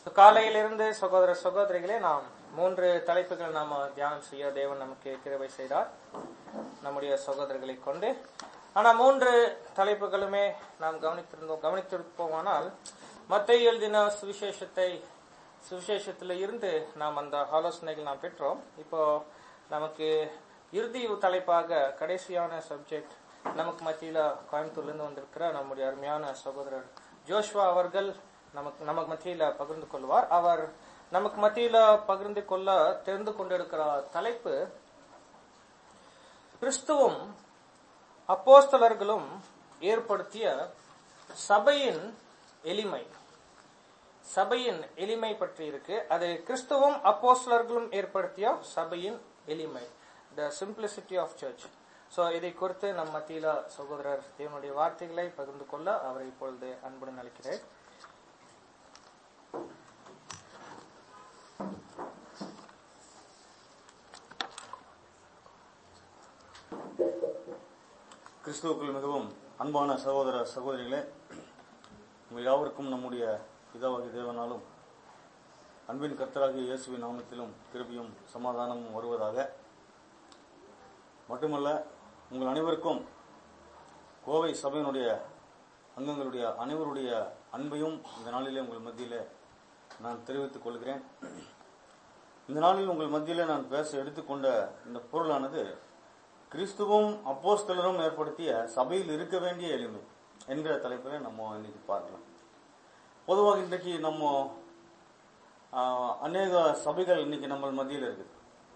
So, காலையிலிருந்து சகோதர சகோதரிகளே நாம் மூன்று தலைப்புகள் நாம் தியானம் செய்ய தேவன் நமக்கு கிருபை செய்தார் நம்முடைய சகோதரர்களை கொண்டு ஆனா மூன்று தலைப்புகளுமே நாம் கவனித்திருந்தோம் கவனித்திருப்போமானால் மத்திய எழுதின சுவிசேஷத்தை சுவிசேஷத்துல இருந்து நாம் அந்த ஆலோசனைகள் நாம் பெற்றோம் இப்போ நமக்கு இறுதி தலைப்பாக கடைசியான சப்ஜெக்ட் நமக்கு மத்தியில கோயம்புத்தூர்ல இருந்து வந்திருக்கிற நம்முடைய அருமையான சகோதரர் ஜோஷ்வா அவர்கள் நமக்கு நமக்கு மத்தியில பகிர்ந்து கொள்வார் அவர் நமக்கு மத்தியில பகிர்ந்து கொள்ள தெரிந்து கொண்டிருக்கிற தலைப்பு கிறிஸ்துவும் அப்போஸ்தலர்களும் ஏற்படுத்திய சபையின் எளிமை சபையின் எளிமை பற்றி இருக்கு அது கிறிஸ்துவும் அப்போஸ்தலர்களும் ஏற்படுத்திய சபையின் எளிமை the simplicity of church so இதை குறித்து நம் மத்தியில சகோதரர் தேவனுடைய வார்த்தைகளை பகிர்ந்து கொள்ள அவரை இப்பொழுது அன்புடன் அளிக்கிறேன் கிறிஸ்துவுக்குள் மிகவும் அன்பான சகோதர சகோதரிகளே உங்கள் யாவருக்கும் நம்முடைய பிதாவாகிய தேவனாலும் அன்பின் கர்த்தராகிய இயேசுவின் நாமத்திலும் கிருபியும் சமாதானமும் வருவதாக மட்டுமல்ல உங்கள் அனைவருக்கும் கோவை சபையினுடைய அங்கங்களுடைய அனைவருடைய அன்பையும் இந்த நாளிலே உங்கள் மத்தியிலே நான் தெரிவித்துக் கொள்கிறேன் இந்த நாளில் உங்கள் மத்தியிலே நான் பேச எடுத்துக்கொண்ட இந்த பொருளானது கிறிஸ்துவும் அப்போஸ்தலரும் ஏற்படுத்திய சபையில் இருக்க வேண்டிய எளிமை என்கிற தலைப்பில் நம்ம இன்னைக்கு பார்க்கலாம் பொதுவாக இன்றைக்கு நம்ம ஆஹ், அநேக சபைகள் இன்னைக்கு நம்ம மத்தியில் இருக்குது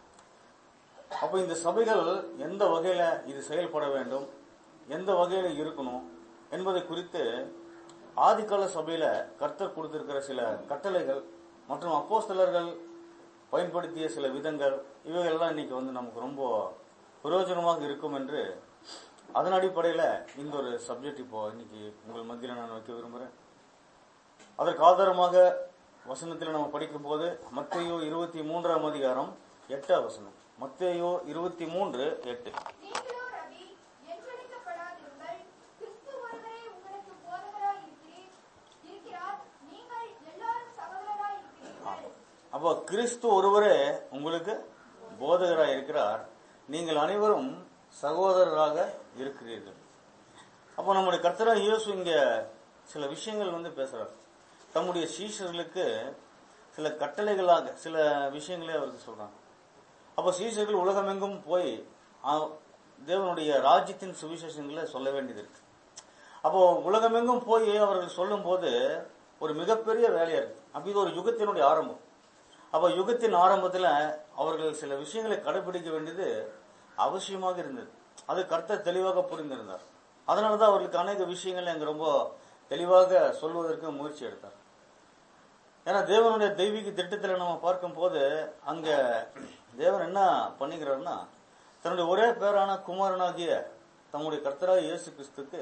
அப்போ இந்த சபைகள் எந்த வகையில இது செயல்பட வேண்டும் எந்த வகையில இருக்கணும் என்பதை குறித்து ஆதிக்கால சபையில கர்த்தர் கொடுத்திருக்கிற சில கட்டளைகள் மற்றும் அப்போஸ்தலர்கள் பயன்படுத்திய சில விதங்கள் இவைகள்லாம் இன்னைக்கு வந்து நமக்கு ரொம்ப பிரயோஜனமாக இருக்கும் என்று அதன் அடிப்படையில் இந்த ஒரு சப்ஜெக்ட் இப்போ இன்னைக்கு உங்கள் மத்தியில் நான் வைக்க விரும்புகிறேன் அதற்கு ஆதாரமாக வசனத்தில் நம்ம படிக்கும்போது மத்தேயோ இருபத்தி மூன்றாம் அதிகாரம் எட்டாம் வசனம் மத்தேயோ இருபத்தி மூன்று எட்டு நீங்களோ ரவி என்றழைக்கப்படாதிருங்கள் கிறிஸ்து ஒருவரே உங்களுக்கு போதகராய் இருக்கிறீர் இருக்கிறார் நீங்கள் எல்லாரும் சகோதரராய் இருக்கிறீர்கள் அப்போ கிறிஸ்து ஒருவரே உங்களுக்கு போதகராக இருக்கிறார் நீங்கள் அனைவரும் சகோதரராக இருக்கிறீர்கள் அப்போ நம்முடைய கர்த்தராக இயேசு இங்க சில விஷயங்கள் வந்து பேசுறார் தம்முடைய சீஷர்களுக்கு சில கட்டளைகளாக சில விஷயங்களே அவருக்கு சொல்றாங்க அப்போ சீஷர்கள் உலகமெங்கும் போய் ஆ, தேவனுடைய ராஜ்யத்தின் சுவிசேஷங்களை சொல்ல வேண்டியது இருக்கு அப்போ உலகமெங்கும் போய் அவர்கள் சொல்லும்போது ஒரு மிகப்பெரிய வேலையா இருக்கு அப்ப இது ஒரு யுகத்தினுடைய ஆரம்பம் அப்ப யுகத்தின் ஆரம்பத்துல அவர்கள் சில விஷயங்களை கடைபிடிக்க வேண்டியது அவசியமாக இருந்தது அது கர்த்தர் தெளிவாக புரிந்திருந்தார் அதனாலதான் அவர்களுக்கு அநேக விஷயங்களை அங்க ரொம்ப தெளிவாக சொல்வதற்கு முயற்சி எடுத்தார் ஏன்னா தேவனுடைய தெய்வீக திட்டத்துல நம்ம பார்க்கும்போது அங்க தேவன் என்ன பண்ணுகிறார்னா தன்னுடைய ஒரே பேரான குமாரனாகிய தம்முடைய கர்த்தராக இயேசு கிறிஸ்துக்கு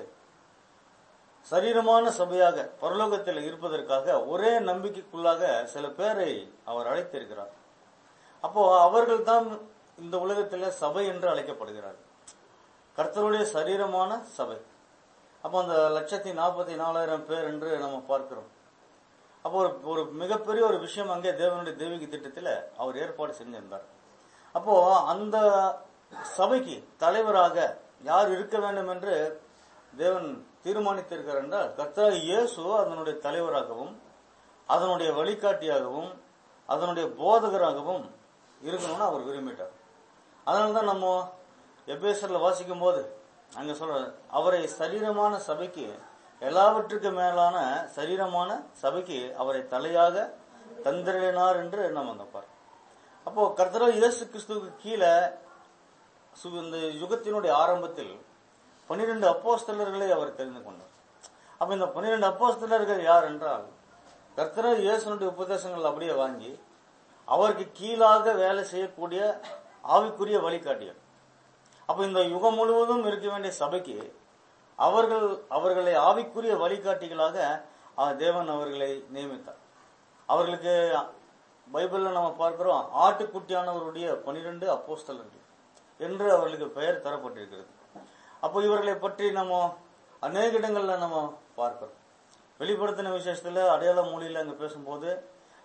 சரீரமான சபையாக பரலோகத்தில் இருப்பதற்காக ஒரே நம்பிக்கைக்குள்ளாக சில பேரை அவர் அழைத்திருக்கிறார் அப்போ அவர்கள் தான் இந்த உலகத்தில் சபை என்று அழைக்கப்படுகிறார்கள் கர்த்தருடைய சரீரமான சபை அப்போ அந்த லட்சத்தி நாற்பத்தி நாலாயிரம் பேர் என்று நம்ம பார்க்கிறோம் அப்போ ஒரு ஒரு மிகப்பெரிய ஒரு விஷயம் அங்கே தேவனுடைய தெய்வீக திட்டத்தில் அவர் ஏற்பாடு செஞ்சிருந்தார் அப்போ அந்த சபைக்கு தலைவராக யார் இருக்க வேண்டும் என்று தேவன் தீர்மானித்திருக்கிறார் என்றால் கர்த்தராக இயேசு அதனுடைய தலைவராகவும் அதனுடைய வழிகாட்டியாகவும் அதனுடைய போதகராகவும் இருக்கணும்னு அவர் விரும்பிட்டார் அதனால தான் நம்ம எபேசர்ல வாசிக்கும் போது அங்க சொல்ற அவரை சரீரமான சபைக்கு எல்லாவற்றுக்கு மேலான சரீரமான சபைக்கு அவரை தலையாக தந்திரினார் என்று நம்ம அங்க பார்க்கிறோம் அப்போ கர்த்தரோ இயேசு கிறிஸ்துவுக்கு கீழே சு- இந்த யுகத்தினுடைய ஆரம்பத்தில் பன்னிரண்டு அப்போஸ்தலர்களை அவர் தெரிந்து கொண்டார் அப்ப இந்த பன்னிரண்டு அப்போஸ்தலர்கள் யார் என்றால் கர்த்தரோ இயேசுனுடைய உபதேசங்கள் அப்படியே வாங்கி அவருக்கு கீழாக வேலை செய்யக்கூடிய ஆவிக்குரிய வழிகாட்டியர் அப்ப இந்த யுகம் முழுவதும் இருக்க வேண்டிய சபைக்கு அவர்கள் அவர்களை ஆவிக்குரிய வழிகாட்டிகளாக அஹ், தேவன் அவர்களை நியமித்தார் அவர்களுக்கு பைபிள்ல நம்ம பார்க்கிறோம் ஆட்டுக்குட்டியானவருடைய பனிரெண்டு அப்போஸ்தலர்கள் என்று அவர்களுக்கு பெயர் தரப்பட்டிருக்கிறது அப்போ இவர்களை பற்றி நம்ம அநேக இடங்கள்ல நம்ம பார்க்கிறோம் வெளிப்படுத்தின விசேஷத்துல அடையாள மொழியில அங்க பேசும்போது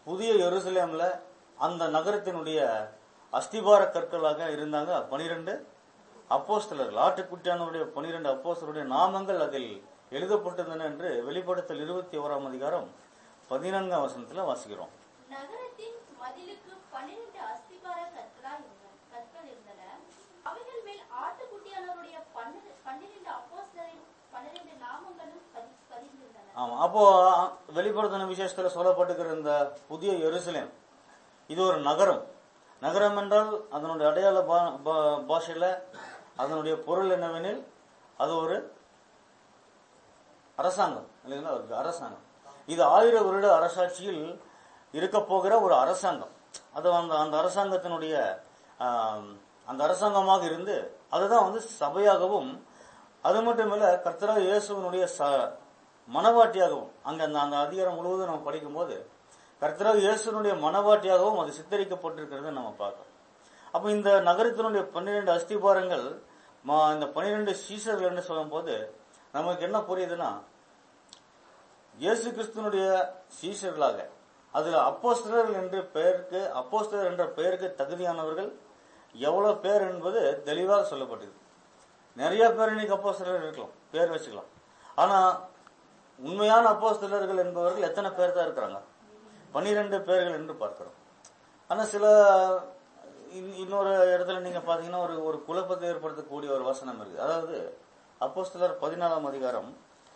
புதிய எருசலேம்ல அந்த நகரத்தினுடைய அஸ்திபார கற்களாக இருந்தாங்க பனிரெண்டு அப்போஸ்தலர்கள் ஆட்டுக்குட்டியானவருடைய பனிரெண்டு அப்போஸ்தலருடைய நாமங்கள் அதில் எழுதப்பட்டிருந்தன என்று வெளிப்படுத்தல் இருபத்தி ஓராம் அதிகாரம் பதினான்காம் வசனத்துல வாசிக்கிறோம் நகரத்தின் மதிலுக்கு பன்னிரண்டு அஸ்திபார கற்களாய் இருந்தன கற்கள் இருந்தன அவைகள் மேல் ஆட்டுக்குட்டியானவருடைய பன்னிர- பன்னிரண்டு அப்போஸ்தலரின் பன்னிரண்டு நாமங்களும் பதி- பதிந்திருந்தன ஆமா அப்போ அ- வெளிப்படுத்தின விசேஷத்துல சொல்லப்பட்டிருக்கிற இந்த புதிய எருசலேம் இது ஒரு நகரம் நகரம் என்றால் அதனுடைய அடையாள பா- பா- பாஷையில அதனுடைய பொருள் என்னவெனில் அது ஒரு அரசாங்கம் இல்லைங்களா ஒரு அரசாங்கம் இது ஆயிரம் வருட அரசாட்சியில் இருக்க போகிற ஒரு அரசாங்கம் அது அந்த அந்த அரசாங்கத்தினுடைய ஆம், அந்த அரசாங்கமாக இருந்து அதுதான் வந்து சபையாகவும் அது மட்டும் இல்ல கர்த்தரா இயேசுவனுடைய ச மனவாட்டியாகவும் அங்க அந்த அந்த அதிகாரம் முழுவதும் நம்ம படிக்கும்போது கர்த்தரா இயேசுனுடைய மனவாட்டியாகவும் அது சித்தரிக்கப்பட்டிருக்கிறத நம்ம பார்க்கிறோம் அப்ப இந்த நகரத்தினுடைய பன்னிரண்டு அஸ்திபாரங்கள் ம- இந்த பன்னிரண்டு சீசர்கள் என்று சொல்லும்போது நமக்கு என்ன புரியுதுன்னா இயேசு கிறிஸ்துனுடைய சீஷர்களாக அதுல அப்போஸ்தலர்கள் என்று பெயருக்கு அப்போஸ்தலர் என்ற பெயருக்கு தகுதியானவர்கள் எவ்வளவு பேர் என்பது தெளிவாக சொல்லப்பட்டது நிறைய பேர் இன்னைக்கு அப்போஸ்தலர் இருக்கலாம் பேர் வச்சுக்கலாம் ஆனா உண்மையான அப்போஸ்தலர்கள் என்பவர்கள் எத்தனை பேர் தான் இருக்கிறாங்க பன்னிரண்டு பேர்கள் என்று பார்க்கிறோம் ஆனா சில இன்- இன்னொரு இடத்துல நீங்க பாத்தீங்கன்னா ஒரு ஒரு குழப்பத்தை ஏற்படுத்தக்கூடிய ஒரு வசனம் இருக்கு அதாவது அப்போஸ்தலர் பதினாலாம் அதிகாரம்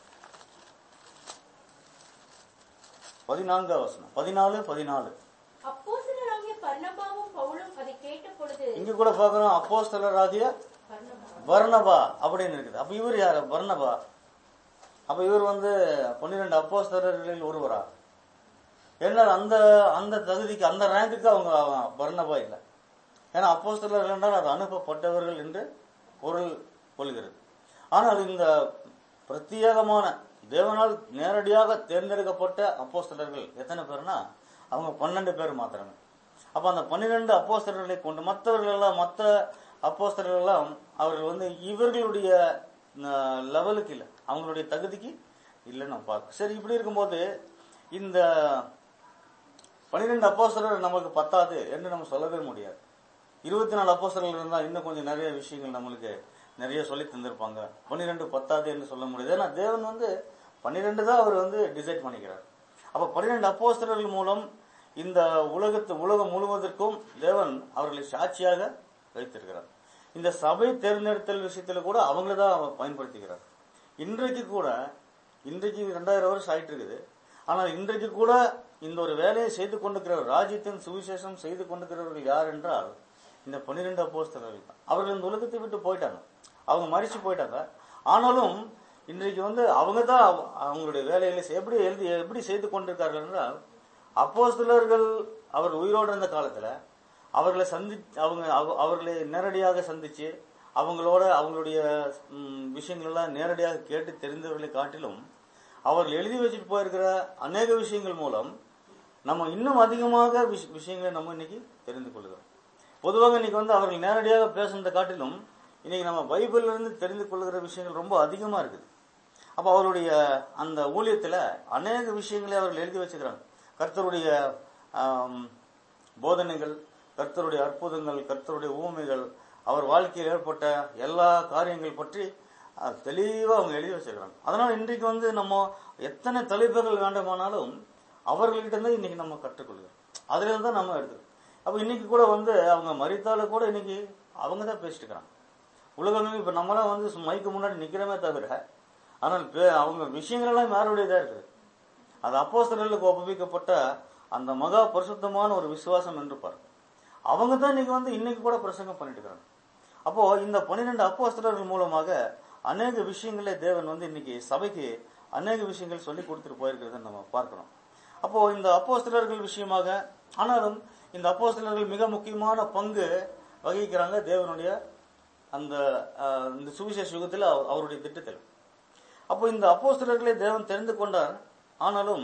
பதினான்காம் வசனம் பதினாலு பதினாலு அப்போஸ்தலராகிய பர்னபாவும் பவுலும் அதை கேட்ட பொழுது இங்க கூட பாக்குறோம் அப்போஸ்தலராகிய பர்னபா அப்படின்னு இருக்குது அப்ப இவர் யாரு பர்னபா அப்ப இவர் வந்து பன்னிரெண்டு அப்போஸ்தலர்களில் ஒருவரா ஏன்னா அந்த அந்த தகுதிக்கு அந்த ரேங்குக்கு அவங்க அவன் பர்னபா இல்லை ஏன்னா அப்போஸ்தலர்கள் என்றால் அது அனுப்பப்பட்டவர்கள் என்று பொருள் கொள்கிறது ஆனால் இந்த பிரத்யேகமான தேவனால் நேரடியாக தேர்ந்தெடுக்கப்பட்ட அப்போஸ்தலர்கள் எத்தனை பேர்னா அவங்க பன்னெண்டு பேர் மாத்திரமே அப்ப அந்த பன்னிரெண்டு அப்போஸ்தலர்களை கொண்டு மற்றவர்கள் எல்லாம் மற்ற அப்போஸ்தலர்கள் எல்லாம் அவர்கள் வந்து இவர்களுடைய அஹ், லெவலுக்கு இல்லை அவங்களுடைய தகுதிக்கு இல்லைன்னு நம்ம பார்க்க சரி இப்படி இருக்கும்போது இந்த பன்னிரெண்டு அப்போஸ்தலர் நமக்கு பத்தாது என்று நம்ம சொல்லவே முடியாது இருபத்தி நாலு அப்போஸ்தலர்கள் இருந்தா இன்னும் கொஞ்சம் நிறைய விஷயங்கள் நம்மளுக்கு நிறைய சொல்லி தந்திருப்பாங்க பன்னிரெண்டு பத்தாது என்று சொல்ல முடியாது ஏன்னா தேவன் வந்து பன்னிரெண்டு தான் அவர் வந்து டிசைட் பண்ணிக்கிறார் அப்ப பன்னிரெண்டு அப்போஸ்தலர்கள் மூலம் இந்த உலகத்து உலகம் முழுவதற்கும் தேவன் அவர்களை சாட்சியாக வைத்திருக்கிறார் இந்த சபை தேர்ந்தெடுத்தல் விஷயத்துல கூட அவங்கள தான் அவர் பயன்படுத்திக்கிறார் இன்றைக்கு கூட இன்றைக்கு ரெண்டாயிரம் வருஷம் ஆயிட்டு இருக்குது ஆனால் இன்றைக்கு கூட இந்த ஒரு வேலையை செய்து கொண்டிருக்கிற ராஜ்யத்தின் சுவிசேஷம் செய்து கொண்டிருக்கிறவர்கள் யார் என்றால் இந்த பன்னிரெண்டு அப்போஸ்தலர்கள் தான் அவர்கள் இந்த உலகத்தை விட்டு போயிட்டாங்க அவங்க மறிச்சு போயிட்டாங்க ஆனாலும் இன்றைக்கு வந்து அவங்க தான் அவ- அவங்களுடைய வேலைகளை செய்- எப்படி எழுதி எப்படி செய்து கொண்டிருக்கார்கள் என்றால் அப்போஸ்தலர்கள் அவர் உயிரோடு இருந்த காலத்துல அவர்களை சந்தி அவங்க அவ- அவர்களை நேரடியாக சந்திச்சு அவங்களோட அவங்களுடைய ம், விஷயங்கள் எல்லாம் நேரடியாக கேட்டு தெரிந்தவர்களை காட்டிலும் அவர்கள் எழுதி வச்சுட்டு போயிருக்கிற அநேக விஷயங்கள் மூலம் நம்ம இன்னும் அதிகமாக விஷ- விஷயங்களை நம்ம இன்னைக்கு தெரிந்து கொள்கிறோம் பொதுவாக இன்னைக்கு வந்து அவர்கள் நேரடியாக பேசுனதை காட்டிலும் இன்னைக்கு நம்ம பைபிள்ல இருந்து தெரிந்து கொள்கிற விஷயங்கள் ரொம்ப அதிகமா இருக்குது அப்ப அவருடைய அந்த ஊழியத்துல அநேக விஷயங்களை அவர்கள் எழுதி வச்சுக்கிறாங்க கர்த்தருடைய ஆம், போதனைகள் கர்த்தருடைய அற்புதங்கள் கர்த்தருடைய ஊமைகள் அவர் வாழ்க்கையில் ஏற்பட்ட எல்லா காரியங்கள் பற்றி அஹ், தெளிவா அவங்க எழுதி வச்சிருக்காங்க அதனால இன்றைக்கு வந்து நம்ம எத்தனை தலைப்புகள் வேண்டுமானாலும் அவர்கள்கிட்ட இருந்து இன்னைக்கு நம்ம கற்றுக்கொள்கிறோம் அதுல இருந்து தான் நம்ம எடுத்துக்கிறோம் அப்ப இன்னைக்கு கூட வந்து அவங்க மறித்தாலும் கூட இன்னைக்கு அவங்க தான் பேசிட்டு இருக்கிறாங்க உலகம் இப்ப நம்மளாம் வந்து மைக்கு முன்னாடி நிக்கிறோமே தவிர ஆனால் பே- அவங்க விஷயங்கள் எல்லாம் யாருடையதா இருக்குது அது அப்போஸ்தலர்களுக்கு ஒப்புவிக்கப்பட்ட அந்த மகா பரிசுத்தமான ஒரு விசுவாசம் என்று பாருங்க அவங்க தான் இன்னைக்கு வந்து இன்னைக்கு கூட பிரசங்கம் பண்ணிட்டு இருக்காங்க அப்போ இந்த பன்னிரெண்டு அப்போஸ்தலர்கள் மூலமாக அநேக விஷயங்களை தேவன் வந்து இன்னைக்கு சபைக்கு அநேக விஷயங்கள் சொல்லி கொடுத்துட்டு போயிருக்கிறத நம்ம பார்க்கிறோம் அப்போ இந்த அப்போஸ்தலர்கள் விஷயமாக ஆனாலும் இந்த அப்போஸ்தலர்கள் மிக முக்கியமான பங்கு வகிக்கிறாங்க தேவனுடைய அந்த அஹ், இந்த சுவிசேஷ யுகத்தில் அவ- அவருடைய திட்டத்தில் அப்போ இந்த அப்போஸ்தலர்களை தேவன் தெரிந்து கொண்டார் ஆனாலும்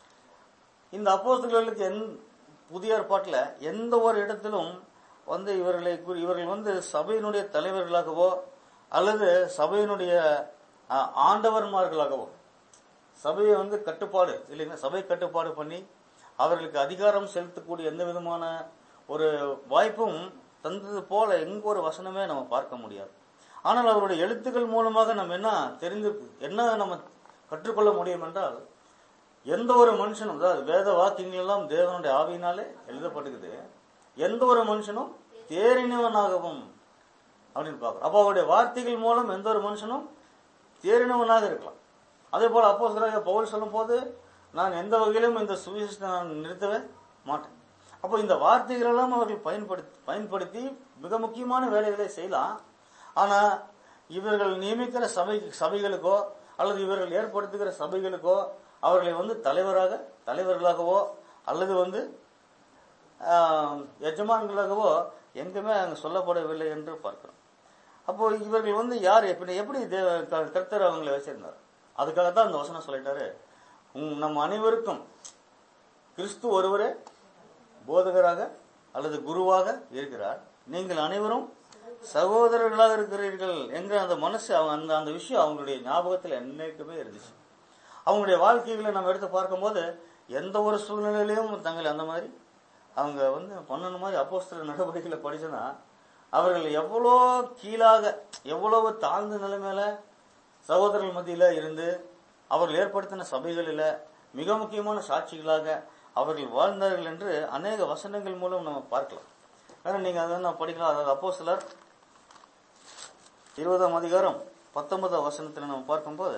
இந்த அப்போஸ்தலர்களுக்கு எந் புதிய ஏற்பாட்டில் எந்த ஒரு இடத்திலும் வந்து இவர்களை குறி- இவர்கள் வந்து சபையினுடைய தலைவர்களாகவோ அல்லது சபையினுடைய அஹ், ஆண்டவர்மார்களாகவோ சபையை வந்து கட்டுப்பாடு இல்லைங்களா சபை கட்டுப்பாடு பண்ணி அவர்களுக்கு அதிகாரம் செலுத்தக்கூடிய எந்த விதமான ஒரு வாய்ப்பும் தந்தது போல எங்க ஒரு வசனமே நம்ம பார்க்க முடியாது ஆனால் அவருடைய எழுத்துக்கள் மூலமாக நம்ம என்ன தெரிந்து என்ன நம்ம கற்றுக்கொள்ள முடியும் என்றால் எந்த ஒரு மனுஷனும் அதாவது வேத வாக்கியங்கள் எல்லாம் தேவனுடைய ஆவியினாலே எழுதப்பட்டுக்குது எந்த ஒரு மனுஷனும் தேறினவனாகவும் அப்படின்னு பார்க்கிறோம் அப்போ அவருடைய வார்த்தைகள் மூலம் எந்த ஒரு மனுஷனும் தேறினவனாக இருக்கலாம் அதே போல அப்போ பவுல் சொல்லும் போது நான் எந்த வகையிலும் இந்த சுவிசேஷத்தை நான் நிறுத்தவே மாட்டேன் அப்போ இந்த வார்த்தைகள் எல்லாம் அவர்கள் பயன்படுத்தி பயன்படுத்தி மிக முக்கியமான வேலைகளை செய்யலாம் ஆனா இவர்கள் நியமிக்கிற சபை சபைகளுக்கோ அல்லது இவர்கள் ஏற்படுத்துகிற சபைகளுக்கோ அவர்களை வந்து தலைவராக தலைவர்களாகவோ அல்லது வந்து ஆஹ், எஜமான்களாகவோ எங்குமே அங்க சொல்லப்படவில்லை என்று பார்க்கிறோம் அப்போ இவர்கள் வந்து யார் எப்படி எப்படி தேவ க- கர்த்தர் அவங்களை வச்சிருந்தார் அதுக்காகத்தான் அந்த வசனம் சொல்லிட்டாரு உம், நம் அனைவருக்கும் கிறிஸ்து ஒருவரே போதகராக அல்லது குருவாக இருக்கிறார் நீங்கள் அனைவரும் சகோதரர்களாக இருக்கிறீர்கள் என்ற அந்த மனசு அவங்க அந்த அந்த விஷயம் அவங்களுடைய ஞாபகத்தில் என்னைக்குமே இருந்துச்சு அவங்களுடைய வாழ்க்கைகளை நம்ம எடுத்து பார்க்கும்போது எந்த ஒரு சூழ்நிலையிலையும் தங்களை அந்த மாதிரி அவங்க வந்து பண்ணன மாதிரி அப்போஸ்தல நடவடிக்கைகளை படிச்சனா அவர்கள் எவ்வளோ கீழாக எவ்வளவு தாழ்ந்த நிலைமையில சகோதரர்கள் மத்தியில இருந்து அவர்கள் ஏற்படுத்தின சபைகளில மிக முக்கியமான சாட்சிகளாக அவர்கள் வாழ்ந்தார்கள் என்று அநேக வசனங்கள் மூலம் நம்ம பார்க்கலாம் வேற நீங்க அதை நான் படிக்கலாம் அதாவது அப்போ சிலர் இருபதாம் அதிகாரம் பத்தொன்பதாம் வசனத்துல நம்ம பார்க்கும்போது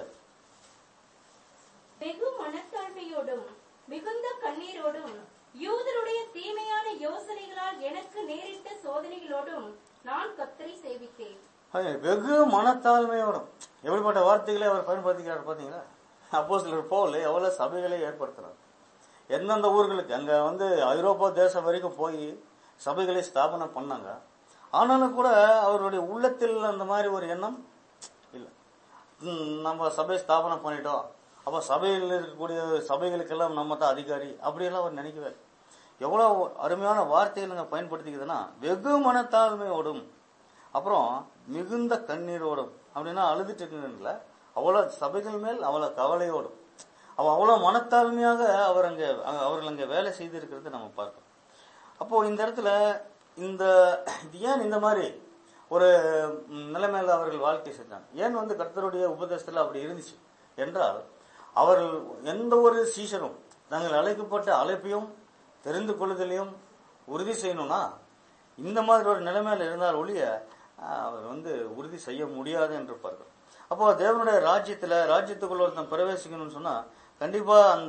வெகு மனத்தாழ்மையோடும் மிகுந்த கண்ணீரோடும் யூதருடைய தீமையான யோசனைகளால் எனக்கு நேரிட்ட சோதனைகளோடும் நான் கத்தரை சேவித்தேன் அது வெகு மனத்தாழ்மையோடும் எப்படிப்பட்ட வார்த்தைகளை அவர் பயன்படுத்திக்கிறார் பாத்தீங்களா அப்போ சிலர் போல எவ்வளவு சபைகளை ஏற்படுத்துறார் எந்தெந்த ஊர்களுக்கு அங்க வந்து ஐரோப்பா தேசம் வரைக்கும் போய் சபைகளை ஸ்தாபனம் பண்ணாங்க ஆனாலும் கூட அவருடைய உள்ளத்தில் அந்த மாதிரி ஒரு எண்ணம் இல்லை ம், நம்ம சபை ஸ்தாபனம் பண்ணிட்டோம் அப்ப சபையில் இருக்கக்கூடிய சபைகளுக்கெல்லாம் நம்ம தான் அதிகாரி அப்படியெல்லாம் அவர் நினைக்கவே இல்லை. எவ்வளவு அருமையான வார்த்தைகள் அங்க பயன்படுத்திக்குதுன்னா வெகு மனத்தாழ்மையோடும் அப்புறம் மிகுந்த கண்ணீரோடும் அப்படின்னா அழுதுட்டு இருக்குங்கல்ல அவ்வளவு சபைகள் மேல் அவ்வளவு கவலையோடும் அவ அவ்வளவு மனத்தாழ்மையாக அவர் அங்க அங்க- அவர்கள் அங்க வேலை செய்து இருக்கிறது நம்ம பார்க்கிறோம் அப்போ இந்த இடத்துல இந்த இது ஏன் இந்த மாதிரி ஒரு ம், நிலைமையில அவர்கள் வாழ்க்கை செஞ்சாங்க ஏன் வந்து கர்த்தருடைய உபதேசத்துல அப்படி இருந்துச்சு என்றால் அவர்கள் எந்த ஒரு சீஷரும் தங்கள் அழைக்கப்பட்ட அழைப்பையும் தெரிந்து கொள்ளுதலையும் உறுதி செய்யணும்னா இந்த மாதிரி ஒரு நிலைமையில இருந்தால் ஒழிய அஹ், அவர் வந்து உறுதி செய்ய முடியாது என்று பார்க்கிறோம் அப்போ தேவனுடைய ராஜ்யத்துல ராஜ்யத்துக்குள்ள ஒருத்தன் பிரவேசிக்கணும்னு சொன்னா கண்டிப்பா அந்த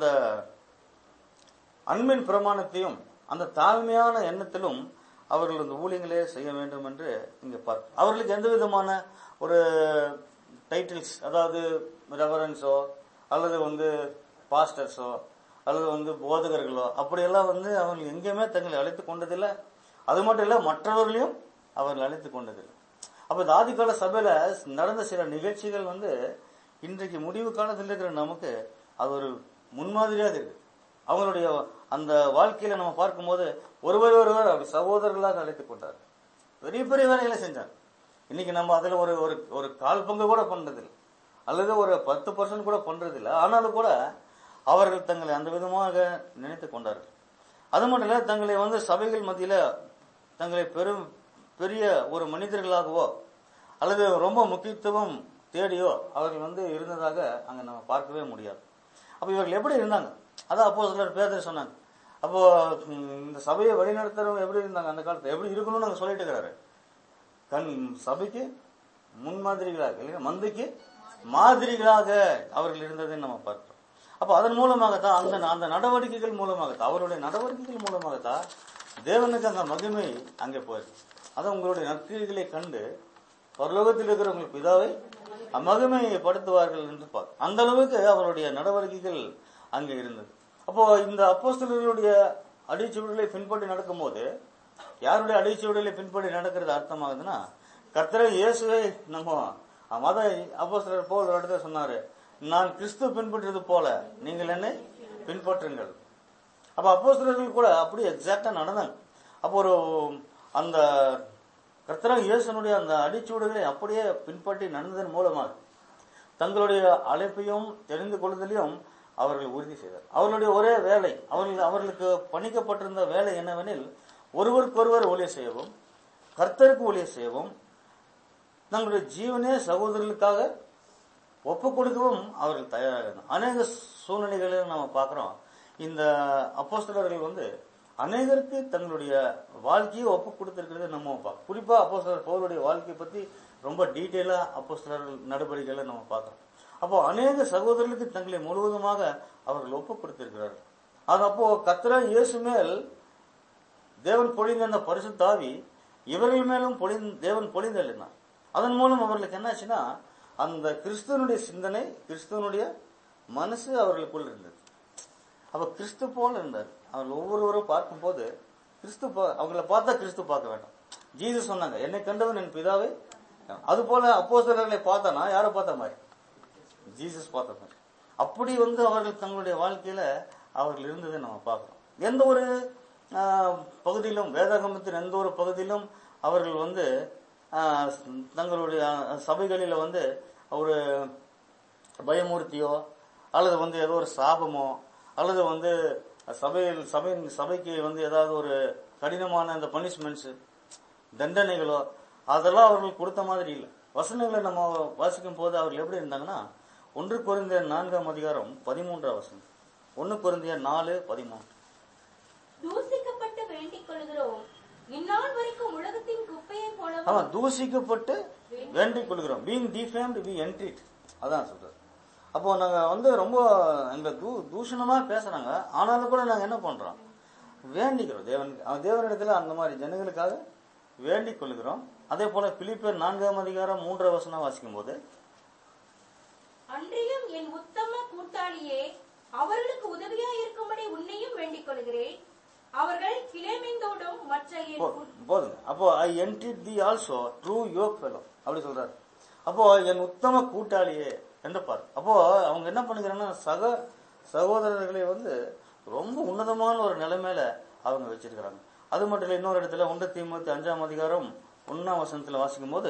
அன்பின் பிரமாணத்தையும் அந்த தாழ்மையான எண்ணத்திலும் அவர்கள் அந்த ஊழியங்களே செய்ய வேண்டும் என்று இங்க பார்க்கிறோம் அவர்களுக்கு எந்த விதமான ஒரு டைட்டில்ஸ் அதாவது ரெவரன்ஸோ அல்லது வந்து பாஸ்டர்ஸோ அல்லது வந்து போதகர்களோ அப்படியெல்லாம் வந்து அவர்கள் எங்கேயுமே தங்களை அழைத்துக் கொண்டதில்லை அது மட்டும் இல்ல மற்றவர்களையும் அவர்கள் அழைத்துக் கொண்டதில்லை அப்ப இந்த ஆதிகால சபையில நடந்த சில நிகழ்ச்சிகள் வந்து இன்றைக்கு முடிவு காலத்தில் இருக்கிற நமக்கு அது ஒரு முன்மாதிரியாக இருக்கு அவங்களுடைய அந்த வாழ்க்கையில நம்ம பார்க்கும்போது ஒருவர் ஒருவர் அப்படி சகோதரர்களாக அழைத்துக் கொண்டார் பெரிய பெரிய வேலைகளை செஞ்சாங்க இன்னைக்கு நம்ம அதுல ஒரு ஒரு ஒரு கால் பங்கு கூட பண்றதில்லை அல்லது ஒரு பத்து பர்சன்ட் கூட பண்றதில்லை ஆனாலும் கூட அவர்கள் தங்களை அந்த விதமாக நினைத்துக் கொண்டார்கள் அது மட்டும் இல்ல தங்களை வந்து சபைகள் மத்தியில தங்களை பெரும் பெரிய ஒரு மனிதர்களாகவோ அல்லது ரொம்ப முக்கியத்துவம் தேடியோ அவர்கள் வந்து இருந்ததாக அங்க நம்ம பார்க்கவே முடியாது அப்ப இவர்கள் எப்படி இருந்தாங்க அதான் அப்போ சிலர் பேதர் சொன்னாங்க அப்போ ம், இந்த சபையை வழிநடத்துறவங்க எப்படி இருந்தாங்க அந்த காலத்துல எப்படி இருக்கணும்னு அங்க சொல்லிட்டு இருக்கிறாரு கண் சபைக்கு முன்மாதிரிகளாக இல்லையா மந்தைக்கு மாதிரிகளாக அவர்கள் இருந்ததை நம்ம பார்க்கிறோம் அப்ப அதன் மூலமாகத்தான் அந்த அந்த நடவடிக்கைகள் மூலமாகத்தான் அவருடைய நடவடிக்கைகள் மூலமாகத்தான் தேவனுக்கு அந்த மகிமை அங்கே போயிருக்கு அதான் உங்களுடைய நற்கிரிகளை கண்டு பரலோகத்தில் இருக்கிற உங்கள் பிதாவை அம்மகிமையை படுத்துவார்கள் என்று பார்க்க அந்த அளவுக்கு அவருடைய நடவடிக்கைகள் அங்கே இருந்தது அப்போ இந்த அப்போஸ்தலர்களுடைய அடிச்சுவடுகளை பின்பற்றி நடக்கும்போது யாருடைய அடிச்சுவடுகளை பின்பற்றி நடக்கிறது அர்த்தமாகுதுன்னா கர்த்தரை இயேசுவை நம்ம மத அப்போஸ்தலர் போல் ஒரு இடத்துல சொன்னாரு நான் கிறிஸ்து பின்பற்றியது போல நீங்கள் என்னை பின்பற்றுங்கள் அப்ப அப்போஸ்தலர்கள் கூட அப்படியே எக்ஸாக்டா நடந்தாங்க அப்போ ஒரு அந்த கர்த்தராக இயேசுனுடைய அந்த அடிச்சுவடுகளை அப்படியே பின்பற்றி நடந்ததன் மூலமாக தங்களுடைய அழைப்பையும் தெரிந்து கொள்வதிலையும் அவர்கள் உறுதி செய்தார் அவர்களுடைய ஒரே வேலை அவர்கள் அவர்களுக்கு பணிக்கப்பட்டிருந்த வேலை என்னவெனில் ஒருவருக்கொருவர் ஊழிய செய்யவும் கர்த்தருக்கு ஊழிய செய்யவும் தங்களுடைய ஜீவனே சகோதரர்களுக்காக ஒப்பு கொடுக்கவும் அவர்கள் தயாராக இருந்தார் அநேக சூழ்நிலைகளில் நம்ம பார்க்கிறோம் இந்த அப்போஸ்தலர்கள் வந்து அநேகருக்கு தங்களுடைய வாழ்க்கையை ஒப்பு கொடுத்திருக்கிறது நம்ம பார்க்கிறோம் குறிப்பா அப்போஸ்தலர் பவுலுடைய வாழ்க்கையை பத்தி ரொம்ப டீட்டெயிலா அப்போஸ்தலர்கள் நடவடிக்கைகளை நம்ம பார்க்கிறோம் அப்போ அநேக சகோதரர்களுக்கு தங்களை முழுவதுமாக அவர்கள் ஒப்பு கொடுத்திருக்கிறார்கள் அது அப்போ கத்திர இயேசு மேல் தேவன் பொழிந்த அந்த பரிசுத்தாவி இவர்கள் மேலும் பொழிந் தேவன் பொழிந்தள்ளினார் அதன் மூலம் அவர்களுக்கு என்னாச்சுன்னா அந்த கிறிஸ்துவனுடைய சிந்தனை கிறிஸ்துவனுடைய மனசு அவர்களுக்குள் இருந்தது அப்ப கிறிஸ்து போல இருந்தார் அவர்கள் ஒவ்வொருவரும் பார்க்கும்போது கிறிஸ்து பா- அவங்கள பார்த்தா கிறிஸ்து பார்க்க வேண்டாம் ஜீசஸ் சொன்னாங்க என்னை கண்டவன் என் பிதாவை அது போல அப்போஸ்தலர்களை பார்த்தானா யாரை பார்த்த மாதிரி ஜீசஸ் பார்த்த மாதிரி அப்படி வந்து அவர்கள் தங்களுடைய வாழ்க்கையில அவர்கள் இருந்ததை நம்ம பார்க்கிறோம் எந்த ஒரு ஆஹ், பகுதியிலும் வேதாகமத்தின் எந்த ஒரு பகுதியிலும் அவர்கள் வந்து ஆஹ், தங்களுடைய சபைகளில வந்து ஒரு பயமூர்த்தியோ அல்லது வந்து ஏதோ ஒரு சாபமோ அல்லது வந்து சபையில் சபையின் சபைக்கு வந்து ஏதாவது ஒரு கடினமான அந்த பனிஷ்மெண்ட்ஸ் தண்டனைகளோ அதெல்லாம் அவர்கள் கொடுத்த மாதிரி இல்லை வசனங்களை நம்ம வாசிக்கும் போது அவர்கள் எப்படி இருந்தாங்கன்னா ஒன்று குறைந்த நான்காம் அதிகாரம் பதிமூன்றாம் வசனம் ஒன்று குறைந்த நாலு பதிமூன்று தூசிக்கப்பட்டு வேண்டிக் கொள்கிறோம் இந்நாள் வரைக்கும் உலகத்தின் குப்பையை ஆமா போலவும் தூசிக்கப்பட்டு வேண்டிக் கொள்கிறோம் பீங் டிஃபேம்டு பி என்ட்ரிட் அதான் சொல்றாரு அப்போ நாங்க வந்து ரொம்ப எங்களை தூ தூஷணமா பேசுறாங்க ஆனாலும் கூட நாங்க என்ன பண்றோம் வேண்டிக்கிறோம் தேவன் அவன் தேவனிடத்துல அந்த மாதிரி ஜனங்களுக்காக வேண்டிக் கொள்கிறோம் அதே போல பிலிப்பர் நான்காம் அதிகாரம் மூன்றாம் வசனம் வாசிக்கும் போது அன்றியும் என் உத்தம கூட்டாளியே அவர்களுக்கு உதவியா இருக்கும்படி உன்னையும் வேண்டிக் கொள்கிறேன் அவர்கள் கிளேமிந்தோடும் மற்ற என் போ- கூ- போதுங்க அப்போ I entreat thee also true yokefellow அப்படி சொல்றாரு அப்போ என் உத்தம கூட்டாளியே என்று பாரு அப்போ அவங்க என்ன பண்ணுகிறாங்கன்னா சக சகோதரர்களை வந்து ரொம்ப உன்னதமான ஒரு நிலைமையில அவங்க வச்சிருக்கிறாங்க அது மட்டும் இல்ல இன்னொரு இடத்துல ஒன்று தீமூத்தி அஞ்சாம் அதிகாரம் ஒன்னாம் வசனத்துல வாசிக்கும் போது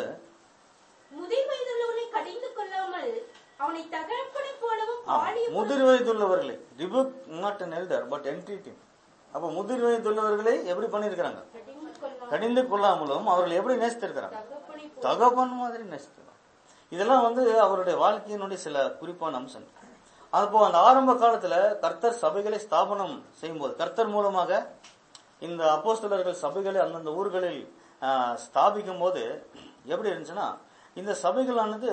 முதிர் வயதுள்ளவனை கடிந்து கொள்ளாமல் அவனை தகப்பனை போலவும் பாலிய முதிர் வயதுள்ளவர்களை rebuke not an elder but entreat அப்போ முதிர் வயதுள்ளவர்களை எப்படி பண்ணிருக்கிறாங்க கடிந்து கொள்ளாமல் கடிந்து கொள்ளாமலும் அவர்கள் எப்படி நேசித்திருக்கிறாங்க தகப்பனை போல தகப்பன் மாதிரி நேசிக்கிறார் இதெல்லாம் வந்து அவருடைய வாழ்க்கையினுடைய சில குறிப்பான அம்சம் அப்போ அந்த ஆரம்ப காலத்துல கர்த்தர் சபைகளை ஸ்தாபனம் செய்யும்போது கர்த்தர் மூலமாக இந்த அப்போஸ்தலர்கள் சபைகளை அந்தந்த ஊர்களில் ஆஹ், ஸ்தாபிக்கும் போது எப்படி இருந்துச்சுன்னா இந்த சபைகளானது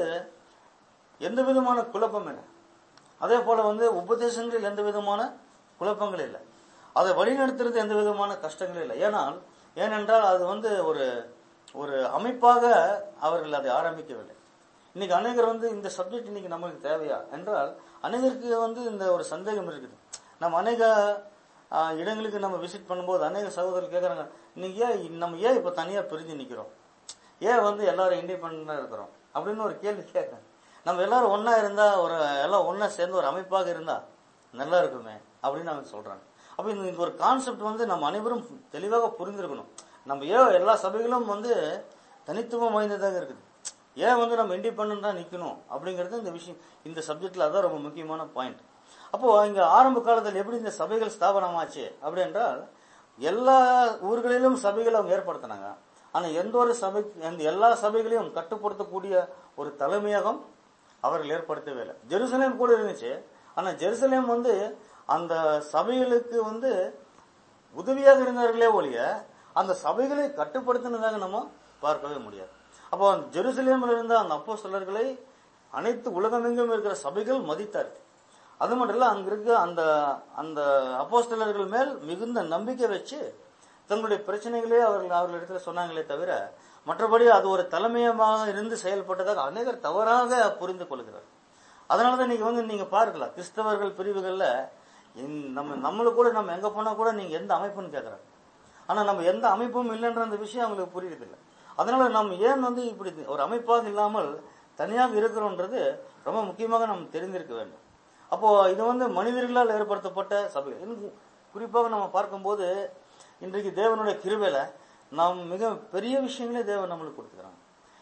எந்த விதமான குழப்பம் இல்லை அதே போல வந்து உபதேசங்களில் எந்த விதமான குழப்பங்கள் இல்லை அதை வழிநடத்துறது எந்த விதமான கஷ்டங்கள் இல்லை ஏனால் ஏனென்றால் அது வந்து ஒரு ஒரு அமைப்பாக அவர்கள் அதை ஆரம்பிக்கவில்லை இன்னைக்கு அநேகர் வந்து இந்த சப்ஜெக்ட் இன்னைக்கு நம்மளுக்கு தேவையா என்றால் அநேகருக்கு வந்து இந்த ஒரு சந்தேகம் இருக்குது நம்ம அநேக ஆஹ், இடங்களுக்கு நம்ம விசிட் பண்ணும்போது அநேக சகோதரர்கள் கேட்கறாங்க இன்னைக்கு ஏன் நம்ம ஏன் இப்ப தனியா பிரிஞ்சு நிக்கிறோம் ஏன் வந்து எல்லாரும் இண்டிபெண்டா இருக்கிறோம் அப்படின்னு ஒரு கேள்வி கேட்கறேன் நம்ம எல்லாரும் ஒண்ணா இருந்தா ஒரு எல்லாம் ஒண்ணா சேர்ந்து ஒரு அமைப்பாக இருந்தா நல்லா இருக்குமே அப்படின்னு அவங்க சொல்றாங்க அப்ப இந்த இந்த ஒரு கான்செப்ட் வந்து நம்ம அனைவரும் தெளிவாக புரிந்திருக்கணும் நம்ம ஏன் எல்லா சபைகளும் வந்து தனித்துவம் வாய்ந்ததாக இருக்குது ஏன் வந்து நம்ம இண்டிபெண்டா நிக்கணும் அப்படிங்கிறது இந்த விஷயம் இந்த சப்ஜெக்ட்ல அதான் ரொம்ப முக்கியமான பாயிண்ட் அப்போ இங்க ஆரம்ப காலத்தில் எப்படி இந்த சபைகள் ஸ்தாபனமாச்சு அப்படி என்றால் எல்லா ஊர்களிலும் சபைகளை அவங்க ஏற்படுத்தினாங்க ஆனா எந்த ஒரு சபை அந்த எல்லா சபைகளையும் கட்டுப்படுத்தக்கூடிய ஒரு தலைமையகம் அவர்கள் ஏற்படுத்தவே இல்லை ஜெருசலேம் கூட இருந்துச்சு ஆனா ஜெருசலேம் வந்து அந்த சபைகளுக்கு வந்து உதவியாக இருந்தார்களே ஒழிய அந்த சபைகளை கட்டுப்படுத்தினதாக நம்ம பார்க்கவே முடியாது அப்போ அந்த ஜெருசலேமில் இருந்த அந்த அப்போஸ்தலர்களை அனைத்து உலகமெங்கும் இருக்கிற சபைகள் மதித்தார் அது மட்டும் இல்ல அங்க இருக்க அந்த அந்த அப்போஸ்தலர்கள் மேல் மிகுந்த நம்பிக்கை வச்சு தங்களுடைய பிரச்சனைகளே அவர்கள் அவர்களிடத்துல சொன்னாங்களே தவிர மற்றபடி அது ஒரு தலைமையமாக இருந்து செயல்பட்டதாக அநேகர் தவறாக புரிந்து கொள்கிறார் அதனாலதான் நீங்க வந்து நீங்க பார்க்கலாம் கிறிஸ்தவர்கள் பிரிவுகள்ல இந்த- நம்ம நம்மளுக்கு கூட நம்ம எங்க போனா கூட நீங்க எந்த அமைப்புன்னு கேக்குறாங்க ஆனா நம்ம எந்த அமைப்பும் இல்லைன்ற அந்த விஷயம் அவங்களுக்கு புரியுது இல்லை அதனால நம்ம ஏன் வந்து இப்படி ஒரு அமைப்பாக இல்லாமல் தனியாக இருக்கிறோன்றது ரொம்ப முக்கியமாக நம்ம தெரிந்திருக்க வேண்டும் அப்போ இது வந்து மனிதர்களால் ஏற்படுத்தப்பட்ட சபைகள் இன்னும் குறிப்பாக நம்ம பார்க்கும்போது இன்றைக்கு தேவனுடைய கிருபையில நாம் மிக பெரிய விஷயங்களே தேவன் நம்மளுக்கு கொடுத்துக்கிறாங்க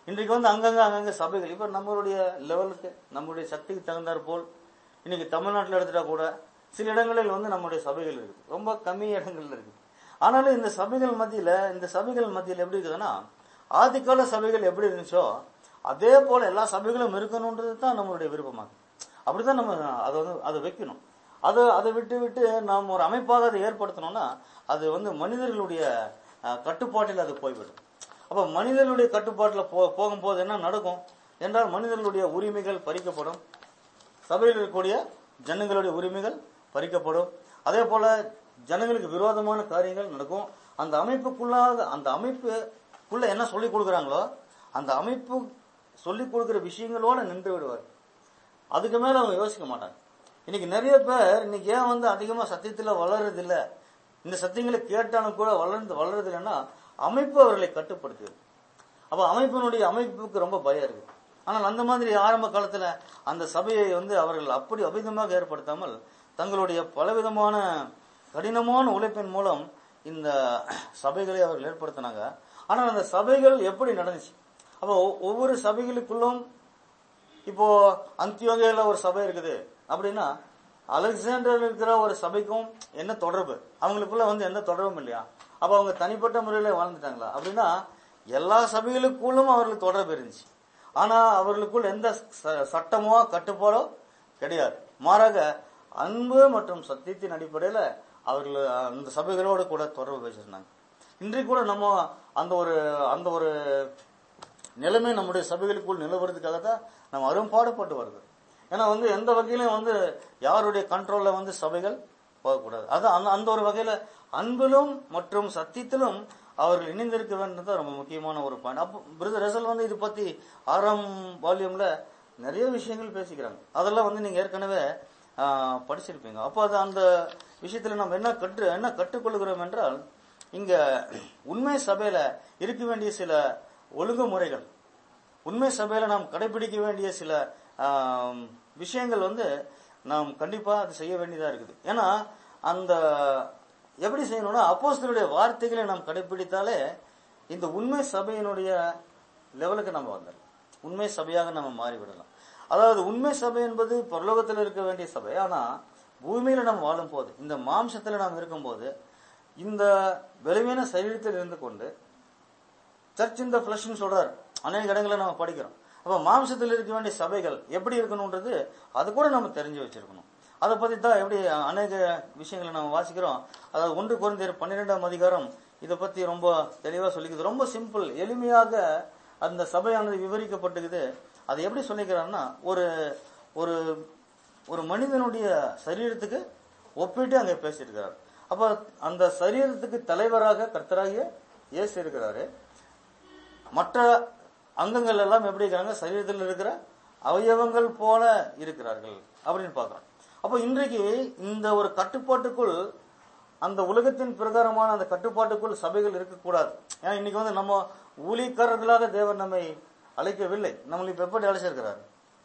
இன்றைக்கு வந்து அங்கங்க அங்கங்க சபைகள் இப்ப நம்மளுடைய லெவலுக்கு நம்மளுடைய சக்திக்கு தகுந்தாற் போல் இன்னைக்கு தமிழ்நாட்டில் எடுத்துட்டா கூட சில இடங்களில் வந்து நம்முடைய சபைகள் இருக்குது ரொம்ப கம்மி இடங்கள்ல இருக்குது ஆனாலும் இந்த சபைகள் மத்தியில இந்த சபைகள் மத்தியில் எப்படி இருக்குதுன்னா ஆதிக்கால சபைகள் எப்படி இருந்துச்சோ அதே போல எல்லா சபைகளும் இருக்கணுன்றது தான் நம்மளுடைய விருப்பமாகும் அப்படிதான் நம்ம அதை வந்து அதை வைக்கணும் அதை அதை விட்டு விட்டு நாம் ஒரு அமைப்பாக அதை ஏற்படுத்தணும்னா அது வந்து மனிதர்களுடைய அஹ், கட்டுப்பாட்டில் அது போய்விடும் அப்ப மனிதர்களுடைய கட்டுப்பாட்டில் போ போகும்போது என்ன நடக்கும் என்றால் மனிதர்களுடைய உரிமைகள் பறிக்கப்படும் சபையில் இருக்கக்கூடிய ஜனங்களுடைய உரிமைகள் பறிக்கப்படும் அதே போல ஜனங்களுக்கு விரோதமான காரியங்கள் நடக்கும் அந்த அமைப்புக்குள்ளாக அந்த அமைப்புக்குள்ள என்ன சொல்லிக் கொடுக்குறாங்களோ அந்த அமைப்பு சொல்லிக் கொடுக்கிற விஷயங்களோட நின்று விடுவார் அதுக்கு மேல அவங்க யோசிக்க மாட்டாங்க இன்னைக்கு நிறைய பேர் இன்னைக்கு ஏன் வந்து அதிகமா சத்தியத்துல வளருது இல்ல இந்த சத்தியங்களை கேட்டாலும் கூட வளர்ந்து வளருது இல்லைன்னா அமைப்பு அவர்களை கட்டுப்படுத்துது அப்ப அமைப்பினுடைய அமைப்புக்கு ரொம்ப பயம் இருக்கு ஆனால் அந்த மாதிரி ஆரம்ப காலத்துல அந்த சபையை வந்து அவர்கள் அப்படி அபிதமாக ஏற்படுத்தாமல் தங்களுடைய பலவிதமான கடினமான உழைப்பின் மூலம் இந்த சபைகளை அவர்கள் ஏற்படுத்தினாங்க ஆனால் அந்த சபைகள் எப்படி நடந்துச்சு அப்போ ஒ- ஒவ்வொரு சபைகளுக்குள்ளும் இப்போ அந்தியோகையில ஒரு சபை இருக்குது அப்படின்னா அலெக்சாண்டர்ல இருக்கிற ஒரு சபைக்கும் என்ன தொடர்பு அவங்களுக்குள்ள வந்து எந்த தொடர்பும் இல்லையா அப்ப அவங்க தனிப்பட்ட முறையில வாழ்ந்துட்டாங்களா அப்படின்னா எல்லா சபைகளுக்குள்ளும் அவர்களுக்கு தொடர்பு இருந்துச்சு ஆனா அவர்களுக்குள் எந்த ச- சட்டமோ கட்டுப்பாடோ கிடையாது மாறாக அன்பு மற்றும் சத்தியத்தின் அடிப்படையில அவர்கள் அந்த சபைகளோடு கூட தொடர்பு வச்சிருந்தாங்க இன்றைக்கு கூட நம்ம அந்த ஒரு அந்த ஒரு நிலைமை நம்முடைய சபைகளுக்குள் நிலவரதுக்காக தான் நம்ம அரும்பாடுபட்டு வருது ஏன்னா வந்து எந்த வகையிலும் வந்து யாருடைய கண்ட்ரோல்ல வந்து சபைகள் போகக்கூடாது அது அந்த அந்த ஒரு வகையில அன்பிலும் மற்றும் சத்தியத்திலும் அவர்கள் இணைந்திருக்க வேண்டியது ரொம்ப முக்கியமான ஒரு பாயிண்ட் அப்போ பிரதர் ரசல் வந்து இது பத்தி ஆறாம் வால்யூம்ல நிறைய விஷயங்கள் பேசிக்கிறாங்க அதெல்லாம் வந்து நீங்க ஏற்கனவே ஆ, படிச்சிருப்பீங்க அப்போ அது அந்த விஷயத்துல நம்ம என்ன கற்று என்ன கற்றுக்கொள்கிறோம் என்றால் இங்க உண்மை சபையில இருக்க வேண்டிய சில ஒழுங்குமுறைகள் உண்மை சபையில நாம் கடைபிடிக்க வேண்டிய சில ஆம், விஷயங்கள் வந்து நாம் கண்டிப்பா அது செய்ய வேண்டியதா இருக்குது ஏன்னா அந்த எப்படி செய்யணும்னா அப்போஸ்தலருடைய வார்த்தைகளை நாம் கடைபிடித்தாலே இந்த உண்மை சபையினுடைய லெவலுக்கு நம்ம வந்துடலாம் உண்மை சபையாக நம்ம மாறிவிடலாம் அதாவது உண்மை சபை என்பது பரலோகத்தில் இருக்க வேண்டிய சபை ஆனா பூமியில நாம் வாழும் போது இந்த மாம்சத்துல நாம் இருக்கும்போது இந்த வெளிமையான சரீரத்தில் இருந்து கொண்டு சர்ச் இந்த ஃபிளஷ்னு சொல்றாரு அநேக இடங்களை நம்ம படிக்கிறோம் அப்ப மாம்சத்தில் இருக்க வேண்டிய சபைகள் எப்படி இருக்கணும்ன்றது அது கூட நம்ம தெரிஞ்சு வச்சிருக்கணும் அதை பத்தி தான் எப்படி அநேக விஷயங்களை நம்ம வாசிக்கிறோம் அதாவது ஒன்று குறைந்தர் பன்னிரெண்டாம் அதிகாரம் இதை பத்தி ரொம்ப தெளிவா சொல்லிக்குது ரொம்ப சிம்பிள் எளிமையாக அந்த சபையானது விவரிக்கப்பட்டுக்குது அதை எப்படி சொல்லிக்கிறாருன்னா ஒரு ஒரு ஒரு மனிதனுடைய சரீரத்துக்கு ஒப்பிட்டு அங்கே பேசியிருக்கிறார் அப்ப அந்த சரீரத்துக்கு தலைவராக கர்த்தராகிய இயேசு இருக்கிறாரு மற்ற அங்கங்கள் எல்லாம் எப்படி இருக்கிறாங்க சரீரத்தில் இருக்கிற அவயவங்கள் போல இருக்கிறார்கள் அப்படின்னு பார்க்கிறோம் அப்போ இன்றைக்கு இந்த ஒரு கட்டுப்பாட்டுக்குள் அந்த உலகத்தின் பிரகாரமான அந்த கட்டுப்பாட்டுக்குள் சபைகள் இருக்கக்கூடாது ஏன்னா இன்னைக்கு வந்து நம்ம ஊழியக்காரர்களாக தேவன் நம்மை அழைக்கவில்லை நம்மளை இப்ப எப்படி அழைச்சிருக்கிறார்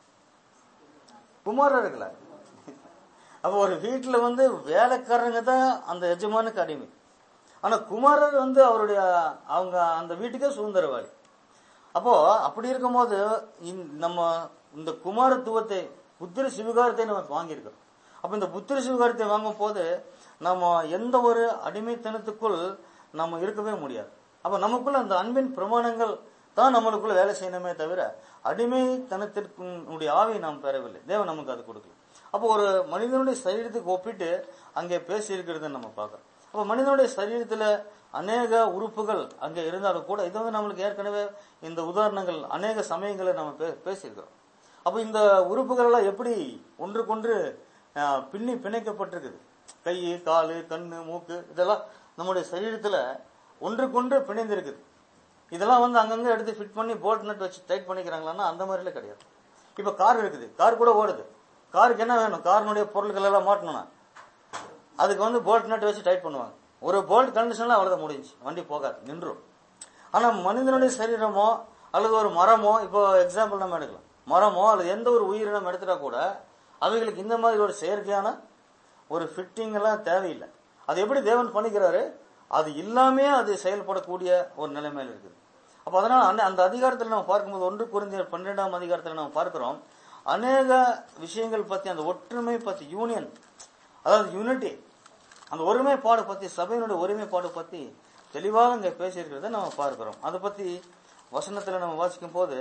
குமாரர்களா அப்ப ஒரு வீட்டுல வந்து வேலைக்காரங்க தான் அந்த எஜமானுக்கு அடிமை ஆனா குமாரர் வந்து அவருடைய அவங்க அந்த வீட்டுக்கே சுதந்திரவாளி அப்போ அப்படி இருக்கும்போது இந்த- நம்ம இந்த குமாரத்துவத்தை புத்திர சிவகாரத்தை நம்ம வாங்கியிருக்கிறோம் அப்ப இந்த புத்திர சிவகாரத்தை வாங்கும் போது நம்ம எந்த ஒரு அடிமைத்தனத்துக்குள் நம்ம இருக்கவே முடியாது அப்ப நமக்குள்ள அந்த அன்பின் பிரமாணங்கள் தான் நம்மளுக்குள்ள வேலை செய்யணுமே தவிர அடிமைத்தனத்திற்குடைய ஆவியை நாம் பெறவில்லை தேவன் நமக்கு அது கொடுக்கல அப்போ ஒரு மனிதனுடைய சரீரத்துக்கு ஒப்பிட்டு அங்கே பேசி இருக்கிறத நம்ம பார்க்கிறோம் அப்ப மனிதனுடைய சரீரத்துல அநேக உறுப்புகள் அங்கே இருந்தாலும் கூட இது வந்து நம்மளுக்கு ஏற்கனவே இந்த உதாரணங்கள் அநேக சமயங்களை நம்ம பே- பேசியிருக்கிறோம் அப்ப இந்த உறுப்புகள் எல்லாம் எப்படி ஒன்றுக்கொன்று ஆஹ், பின்னி பிணைக்கப்பட்டிருக்குது கை காலு கண்ணு மூக்கு இதெல்லாம் நம்முடைய சரீரத்துல ஒன்றுக்கொன்று பிணைந்திருக்குது இதெல்லாம் வந்து அங்கங்க எடுத்து ஃபிட் பண்ணி போல்ட் நட் வச்சு டைட் பண்ணிக்கிறாங்களான்னா அந்த மாதிரில கிடையாது இப்ப கார் இருக்குது கார் கூட ஓடுது காருக்கு என்ன வேணும் காரினுடைய பொருட்கள் எல்லாம் மாட்டணும்னா அதுக்கு வந்து போல்ட் நட் வச்சு டைட் பண்ணுவாங்க ஒரு போல்ட் கண்டிஷன்ல அவ்வளவுதான் முடிஞ்சு வண்டி போகாது நின்றும் ஆனா மனிதனுடைய சரீரமோ அல்லது ஒரு மரமோ இப்போ எக்ஸாம்பிள் நம்ம எடுக்கலாம் மரமோ அல்லது எந்த ஒரு உயிரினம் எடுத்துட்டா கூட அவைகளுக்கு இந்த மாதிரி ஒரு செயற்கையான ஒரு ஃபிட்டிங் எல்லாம் தேவையில்லை அது எப்படி தேவன் பண்ணிக்கிறாரு அது இல்லாமே அது செயல்படக்கூடிய ஒரு நிலைமையில இருக்குது அப்ப அதனால அந்த- அந்த அதிகாரத்துல நம்ம பார்க்கும்போது ஒன்று குறைந்தர் பன்னிரெண்டாம் அதிகாரத்துல நம்ம பார்க்கிறோம் அநேக விஷயங்கள் பத்தி அந்த ஒற்றுமை பத்தி யூனியன் அதாவது யூனிட்டி அந்த ஒருமைப்பாடு பத்தி சபையினுடைய ஒருமைப்பாடு பத்தி தெளிவாக இங்க பேசியிருக்கிறத நம்ம பார்க்கிறோம் அதை பத்தி வசனத்துல நம்ம வாசிக்கும் போது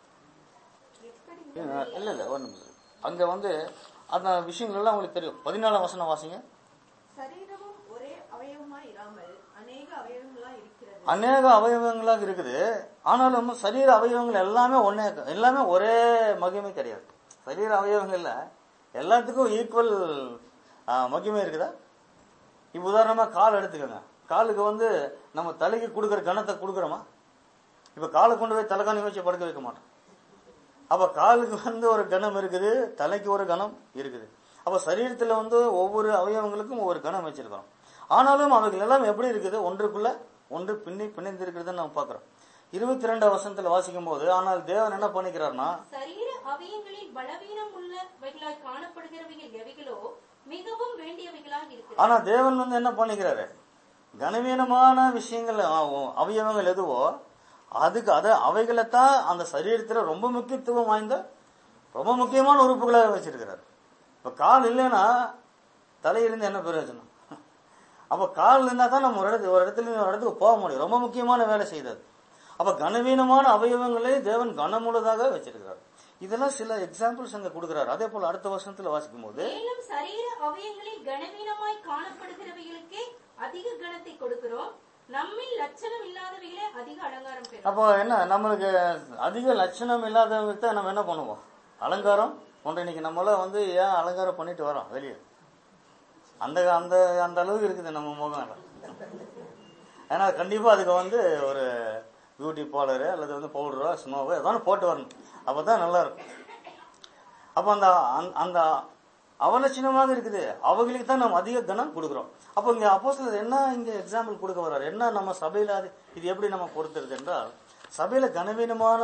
இல்ல இல்ல ஒண்ணும் இல்ல. அங்க வந்து அந்த விஷயங்கள் எல்லாம் உங்களுக்கு தெரியும் பதினாலாம் வசனம் வாசிங்க சரீரமும் ஒரே அவயவமாய் இராமல் அநேக அவயவங்களா இருக்கிறது அநேக அவயவங்களாக இருக்குது ஆனாலும் சரீர அவயவங்கள் எல்லாமே ஒன்னே எல்லாமே ஒரே மகிமை கிடையாது சரீர அவயவங்கள்ல எல்லாத்துக்கும் ஈக்குவல் மகிமை இருக்குதா இப்ப உதாரணமா கால் எடுத்துக்கோங்க காலுக்கு வந்து நம்ம தலைக்கு கொடுக்குற கணத்தை கொடுக்குறோமா இப்ப காலை கொண்டு போய் தலைக்காணி வச்சு படுக்க வைக்க மாட்டோம் அப்ப காலுக்கு வந்து ஒரு கணம் இருக்குது தலைக்கு ஒரு கணம் இருக்குது அப்ப சரீரத்துல வந்து ஒவ்வொரு அவயவங்களுக்கும் ஒவ்வொரு கணம் வச்சிருக்கிறோம் ஆனாலும் அவைகள் எல்லாம் எப்படி இருக்குது ஒன்றுக்குள்ள ஒன்று பின்னி பிணைந்து இருக்கிறதுன்னு நம்ம பாக்குறோம் இருபத்தி ரெண்டாம் வசனத்துல வாசிக்கும் போது ஆனால் தேவன் என்ன பண்ணிக்கிறார்னா சரீர அவயங்களில் பலவீனம் உள்ளவைகளாய் காணப்படுகிறவைகள் எவைகளோ மிகவும் வேண்டியவைகளாய் இருக்கிறது ஆனா தேவன் வந்து என்ன பண்ணிக்கிறாரு கனவீனமான விஷயங்கள் அ- அவயவங்கள் எதுவோ அதுக்கு அத அவைகளைத்தான் அந்த சரீரத்துல ரொம்ப முக்கியத்துவம் வாய்ந்த ரொம்ப முக்கியமான உறுப்புகளாக வச்சிருக்கிறார் இப்ப கால் இல்லைன்னா தலை இருந்து என்ன பிரயோஜனம் அப்ப கால் இருந்தா தான் நம்ம ஒரு இடத்து ஒரு இடத்துல இருந்து ஒரு இடத்துக்கு போக முடியும் ரொம்ப முக்கியமான வேலை செய்தது அப்ப கனவீனமான அவயவங்களை தேவன் கனமுள்ளதாக வச்சிருக்கிறார் இதெல்லாம் சில எக்ஸாம்பிள்ஸ் அங்க கொடுக்கிறார் அதே போல அடுத்த வருஷத்துல வாசிக்கும் போது மேலும் சரீர அவயங்களில் கனவீனமாய் காணப்படுகிறவைகளுக்கே அதிக கனத்தை கொடுக்கிறோம் நம்மில் லட்சணம் இல்லாதவைகளே அதிக அலங்காரம் பெறும் அப்போ என்ன நம்மளுக்கு அதிக லட்சணம் இல்லாதவங்க நம்ம என்ன பண்ணுவோம் அலங்காரம் ஒன்று இன்னைக்கு நம்மள வந்து ஏன் அலங்காரம் பண்ணிட்டு வரோம் வெளியே அந்த அந்த அந்த அளவுக்கு இருக்குது நம்ம முகம் ஏன்னா கண்டிப்பா அதுக்கு வந்து ஒரு பியூட்டி பார்லரு அல்லது வந்து பவுடரோ ஸ்னோவோ ஏதாவது போட்டு வரணும் அப்பதான் நல்லா இருக்கும் அப்ப அந்த அந்த- அந்த அவலட்சணமாக இருக்குது அவங்களுக்கு தான் நம்ம அதிக கனம் கொடுக்குறோம் அப்போ இங்க அப்போ என்ன இங்க எக்ஸாம்பிள் கொடுக்க வர்றாரு என்ன நம்ம சபையில அது இது எப்படி நம்ம பொறுத்துறது என்றால் சபையில கனவீனமான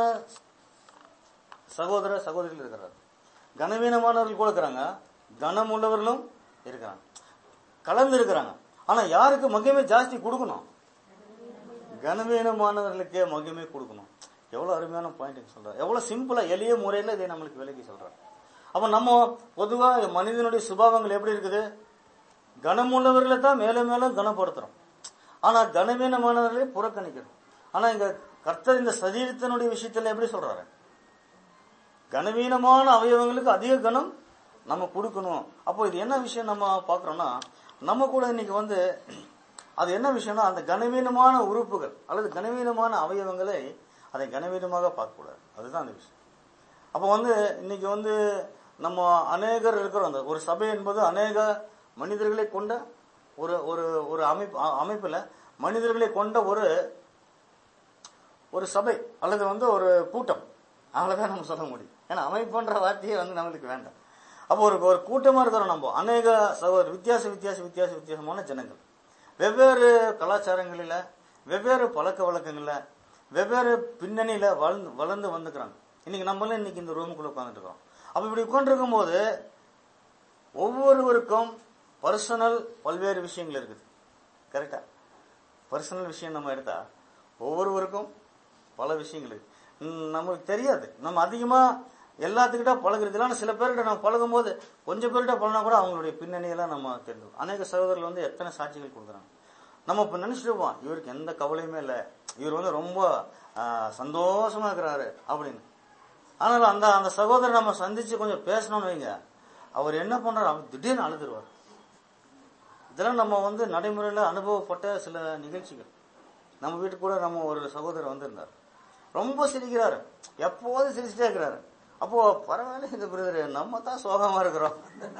சகோதர சகோதரிகள் இருக்கிறார் கனவீனமானவர்கள் கூட இருக்கிறாங்க கனம் உள்ளவர்களும் இருக்கிறாங்க கலந்து இருக்கிறாங்க ஆனா யாருக்கு மகிமை ஜாஸ்தி கொடுக்கணும் கனவீனமானவர்களுக்கே மகிமை கொடுக்கணும் எவ்வளவு அருமையான பாயிண்ட் சொல்றாரு எவ்வளவு சிம்பிளா எளிய முறையில இதை நம்மளுக்கு விலக்கி சொல்றாரு அப்ப நம்ம பொதுவா மனிதனுடைய சுபாவங்கள் எப்படி இருக்குது கனமுள்ளவர்களை தான் மேலும் மேலும் கனப்படுத்துறோம் ஆனா கனவீனமானவர்களை புறக்கணிக்கிறோம் ஆனா இங்க கர்த்தர் இந்த சரீரத்தினுடைய விஷயத்துல எப்படி சொல்றாரு கனவீனமான அவயவங்களுக்கு அதிக கனம் நம்ம கொடுக்கணும் அப்போ இது என்ன விஷயம் நம்ம பாக்குறோம்னா நம்ம கூட இன்னைக்கு வந்து அது என்ன விஷயம்னா அந்த கனவீனமான உறுப்புகள் அல்லது கனவீனமான அவயவங்களை அதை கனவீனமாக பார்க்கக்கூடாது அதுதான் அந்த விஷயம் அப்போ வந்து இன்னைக்கு வந்து நம்ம அநேகர் இருக்கிறோம் அந்த ஒரு சபை என்பது அநேக மனிதர்களை கொண்ட ஒரு ஒரு ஒரு அமைப்பு அ- அமைப்புல மனிதர்களை கொண்ட ஒரு ஒரு சபை அல்லது வந்து ஒரு கூட்டம் அவ்வளவுதான் நம்ம சொல்ல முடியும் ஏன்னா அமைப்புன்ற வார்த்தையே வந்து நம்மளுக்கு வேண்டாம் அப்போ ஒரு ஒரு கூட்டமா இருக்கிறோம் நம்ம அநேக சகோதர வித்தியாச வித்தியாச வித்தியாச வித்தியாசமான ஜனங்கள் வெவ்வேறு கலாச்சாரங்களில வெவ்வேறு பழக்க வழக்கங்கள்ல வெவ்வேறு பின்னணியில வளர்ந்து வளர்ந்து வந்துக்கிறாங்க இன்னைக்கு நம்மளும் இன்னைக்கு இந்த ரூமுக்குள்ள உட்காந்துட்டு இருக்கோம் அப்ப இப்படி உட்காந்துருக்கும் போது ஒவ்வொருவருக்கும் பர்சனல் பல்வேறு விஷயங்கள் இருக்குது கரெக்டா பர்சனல் விஷயம் நம்ம எடுத்தா ஒவ்வொருவருக்கும் பல விஷயங்கள் இருக்கு ம், நமக்கு தெரியாது நம்ம அதிகமா எல்லாத்துக்கிட்ட பழகுறது இல்லை. ஆனா சில பேர்கிட்ட நம்ம பழகும் போது கொஞ்சம் பேர்கிட்ட பழகினா கூட அவங்களுடைய பின்னணியெல்லாம் நம்ம தெரிஞ்சு அநேக சகோதரர்கள் வந்து எத்தனை சாட்சிகள் கொடுக்குறாங்க நம்ம இப்ப நினைச்சிட்டு இருப்போம் இவருக்கு எந்த கவலையுமே இல்லை இவர் வந்து ரொம்ப ஆ, சந்தோஷமா இருக்கிறாரு அப்படின்னு ஆனால் அந்த அந்த சகோதரர் நம்ம சந்திச்சு கொஞ்சம் பேசணும்னு வைங்க அவர் என்ன பண்றாரு அவர் திடீர்னு அழுதுருவார் இதெல்லாம் நம்ம வந்து நடைமுறையில அனுபவப்பட்ட சில நிகழ்ச்சிகள் நம்ம வீட்டுக்கு கூட நம்ம ஒரு சகோதரர் வந்திருந்தார் ரொம்ப சிரிக்கிறாரு எப்போதும் சிரிச்சுட்டே இருக்கிறாரு அப்போ பரவாயில்ல இந்த பிரதர் நம்ம தான் சோகமா இருக்கிறோம்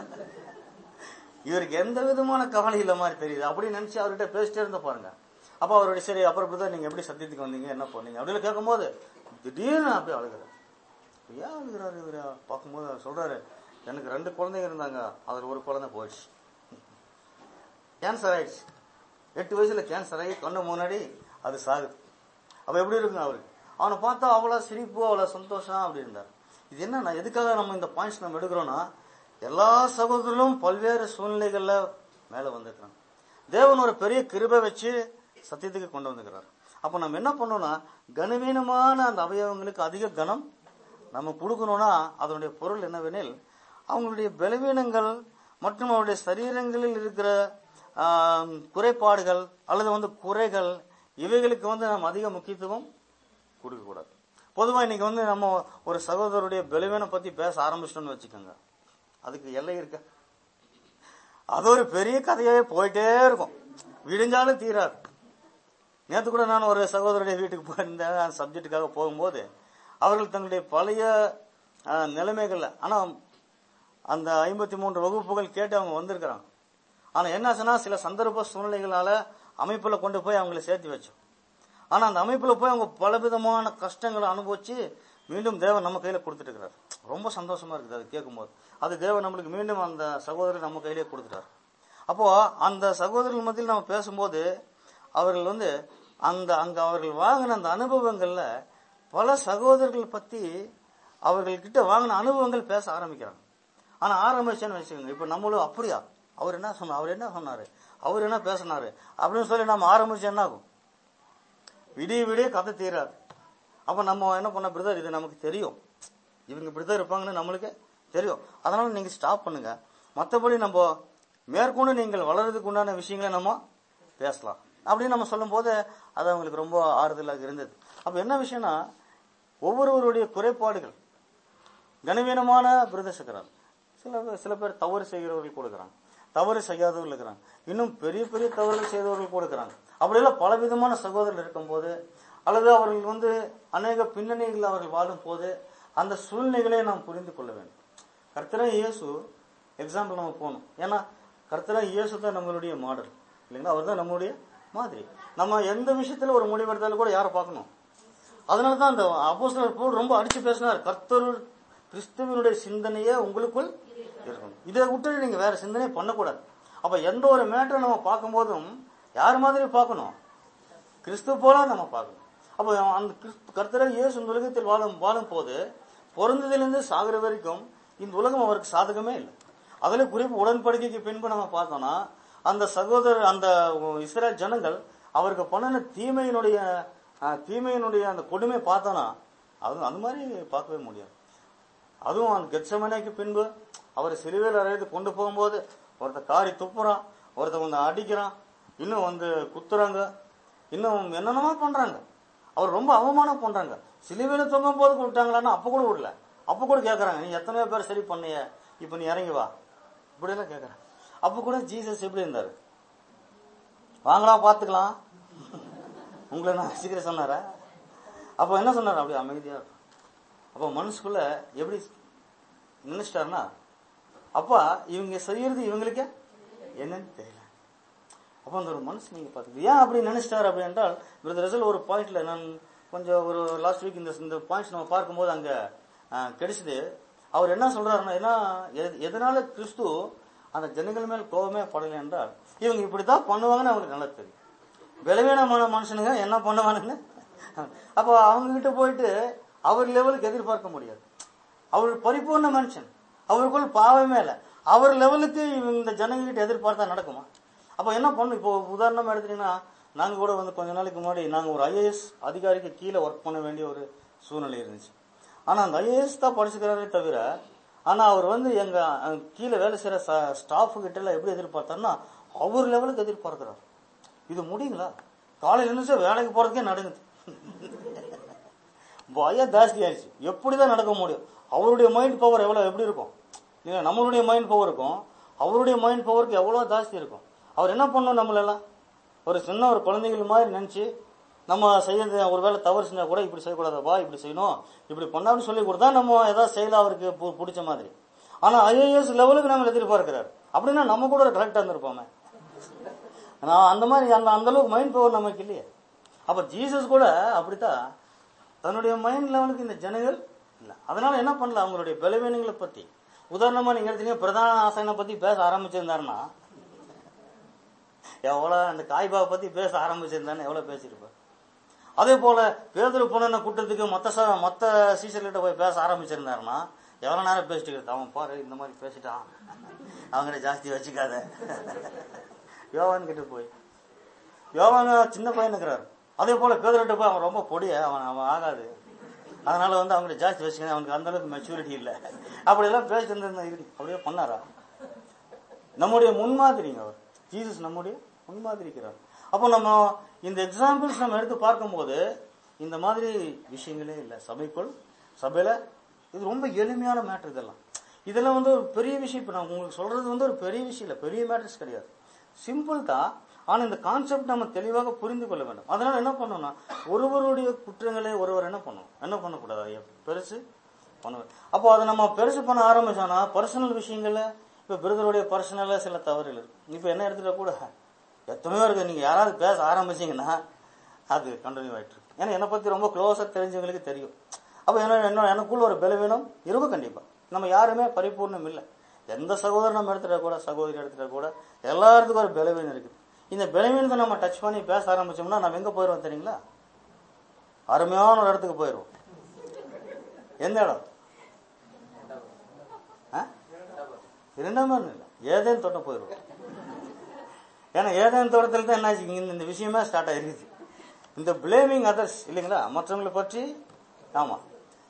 இவருக்கு எந்த விதமான கவலை இல்ல மாதிரி தெரியுது அப்படின்னு நினைச்சு அவர்கிட்ட பேசிட்டே இருந்த பாருங்க அப்ப அவருடைய சரி அப்புறம் பிரதர் நீங்க எப்படி சத்தியத்துக்கு வந்தீங்க என்ன பண்ணீங்க அப்படின்னு கேட்கும்போது திடீர்னு அப்படியே அழுகிறார் ஏன் அழுகிறாரு இவரு பார்க்கும்போது அவர் சொல்றாரு எனக்கு ரெண்டு குழந்தைங்க இருந்தாங்க அதுல ஒரு குழந்தை போயிடுச்சு கேன்சர் ஆயிடுச்சு எட்டு வயசுல கேன்சர் ஆகி கண்ணு முன்னாடி அது சாகுது அப்ப எப்படி இருக்குங்க அவருக்கு அவனை பார்த்தா அவ்வளவு சிரிப்பு அவ்வளவு சந்தோஷம் அப்படி இருந்தார் இது என்ன எதுக்காக நம்ம இந்த பாயிண்ட்ஸ் நம்ம எடுக்கிறோம்னா எல்லா சகோதரர்களும் பல்வேறு சூழ்நிலைகள்ல மேல வந்திருக்கிறாங்க தேவன் ஒரு பெரிய கிருபை வச்சு சத்தியத்துக்கு கொண்டு வந்திருக்கிறார் அப்ப நம்ம என்ன பண்ணோம்னா கனவீனமான அந்த அவயவங்களுக்கு அதிக கனம் நம்ம கொடுக்கணும்னா அதனுடைய பொருள் என்னவெனில் அவங்களுடைய பலவீனங்கள் மற்றும் அவருடைய சரீரங்களில் இருக்கிற ஆம், குறைபாடுகள் அல்லது வந்து குறைகள் இவைகளுக்கு வந்து நம்ம அதிக முக்கியத்துவம் கொடுக்கக்கூடாது பொதுவா இன்னைக்கு வந்து நம்ம ஒரு சகோதரருடைய பலவீனம் பத்தி பேச ஆரம்பிச்சிட்டோம்னு வச்சுக்கோங்க அதுக்கு எல்லை இருக்கா அது ஒரு பெரிய கதையாவே போயிட்டே இருக்கும் விடிஞ்சாலும் தீராது நேற்று கூட நான் ஒரு சகோதரருடைய வீட்டுக்கு போயிருந்தேன் அந்த சப்ஜெக்டுக்காக போகும்போது அவர்கள் தங்களுடைய பழைய அஹ், நிலைமைகள்ல ஆனா அந்த ஐம்பத்தி மூன்று வகுப்புகள் கேட்டு அவங்க வந்திருக்கிறாங்க ஆனா என்ன ஆச்சுன்னா சில சந்தர்ப்ப சூழ்நிலைகளால அமைப்புல கொண்டு போய் அவங்களை சேர்த்து வச்சோம் ஆனா அந்த அமைப்புல போய் அவங்க பலவிதமான கஷ்டங்களை அனுபவிச்சு மீண்டும் தேவன் நம்ம கையில கொடுத்துட்டு இருக்கிறார் ரொம்ப சந்தோஷமா இருக்குது அது கேட்கும்போது அது தேவன் நம்மளுக்கு மீண்டும் அந்த சகோதரர் நம்ம கையிலே கொடுத்துட்டார் அப்போ அந்த சகோதரர்கள் மத்தியில் நம்ம பேசும்போது அவர்கள் வந்து அந்த அங்க அவர்கள் வாங்கின அந்த அனுபவங்கள்ல பல சகோதரர்கள் பத்தி அவர்கள்கிட்ட வாங்கின அனுபவங்கள் பேச ஆரம்பிக்கிறாங்க ஆனா ஆரம்பிச்சேன்னு வச்சுக்கோங்க இப்ப நம்மளும் அப்படியா அவர் என்ன சொன்னார் அவர் என்ன சொன்னாரு அவர் என்ன பேசினாரு அப்படின்னு சொல்லி நம்ம ஆரம்பிச்சு என்ன ஆகும் விடிய விடிய கதை தீராது அப்ப நம்ம என்ன பண்ண பிரதர் இது நமக்கு தெரியும் இவங்க இப்படிதான் இருப்பாங்கன்னு நம்மளுக்கு தெரியும் அதனால நீங்க ஸ்டாப் பண்ணுங்க மத்தபடி நம்ம மேற்கொண்டு நீங்கள் வளர்றதுக்கு உண்டான விஷயங்களை நம்ம பேசலாம் அப்படின்னு நம்ம சொல்லும் போது அது அவங்களுக்கு ரொம்ப ஆறுதலாக இருந்தது அப்ப என்ன விஷயம்னா ஒவ்வொருவருடைய குறைபாடுகள் கனவீனமான பிரதேசக்கிறார் சில சில பேர் தவறு செய்கிறவர்கள் கொடுக்குறாங்க தவறு செய்யாதவர்கள் இருக்கிறாங்க இன்னும் பெரிய பெரிய தவறுகள் செய்தவர்கள் கொடுக்குறாங்க அப்படியெல்லாம் பலவிதமான சகோதரர்கள் இருக்கும்போது அல்லது அவர்கள் வந்து அநேக பின்னணிகள் அவர்கள் வாழும் போது அந்த சூழ்நிலைகளை நாம் புரிந்து கொள்ள வேண்டும் கர்த்தரா இயேசு எக்ஸாம்பிள் நம்ம போகணும் ஏன்னா கர்த்தரா இயேசு தான் நம்மளுடைய மாடல் இல்லைங்களா அவர் தான் நம்மளுடைய மாதிரி நம்ம எந்த விஷயத்துல ஒரு முடிவெடுத்தாலும் கூட யாரை பார்க்கணும் அதனால தான் அந்த அப்போஸ்தலர் பவுல் ரொம்ப அடிச்சு பேசினார் கர்த்தர் கிறிஸ்துவனுடைய சிந்தனையே உங்களுக்குள் இருக்கணும் இதை விட்டு நீங்க வேற சிந்தனை பண்ணக்கூடாது அப்ப எந்த ஒரு மேட்டரை நம்ம பார்க்கும்போதும் யார் மாதிரி பார்க்கணும் கிறிஸ்து போல நம்ம பார்க்கணும் அப்போ அந்த கிறிஸ்து- கர்த்தரை இயேசு இந்த உலகத்தில் வாழும் வாழும் போது பிறந்ததிலிருந்து சாகுற வரைக்கும் இந்த உலகம் அவருக்கு சாதகமே இல்லை அதுல குறிப்பு உடன்படிக்கைக்கு பின்பு நம்ம பார்த்தோம்னா அந்த சகோதரர் அந்த இஸ்ரேல் ஜனங்கள் அவருக்கு பண்ணின தீமையினுடைய அஹ், தீமையினுடைய அந்த கொடுமை பார்த்தோம்னா அது அந்த மாதிரி பார்க்கவே முடியாது அதுவும் அந்த கெட்சமனைக்கு பின்பு அவர் சிலுவையில் அறையது கொண்டு போகும்போது ஒருத்தன் காரி துப்புறான் ஒருத்தன் வந்து அடிக்கிறான் இன்னும் வந்து குத்துறாங்க இன்னும் என்னென்னமோ பண்றாங்க அவர் ரொம்ப அவமானம் பண்றாங்க சிலுவையில தொங்கும் போது விட்டாங்களான்னா அப்ப கூட விடல அப்ப கூட கேக்குறாங்க நீ எத்தனையோ பேர் சரி பண்ணிய இப்ப நீ இறங்கி வா இப்படி எல்லாம் கேக்குறாங்க அப்ப கூட ஜீசஸ் எப்படி இருந்தாரு வாங்கலாம் பாத்துக்கலாம் உங்களை நான் சீக்கிரம் சொன்னாரா அப்ப என்ன சொன்னாரு அப்படி அமைதியா இருக்கும். அப்ப மனசுக்குள்ள எப்படி நினைச்சிட்டாருன்னா அப்பா இவங்க செய்யறது இவங்களுக்கு என்னன்னு தெரியல அப்ப அந்த ஒரு மனசு நீங்க பாத்துக்கு ஏன் அப்படி நினைச்சிட்டாரு அப்படி என்றால் இந்த ரிசல்ட் ஒரு பாயிண்ட்ல நான் கொஞ்சம் ஒரு லாஸ்ட் வீக் இந்த இந்த பாயிண்ட்ஸ் நம்ம பார்க்கும்போது அங்க அஹ், கிடைச்சது அவர் என்ன சொல்றாருன்னா ஏன்னா எது- எதனால கிறிஸ்து அந்த ஜனங்கள் மேல் கோபமே படலை என்றால் இவங்க இப்படித்தான் பண்ணுவாங்கன்னு அவங்களுக்கு நல்லா தெரியும் பலவீனமான மனுஷனுங்க என்ன பண்ணுவானுன்னு அப்போ அவங்க கிட்ட போயிட்டு அவர் லெவலுக்கு எதிர்பார்க்க முடியாது அவர் பரிபூர்ண மனுஷன் அவருக்குள் பாவமே இல்லை அவர் லெவலுக்கு இவங்க இந்த ஜனங்க கிட்ட எதிர்பார்த்தா நடக்குமா அப்போ என்ன பண்ணும் இப்போ உதாரணமா எடுத்தீங்கன்னா நாங்க கூட வந்து கொஞ்ச நாளைக்கு முன்னாடி நாங்க ஒரு ஐஏஎஸ் அதிகாரிக்கு கீழே ஒர்க் பண்ண வேண்டிய ஒரு சூழ்நிலை இருந்துச்சு ஆனா அந்த ஐஏஎஸ் தான் படிச்சுக்கிறாரே தவிர ஆனா அவர் வந்து எங்க அஹ், கீழே வேலை செய்யற ஸ்டாஃப் கிட்ட எல்லாம் எப்படி எதிர்பார்த்தாருன்னா அவர் லெவலுக்கு எதிர்பார்க்கிறார் இது முடியுங்களா காலையில இருந்து வேலைக்கு போறதுக்கே நடுங்குது பயம் ஜாஸ்தி ஆயிடுச்சு எப்படிதான் நடக்க முடியும் அவருடைய மைண்ட் பவர் எவ்வளவு எப்படி இருக்கும் இல்ல நம்மளுடைய மைண்ட் பவர் இருக்கும் அவருடைய மைண்ட் பவருக்கு எவ்வளவு ஜாஸ்தி இருக்கும் அவர் என்ன பண்ணும் நம்மளெல்லாம் ஒரு சின்ன ஒரு குழந்தைகள் மாதிரி நினைச்சு நம்ம செய்யறது ஒரு வேளை தவறு செஞ்சா கூட இப்படி செய்யக்கூடாது வா இப்படி செய்யணும் இப்படி பண்ணான்னு சொல்லி கொடுத்தா நம்ம ஏதாவது செய்யலாம் அவருக்கு பு- பிடிச்ச மாதிரி ஆனா ஐஏஎஸ் லெவலுக்கு நம்ம எதிர்பார்க்கிறார் அப்படின்னா நம்ம கூட கரெக்டா இருந்திருப்போமே நான் அந்த மாதிரி அந்த அந்த அளவுக்கு மைண்ட் பவர் நமக்கு இல்லையே அப்ப ஜீசஸ் கூட அப்படித்தான் தன்னுடைய மைண்ட் லெவலுக்கு இந்த ஜனங்கள் இல்ல அதனால என்ன பண்ணல அவங்களுடைய பலவீனங்களை பத்தி உதாரணமா நீங்க எடுத்தீங்க பிரதான ஆசைனை பத்தி பேச ஆரம்பிச்சிருந்தாருன்னா எவ்வளவு அந்த காய்பாவை பத்தி பேச ஆரம்பிச்சிருந்தான்னு எவ்வளவு பேசியிருப்பார் அதே போல பேதரு பொண்ணு கூட்டத்துக்கு மொத்த ச- மொத்த சீசர்கிட்ட போய் பேச ஆரம்பிச்சிருந்தாருன்னா எவ்வளவு நேரம் பேசிட்டு இருக்கு அவன் பாரு இந்த மாதிரி பேசிட்டான் அவங்ககிட்ட ஜாஸ்தி வச்சுக்காத யோவான் கிட்ட போய் யோவான் சின்ன பையன் இருக்கிறார் அதே போல பேதர்கிட்ட போய் அவன் ரொம்ப பொடிய அவன் அவன் ஆகாது அதனால வந்து அவங்கள்ட்ட ஜாஸ்தி வச்சுக்கணும் அவனுக்கு அந்த அளவுக்கு மெச்சூரிட்டி இல்லை அப்படியெல்லாம் பேசிட்டு இருந்த இருக்கு அப்படியே பண்ணாரா நம்முடைய முன்மாதிரிங்க அவர் ஜீசஸ் நம்முடைய முன்மாதிரிக்கிறார் அப்போ நம்ம இந்த எக்ஸாம்பிள்ஸ் நம்ம எடுத்து பார்க்கும்போது இந்த மாதிரி விஷயங்களே இல்லை சபைக்குள் சபையில இது ரொம்ப எளிமையான மேட்டர் இதெல்லாம் இதெல்லாம் வந்து ஒரு பெரிய விஷயம் இப்போ நான் உங்களுக்கு சொல்றது வந்து ஒரு பெரிய விஷயம் இல்லை பெரிய மேட்டர்ஸ் கிடையாது சிம்பிள் தான் ஆனா இந்த கான்செப்ட் நம்ம தெளிவாக புரிந்து கொள்ள வேண்டும் அதனால என்ன பண்ணணும்னா ஒருவருடைய குற்றங்களை ஒருவர் என்ன பண்ணணும் என்ன பண்ணக்கூடாது ஐயா பெருசு பண்ணுவேன் அப்போ அதை நம்ம பெருசு பண்ண ஆரம்பிச்சோம்னா பர்சனல் விஷயங்கள்ல இப்ப பிரதருடைய பர்சனல்ல சில தவறுகள் இருக்கு இப்ப என்ன எடுத்துட்டா கூட எத்தனையோ இருக்கு நீங்க யாராவது பேச ஆரம்பிச்சீங்கன்னா அது கண்டினியூ ஆயிட்டு இருக்கு ஏன்னா என்னை பத்தி ரொம்ப க்ளோஸா தெரிஞ்சவங்களுக்கு தெரியும் அப்ப என்ன என்ன எனக்குள்ள ஒரு பலவீனம் இருக்கும் கண்டிப்பா நம்ம யாருமே பரிபூர்ணம் இல்லை எந்த சகோதரன் நம்ம எடுத்துட்டா கூட சகோதரி எடுத்துட்டா கூட எல்லாத்துக்கும் ஒரு பலவீனம் இருக்கு இந்த பலவீனத்தை நம்ம டச் பண்ணி பேச ஆரம்பிச்சோம்னா நம்ம எங்க போயிடுவோம் தெரியுங்களா அருமையான ஒரு இடத்துக்கு போயிடுவோம் எந்த இடம் ஆ? இரண்டாம் இடம் இல்லை ஏதேன் தோட்டம் போயிடுவோம் ஏன்னா ஏதேன் தோட்டத்தில் தான் என்னாச்சு இங்க இந்த விஷயமே ஸ்டார்ட் ஆயிருக்குது இந்த பிளேமிங் அதர்ஸ் இல்லைங்களா மற்றவங்களை பற்றி ஆமா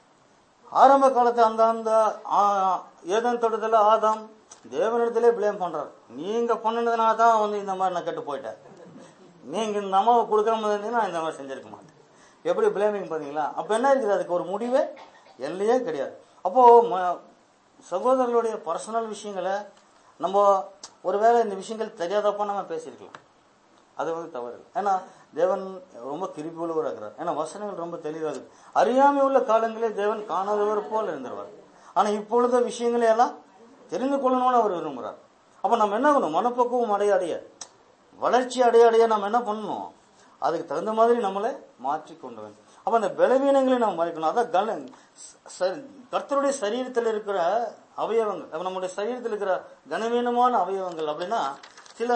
ஆரம்ப காலத்து அந்த அந்த ஆ, ஏதேன் தோட்டத்தில் ஆதாம் தேவனிடத்திலே பிளேம் பண்றாரு நீங்க பண்ணினதுனால தான் வந்து இந்த மாதிரி நான் கெட்டு போயிட்டேன் நீங்க இந்த அம்மாவை கொடுக்காம இருந்தீங்கன்னா நான் இந்த மாதிரி செஞ்சிருக்க மாட்டேன் எப்படி பிளேமிங் பாத்தீங்களா அப்ப என்ன இருக்குது அதுக்கு ஒரு முடிவே எல்லையே கிடையாது அப்போ ம- சகோதரர்களுடைய பர்சனல் விஷயங்களை நம்ம ஒருவேளை இந்த விஷயங்கள் தெரியாதப்ப நம்ம பேசியிருக்கலாம் அது வந்து தவறு இல்லை. ஏன்னா தேவன் ரொம்ப கிருபி உள்ளவராக இருக்கிறார் ஏன்னா வசனங்கள் ரொம்ப தெளிவாக இருக்கு அறியாமை உள்ள காலங்களே தேவன் காணாதவர் போல் இருந்துருவார் ஆனா இப்பொழுது விஷயங்களை எல்லாம் தெரிந்து கொள்ளணும்னு அவர் விரும்புறார் அப்ப நம்ம என்ன பண்ணணும் மனப்பக்குவம் அடைய அடைய வளர்ச்சி அடைய அடைய நம்ம என்ன பண்ணணும் அதுக்கு தகுந்த மாதிரி நம்மளை மாற்றி கொண்டு வேண்டும் அப்ப அந்த பலவீனங்களை நம்ம மறைக்கணும் அதான் கன ச- கர்த்தருடைய சரீரத்தில் இருக்கிற அவயவங்கள் அப்ப நம்முடைய சரீரத்தில் இருக்கிற கனவீனமான அவயவங்கள் அப்படின்னா சில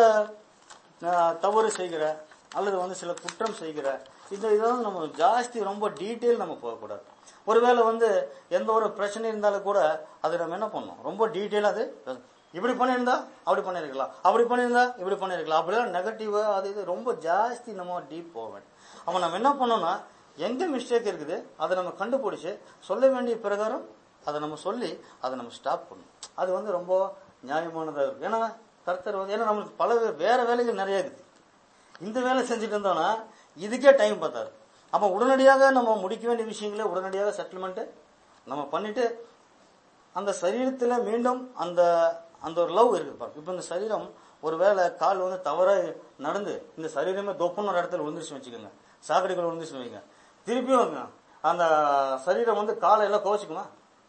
அஹ், தவறு செய்கிற அல்லது வந்து சில குற்றம் செய்கிற இந்த இதெல்லாம் நம்ம ஜாஸ்தி ரொம்ப டீட்டெயில் நம்ம போகக்கூடாது ஒருவேளை வந்து எந்த ஒரு பிரச்சனை இருந்தாலும் கூட அது நம்ம என்ன பண்ணணும் ரொம்ப டீட்டெயிலாக அது இப்படி பண்ணியிருந்தா அப்படி பண்ணியிருக்கலாம் அப்படி பண்ணியிருந்தா இப்படி பண்ணியிருக்கலாம் அப்படிலாம் நெகட்டிவா அது இது ரொம்ப ஜாஸ்தி நம்ம டீப் போக வேண்டும் அப்ப நம்ம என்ன பண்ணோம்னா எங்க மிஸ்டேக் இருக்குது அதை நம்ம கண்டுபிடிச்சு சொல்ல வேண்டிய பிரகாரம் அதை நம்ம சொல்லி அதை நம்ம ஸ்டாப் பண்ணணும் அது வந்து ரொம்ப நியாயமானதாக இருக்கும் ஏன்னா கர்த்தர் வந்து ஏன்னா நம்மளுக்கு பல வே- வேற வேலைகள் நிறைய இருக்குது இந்த வேலை செஞ்சுட்டு இருந்தோம்னா இதுக்கே டைம் பார்த்தாரு அப்ப உடனடியாக நம்ம முடிக்க வேண்டிய விஷயங்களை உடனடியாக செட்டில்மெண்ட் நம்ம பண்ணிட்டு அந்த சரீரத்துல மீண்டும் அந்த அந்த ஒரு லவ் இருக்கு பாருங்க இப்ப இந்த சரீரம் ஒருவேளை கால் வந்து தவறா நடந்து இந்த சரீரமே தொப்புன்னு ஒரு இடத்துல விழுந்துருச்சு வச்சுக்கோங்க சாக்கடைகள் விழுந்துருச்சு வைங்க திருப்பியும் அந்த சரீரம் வந்து காலை எல்லாம் கோச்சிக்குமா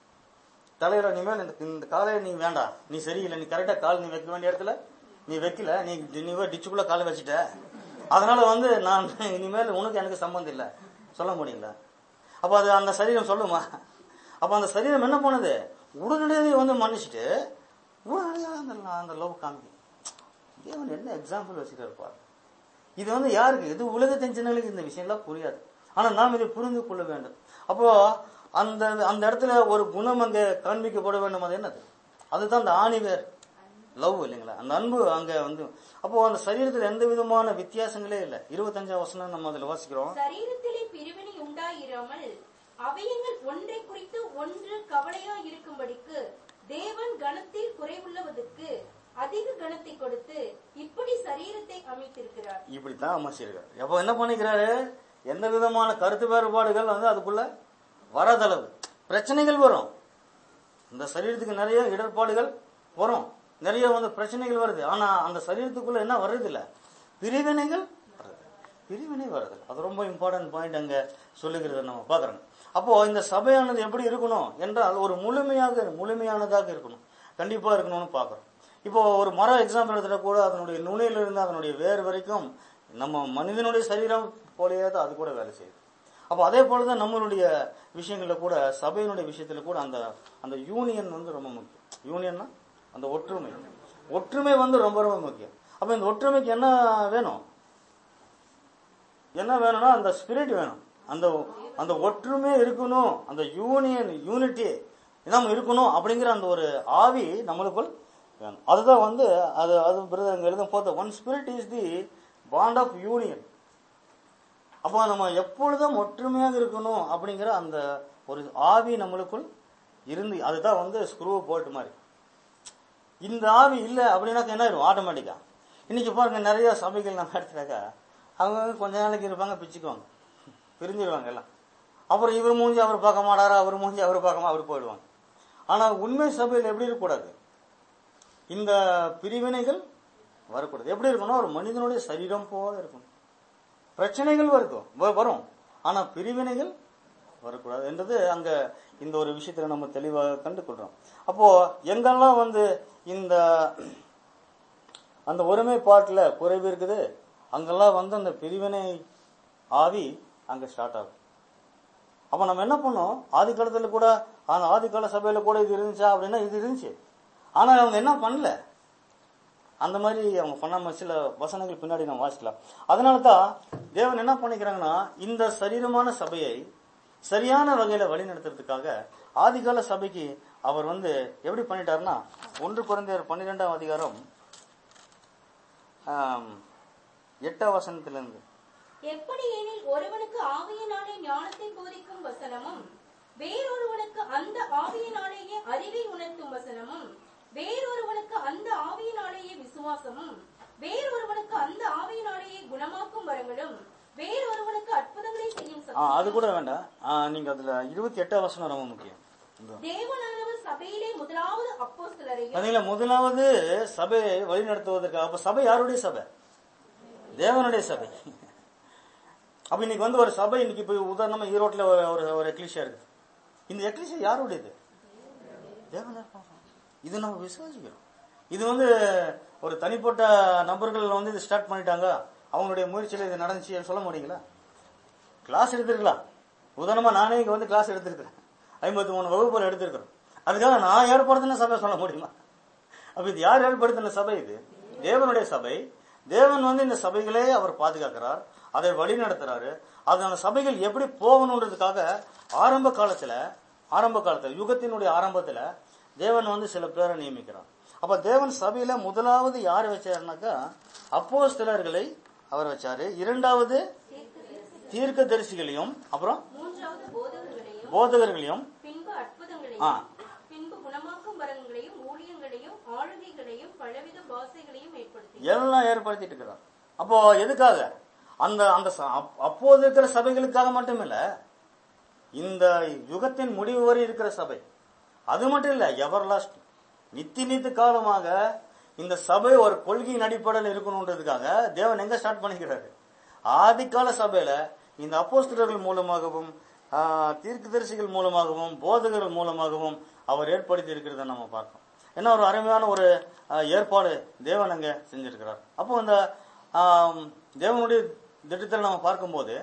தலையில நீ மேல இந்த இந்த காலையை நீ வேண்டாம் நீ சரியில்லை நீ கரெக்டா கால் நீ வைக்க வேண்டிய இடத்துல நீ வைக்கல நீ நீ டிச்சுக்குள்ள காலை வச்சுட்ட அதனால வந்து நான் இனிமேல் உனக்கு எனக்கு சம்பந்தம் இல்லை சொல்ல முடியுங்களா அப்ப அது அந்த சரீரம் சொல்லுமா அப்ப அந்த சரீரம் என்ன பண்ணுது உடனடியாக வந்து மன்னிச்சுட்டு உடனடியாக அந்த அந்த லவ் காமிக்கும் தேவன் என்ன எக்ஸாம்பிள் வச்சுட்டு இருப்பார் இது வந்து யாருக்கு இது உலகத்தின் ஜனங்களுக்கு இந்த விஷயம்லாம் புரியாது ஆனா நாம் இதை புரிந்து கொள்ள வேண்டும் அப்போ அந்த அந்த இடத்துல ஒரு குணம் அங்க காண்பிக்கப்பட வேண்டும் அது என்னது அதுதான் அந்த ஆணிவேர் லவ் இல்லைங்களா அந்த அன்பு அங்க வந்து அப்போ அந்த சரீரத்துல எந்த விதமான வித்தியாசங்களே இல்லை இருபத்தஞ்சாம் வசனம் நம்ம அதுல வாசிக்கிறோம் சரீரத்திலே பிரிவினை உண்டாயிராமல் அவயங்கள் ஒன்றை குறித்து ஒன்று கவலையா இருக்கும்படிக்கு தேவன் கணத்தில் குறைவுள்ளவதற்கு அதிக கணத்தை கொடுத்து இப்படி சரீரத்தை அமைத்திருக்கிறார் இப்படித்தான் அமைச்சிருக்காரு அப்போ என்ன பண்ணிக்கிறாரு எந்த விதமான கருத்து வேறுபாடுகள் வந்து அதுக்குள்ள வராதளவு பிரச்சனைகள் வரும் இந்த சரீரத்துக்கு நிறைய இடர்பாடுகள் வரும் நிறைய வந்து பிரச்சனைகள் வருது ஆனா அந்த சரீரத்துக்குள்ள என்ன வர்றது இல்ல பிரிவினைகள் வருது பிரிவினை வருது அது ரொம்ப இம்பார்ட்டன்ட் பாயிண்ட் அங்க சொல்லுகிறத நம்ம பாக்குறோம் அப்போ இந்த சபையானது எப்படி இருக்கணும் என்றால் ஒரு முழுமையாக முழுமையானதாக இருக்கணும் கண்டிப்பா இருக்கணும்னு பாக்குறோம் இப்போ ஒரு மரம் எக்ஸாம்பிள் எடுத்துட்டா கூட அதனுடைய நுனியிலிருந்து அதனுடைய வேர் வரைக்கும் நம்ம மனிதனுடைய சரீரம் போலயே தான் அது கூட வேலை செய்யுது அப்போ அதே போலதான் நம்மளுடைய விஷயங்கள்ல கூட சபையினுடைய விஷயத்துல கூட அந்த அந்த யூனியன் வந்து ரொம்ப முக்கியம் யூனியன்னா அந்த ஒற்றுமை ஒற்றுமை வந்து ரொம்ப ரொம்ப முக்கியம் அப்ப இந்த ஒற்றுமைக்கு என்ன வேணும் என்ன வேணும்னா அந்த ஸ்பிரிட் வேணும் அந்த அந்த ஒற்றுமை இருக்கணும் அந்த யூனியன் யூனிட்டி நம்ம இருக்கணும் அப்படிங்கிற அந்த ஒரு ஆவி நம்மளுக்குள் வேணும் அதுதான் வந்து அது அது பிரதர் அங்க எழுதும் போது one spirit is the bond of union அப்போ நம்ம எப்பொழுதும் ஒற்றுமையாக இருக்கணும் அப்படிங்கிற அந்த ஒரு ஆவி நம்மளுக்குள் இருந்து அதுதான் வந்து ஸ்க்ரூ போல்ட் மாதிரி இந்த ஆவி இல்லை அப்படின்னாக்க என்ன ஆயிடும் ஆட்டோமேட்டிக்கா இன்னைக்கு பாருங்க நிறைய சபைகள் நம்ம எடுத்துட்டாக்கா அவங்க கொஞ்ச நாளைக்கு இருப்பாங்க பிச்சுக்குவாங்க பிரிஞ்சிருவாங்க எல்லாம் அப்புறம் இவர் மூஞ்சி அவர் பார்க்க மாட்டாரா அவர் மூஞ்சி அவர் பார்க்காம அவர் போயிடுவாங்க ஆனா உண்மை சபையில் எப்படி இருக்கக்கூடாது இந்த பிரிவினைகள் வரக்கூடாது எப்படி இருக்கணும் ஒரு மனிதனுடைய சரீரம் போல இருக்கணும் பிரச்சனைகள் வருக்கும் வ- வரும் ஆனா பிரிவினைகள் வரக்கூடாது என்றது அங்க இந்த ஒரு விஷயத்துல நம்ம தெளிவாக கண்டு கொள்றோம் அப்போ எங்கெல்லாம் வந்து இந்த அந்த ஒருமைப்பாட்டுல குறைவு இருக்குது அங்கெல்லாம் வந்து அந்த பிரிவினை ஆவி அங்க ஸ்டார்ட் ஆகும் அப்ப நம்ம என்ன பண்ணோம் ஆதி காலத்துல கூட அந்த ஆதி கால சபையில கூட இது இருந்துச்சா அப்படின்னா இது இருந்துச்சு ஆனா அவங்க என்ன பண்ணல அந்த மாதிரி அவங்க பண்ணாம சில வசனங்கள் பின்னாடி நம்ம வாசிக்கலாம் அதனால தான் தேவன் என்ன பண்ணிக்கிறாங்கன்னா இந்த சரீரமான சபையை சரியான வகையில வழி நடத்துறதுக்காக ஆதிகால சபைக்கு அவர் வந்து எப்படி பண்ணிட்டாருன்னா ஒன்று குறைந்தர் பன்னிரெண்டாம் அதிகாரம் ஆம், எட்டாம் வசனத்திலிருந்து எப்படி எனில் ஒருவனுக்கு ஆவியினாலே ஞானத்தை போதிக்கும் வசனமும் வேறொருவனுக்கு அந்த ஆவியினாலேயே அறிவை உணர்த்தும் வசனமும் வேறொருவனுக்கு அந்த ஆவியினாலேயே விசுவாசமும் வேறொருவனுக்கு அந்த ஆவியினாலேயே குணமாக்கும் வரங்களும் வேறொருவனுக்கு அற்புதங்களை செய்யும் ஆ, அது சக்தியும் கூட வேண்டாம் ஆ, நீங்க அதுல இருபத்தி எட்டாம் வசனம் ரொம்ப முக்கியம் இந்த தேவனானவர் சபையிலே முதலாவது அப்போஸ்தலரையும் பாத்தீங்களா முதலாவது சபையை வழி நடத்துவதற்காக அப்ப சபை யாருடைய சபை தேவனுடைய சபை அப்ப இன்னைக்கு வந்து ஒரு சபை இன்னைக்கு இப்ப உதாரணமா ஈரோட்ல ஒரு ஒரு- ஒரு எக்லிஷியா இருக்கு இந்த எக்லிஷியா யாருடையது தேவன் இது நம்ம விசுவாசிக்கிறோம் இது வந்து ஒரு தனிப்பட்ட நபர்கள் வந்து இது ஸ்டார்ட் பண்ணிட்டாங்க அவங்களுடைய முயற்சியில இது நடந்துச்சு சொல்ல முடியுங்களா கிளாஸ் எடுத்திருக்கலாம் உதாரணமா நானே இங்க வந்து கிளாஸ் எடுத்திருக்கிறேன் ஐம்பத்தி மூணு வகுப்புகள் எடுத்திருக்கிறோம் அதுக்காக நான் ஏற்படுத்தின சபை சொல்ல முடியுமா அப்ப இது யார் ஏற்படுத்தின சபை இது தேவனுடைய சபை தேவன் வந்து இந்த சபைகளே அவர் பாதுகாக்கிறார் அதை வழி நடத்துறாரு அது அந்த சபைகள் எப்படி போகணுன்றதுக்காக ஆரம்ப காலத்துல ஆரம்ப காலத்துல யுகத்தினுடைய ஆரம்பத்துல தேவன் வந்து சில பேரை நியமிக்கிறார் அப்ப தேவன் சபையில முதலாவது யார் வச்சாருனாக்கா அப்போஸ்தலர்களை அவர் வச்சாரு இரண்டாவது தீர்க்க தரிசிகளையும் அப்புறம் மூன்றாவது போதகர்களையும் போதகர்களையும் பின்பு ஆ. அற்புதங்களையும் பின்பு குணமாக்கும் வரங்களையும் ஊழியங்களையும் ஆளுகைகளையும் பலவித பாசைகளையும் ஏற்படுத்தி எல்லாம் ஏற்படுத்திட்டு இருக்கிறார் அப்போ எதுக்காக அந்த அந்த ச- அப்- அப்போது இருக்கிற சபைகளுக்காக மட்டுமில்ல இந்த யுகத்தின் முடிவு வரை இருக்கிற சபை அது மட்டும் இல்ல எவர் லாஸ்ட் நித்தி நித்து காலமாக இந்த சபை ஒரு கொள்கையின் அடிப்படையில் இருக்கணுன்றதுக்காக தேவன் எங்க ஸ்டார்ட் பண்ணிக்கிறாரு ஆதிக்கால சபையில இந்த அப்போஸ்தலர்கள் மூலமாகவும் ஆஹ், தீர்க்கதரிசிகள் மூலமாகவும் போதகர்கள் மூலமாகவும் அவர் ஏற்படுத்தி இருக்கிறத நம்ம பார்க்கணும் என்ன ஒரு அருமையான ஒரு ஆஹ், ஏற்பாடு தேவன் அங்க செஞ்சிருக்கிறார் அப்போ இந்த ஆம், தேவனுடைய திட்டத்தில் நம்ம பார்க்கும்போது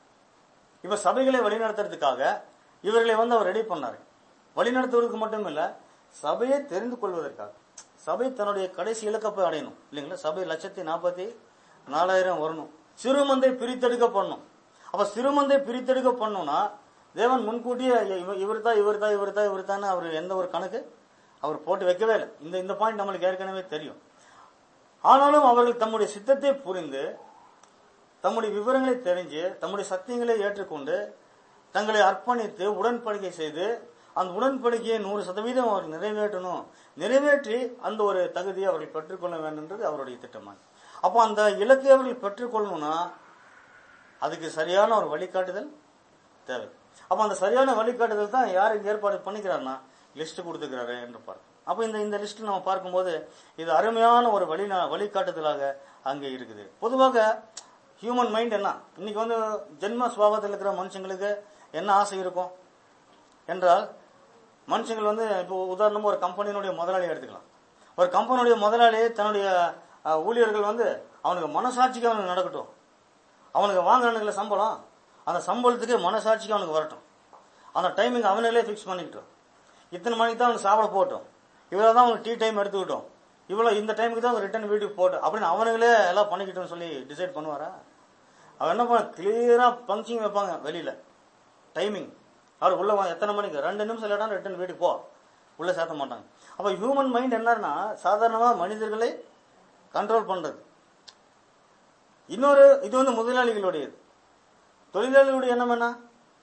இப்ப சபைகளை வழிநடத்துறதுக்காக இவர்களை வந்து அவர் ரெடி பண்ணாரு வழிநடத்துவதற்கு மட்டும் இல்ல சபையை தெரிந்து கொள்வதற்காக சபை தன்னுடைய கடைசி இலக்க போய் அடையணும் இல்லைங்களா சபை லட்சத்தி நாற்பத்தி நாலாயிரம் வரணும் சிறுமந்தை பிரித்தெடுக்க பண்ணும் அப்ப சிறுமந்தை பிரித்தெடுக்க பண்ணணும்னா தேவன் முன்கூட்டியே இவர் தான் இவர் தான் இவர் தான் இவர் தான் அவர் எந்த ஒரு கணக்கு அவர் போட்டு வைக்கவே இல்லை இந்த இந்த பாயிண்ட் நம்மளுக்கு ஏற்கனவே தெரியும் ஆனாலும் அவர்கள் தம்முடைய சித்தத்தை புரிந்து தம்முடைய விவரங்களை தெரிஞ்சு தம்முடைய சத்தியங்களை ஏற்றுக்கொண்டு தங்களை அர்ப்பணித்து உடன்படிக்கை செய்து அந்த உடன்படிக்கையை நூறு சதவீதம் அவர் நிறைவேற்றணும் நிறைவேற்றி அந்த ஒரு தகுதியை அவர்கள் பெற்றுக்கொள்ள வேண்டும்ன்றது அவருடைய திட்டமாக அப்போ அந்த இலக்கை அவர்கள் பெற்றுக்கொள்ளணும்னா அதுக்கு சரியான ஒரு வழிகாட்டுதல் தேவை அப்ப அந்த சரியான வழிகாட்டுதல் தான் யார் இங்க ஏற்பாடு பண்ணிக்கிறாருன்னா லிஸ்ட் கொடுத்துக்கிறாரு என்று பார்க்கும் அப்ப இந்த இந்த லிஸ்ட் நம்ம பார்க்கும்போது இது அருமையான ஒரு வழி வழிகாட்டுதலாக அங்கே இருக்குது பொதுவாக ஹியூமன் மைண்ட் என்ன இன்னைக்கு வந்து ஜென்ம சுவாபத்தில் இருக்கிற மனுஷங்களுக்கு என்ன ஆசை இருக்கும் என்றால் மனுஷங்கள் வந்து இப்போ உதாரணமா ஒரு கம்பெனியினுடைய முதலாளி எடுத்துக்கலாம் ஒரு கம்பெனியுடைய முதலாளி தன்னுடைய அஹ், ஊழியர்கள் வந்து அவனுக்கு மனசாட்சிக்கு அவனுக்கு நடக்கட்டும் அவனுக்கு வாங்குறானுங்கள சம்பளம் அந்த சம்பளத்துக்கு மனசாட்சிக்கு அவனுக்கு வரட்டும் அந்த டைமிங் அவனுங்களே ஃபிக்ஸ் பண்ணிக்கிட்டோம் இத்தனை மணிக்கு தான் அவனுக்கு சாப்பிட போட்டோம் இவ்வளோ தான் அவனுக்கு டீ டைம் எடுத்துக்கிட்டோம் இவ்வளோ இந்த டைமுக்கு தான் ரிட்டர்ன் வீட்டுக்கு போட்டோம் அப்படின்னு அவனுங்களே எல்லாம் பண்ணிக்கிட்டோம்னு சொல்லி டிசைட் பண்ணுவாரா அவன் என்ன பண்ண கிளியரா பங்க்சிங் வைப்பாங்க வெளியில டைமிங் அவர் உள்ள வா எத்தனை மணிக்கு ரெண்டு நிமிஷம் இல்லாட்டா ரிட்டர்ன் வீட்டுக்கு போ உள்ள சேர்த்த மாட்டாங்க அப்ப ஹியூமன் மைண்ட் என்னன்னா சாதாரணமா மனிதர்களை கண்ட்ரோல் பண்றது இன்னொரு இது வந்து முதலாளிகளுடையது தொழிலாளிகளுடைய எண்ணம் என்ன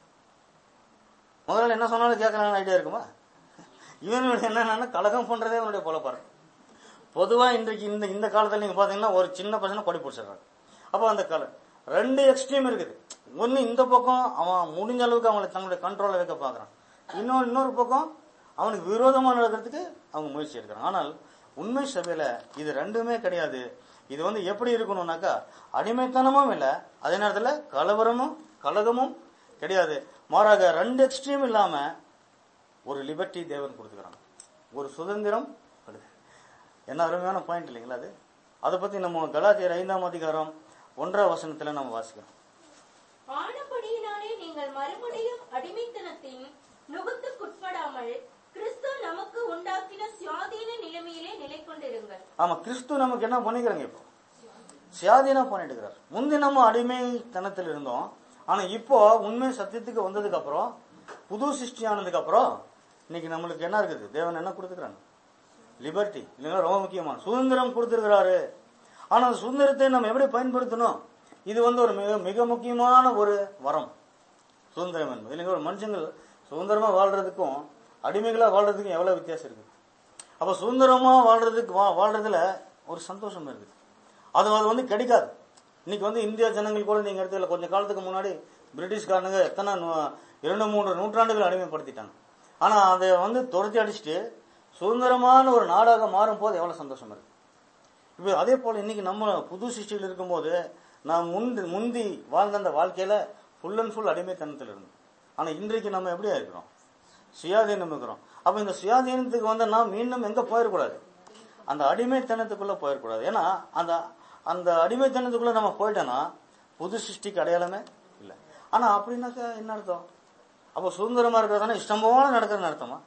முதல்ல என்ன சொன்னாலும் கேட்கறாங்க ஐடியா இருக்குமா இவனுடைய என்னன்னா கலகம் பண்றதே அவனுடைய பொழப்பாரு பொதுவா இன்றைக்கு இந்த இந்த காலத்துல நீங்க பாத்தீங்கன்னா ஒரு சின்ன பசங்க கொடி பிடிச்சிடுறாங்க அப்போ அந்த கால ரெண்டு எக்ஸ்ட்ரீம் இருக்குது ஒன்னு இந்த பக்கம் அவன் முடிஞ்ச அளவுக்கு அவங்களை தங்களுடைய கண்ட்ரோல வைக்க பாக்குறான் இன்னொரு இன்னொரு பக்கம் அவனுக்கு விரோதமா நடக்கிறதுக்கு அவங்க முயற்சி எடுக்கிறாங்க ஆனால் உண்மை சபையில இது ரெண்டுமே கிடையாது இது வந்து எப்படி இருக்கணும்னாக்கா அடிமைத்தனமும் இல்லை அதே நேரத்துல கலவரமும் கலகமும் கிடையாது மாறாக ரெண்டு எக்ஸ்ட்ரீம் இல்லாம ஒரு லிபர்ட்டி தேவன் கொடுத்துக்கிறாங்க ஒரு சுதந்திரம் கொடுக்கு. என்ன அருமையான பாயிண்ட் இல்லைங்களா அது அதை பத்தி நம்ம கலாத்தியர் ஐந்தாம் அதிகாரம் ஒன்றாம் வசனத்துல நம்ம வாசிக்கிறோம் ஆனபடியினாலே நீங்கள் மறுபடியும் அடிமைத்தனத்தின் நுகத்துக்குட்படாமல் கிறிஸ்து நமக்கு உண்டாக்கின சுயாதீன நிலைமையிலே நிலை கொண்டிருங்கள் ஆமா கிறிஸ்து நமக்கு என்ன பண்ணிக்கிறாங்க இப்போ சுயாதீனம் பண்ணிட்டு இருக்கிறார் முந்தி நம்ம அடிமைத்தனத்தில் இருந்தோம் ஆனா இப்போ உண்மை சத்தியத்துக்கு வந்ததுக்கு அப்புறம் புது சிருஷ்டி ஆனதுக்கு அப்புறம் இன்னைக்கு நம்மளுக்கு என்ன இருக்குது தேவன் என்ன கொடுத்துக்கிறாங்க லிபர்ட்டி இல்லைங்களா ரொம்ப முக்கியமான சுதந்திரம் கொடுத்திருக்கிறாரு ஆனா அந்த சுதந்திரத்தை நம்ம எப்படி பயன்படுத்தணும் இது வந்து ஒரு மிக மிக முக்கியமான ஒரு வரம் சுதந்திரம் என்பது இல்லைங்க ஒரு மனுஷங்கள் சுதந்திரமா வாழ்றதுக்கும் அடிமைகளா வாழ்றதுக்கும் எவ்வளவு வித்தியாசம் இருக்கு அப்ப சுதந்திரமா வாழ்றதுக்கு வா- வாழ்றதுல ஒரு சந்தோஷம் இருக்குது அது அது வந்து கிடைக்காது இன்னைக்கு வந்து இந்திய ஜனங்கள் கூட நீங்க இடத்துல கொஞ்ச காலத்துக்கு முன்னாடி பிரிட்டிஷ்காரனுங்க எத்தனை நூ- இரண்டு மூன்று நூற்றாண்டுகள் அடிமைப்படுத்திட்டாங்க ஆனா அதை வந்து துரத்தி அடிச்சுட்டு சுதந்திரமான ஒரு நாடாக மாறும் போது எவ்வளவு சந்தோஷம் இருக்கு இப்போ அதே போல இன்னைக்கு நம்ம புது சிருஷ்டியில் இருக்கும்போது நாம் முந்தி முந்தி வாழ்ந்த அந்த வாழ்க்கையில ஃபுல் அண்ட் ஃபுல் அடிமைத்தனத்தில் இருந்தோம் ஆனா இன்றைக்கு நம்ம எப்படியா இருக்கிறோம் சுயாதீனம் இருக்கிறோம் அப்ப இந்த சுயாதீனத்துக்கு வந்து நாம் மீண்டும் எங்க போயிடக்கூடாது அந்த அடிமைத்தனத்துக்குள்ள போயிடக்கூடாது ஏன்னா அந்த அந்த அடிமைத்தனத்துக்குள்ள நம்ம போயிட்டோம்னா புது சிருஷ்டிக்கு அடையாளமே இல்லை ஆனா அப்படின்னாக்கா என்ன அர்த்தம் அப்போ சுதந்திரமா இருக்கிறதான இஷ்டம் போல நடக்கிறதுன்னு அர்த்தமா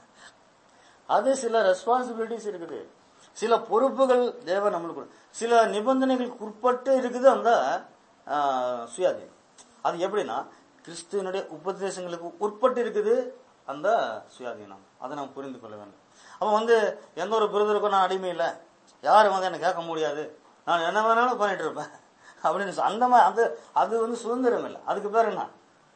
அது சில ரெஸ்பான்சிபிலிட்டிஸ் இருக்குது சில பொறுப்புகள் தேவை நம்மளுக்கு கொடு- சில நிபந்தனைகளுக்கு உட்பட்டு இருக்குது அந்த ஆ, சுயாதீனம் அது எப்படின்னா கிறிஸ்துவனுடைய உபதேசங்களுக்கு உட்பட்டு இருக்குது அந்த சுயாதீனம் அதை நாம் புரிந்து கொள்ள வேண்டும் அப்ப வந்து எந்த ஒரு பிரதருக்கும் நான் அடிமை இல்லை யாரும் வந்து என்ன கேட்க முடியாது நான் என்ன வேணாலும் பண்ணிட்டு இருப்பேன் அப்படின்னு சொ- அந்த மாதிரி அது அது வந்து சுதந்திரம் இல்லை அதுக்கு பேர் என்ன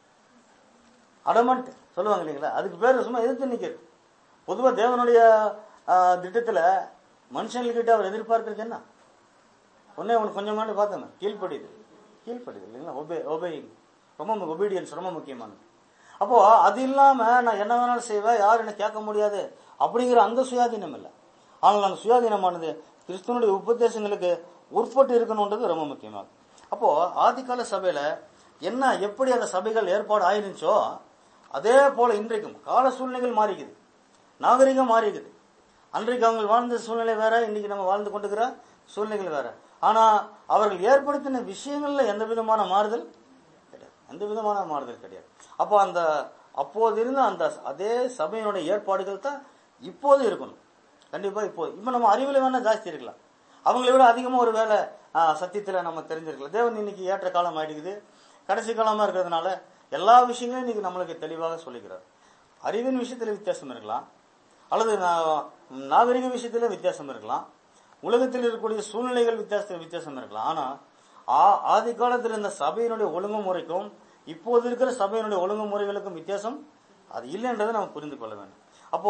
அடமண்ட் சொல்லுவாங்க இல்லைங்களா அதுக்கு பேர் சும்மா எதிர்த்து நிக்கிறது பொதுவா தேவனுடைய ஆ, திட்டத்துல மனுஷங்கள்கிட்ட அவர் எதிர்பார்க்கறது என்ன ஒன்னே ஒன்று கொஞ்சம் முன்னாடி பார்த்தோமே கீழ்ப்படிது கீழ்ப்படிது இல்லைங்களா ஒபே ஒபேயிங் ரொம்ப ஒபீடியன்ஸ் ரொம்ப முக்கியமானது அப்போ அது இல்லாம நான் என்ன வேணாலும் செய்வேன் யாரும் என்ன கேட்க முடியாது அப்படிங்கிற அந்த சுயாதீனம் இல்லை ஆனால் அந்த சுயாதீனமானது கிறிஸ்துவனுடைய உபதேசங்களுக்கு உட்பட்டு இருக்கணுன்றது ரொம்ப முக்கியமாகும் அப்போ ஆதிகால சபையில என்ன எப்படி அந்த சபைகள் ஏற்பாடு ஆயிருந்துச்சோ அதே போல இன்றைக்கும் கால சூழ்நிலைகள் மாறிக்குது நாகரிகம் மாறிக்குது அன்றைக்கு அவங்க வாழ்ந்த சூழ்நிலை வேற இன்னைக்கு நம்ம வாழ்ந்து கொண்டிருக்கிற சூழ்நிலைகள் வேற ஆனா அவர்கள் ஏற்படுத்தின விஷயங்கள்ல எந்த விதமான மாறுதல் கிடையாது எந்த விதமான மாறுதல் கிடையாது அப்போ அந்த அப்போது இருந்த அந்த அதே சபையினுடைய ஏற்பாடுகள் தான் இப்போது இருக்கணும் கண்டிப்பா இப்போது இப்ப நம்ம அறிவுல வேணா ஜாஸ்தி இருக்கலாம் அவங்களை விட அதிகமா ஒரு வேலை சத்தியத்துல நம்ம தெரிஞ்சிருக்கலாம் தேவன் இன்னைக்கு ஏற்ற காலம் ஆயிடுக்குது கடைசி காலமா இருக்கிறதுனால எல்லா விஷயங்களும் இன்னைக்கு நம்மளுக்கு தெளிவாக சொல்லிக்கிறார் அறிவின் விஷயத்துல வித்தியாசம் இருக்கலாம் அல்லது நா- நாகரிக விஷயத்துல வித்தியாசம் இருக்கலாம் உலகத்தில் இருக்கக்கூடிய சூழ்நிலைகள் வித்தியாச வித்தியாசம் இருக்கலாம் ஆனா ஆ- ஆதி காலத்தில் இருந்த சபையினுடைய ஒழுங்குமுறைக்கும் இப்போது இருக்கிற சபையினுடைய ஒழுங்குமுறைகளுக்கும் வித்தியாசம் அது இல்லைன்றதை நம்ம புரிந்து கொள்ள வேண்டும் அப்போ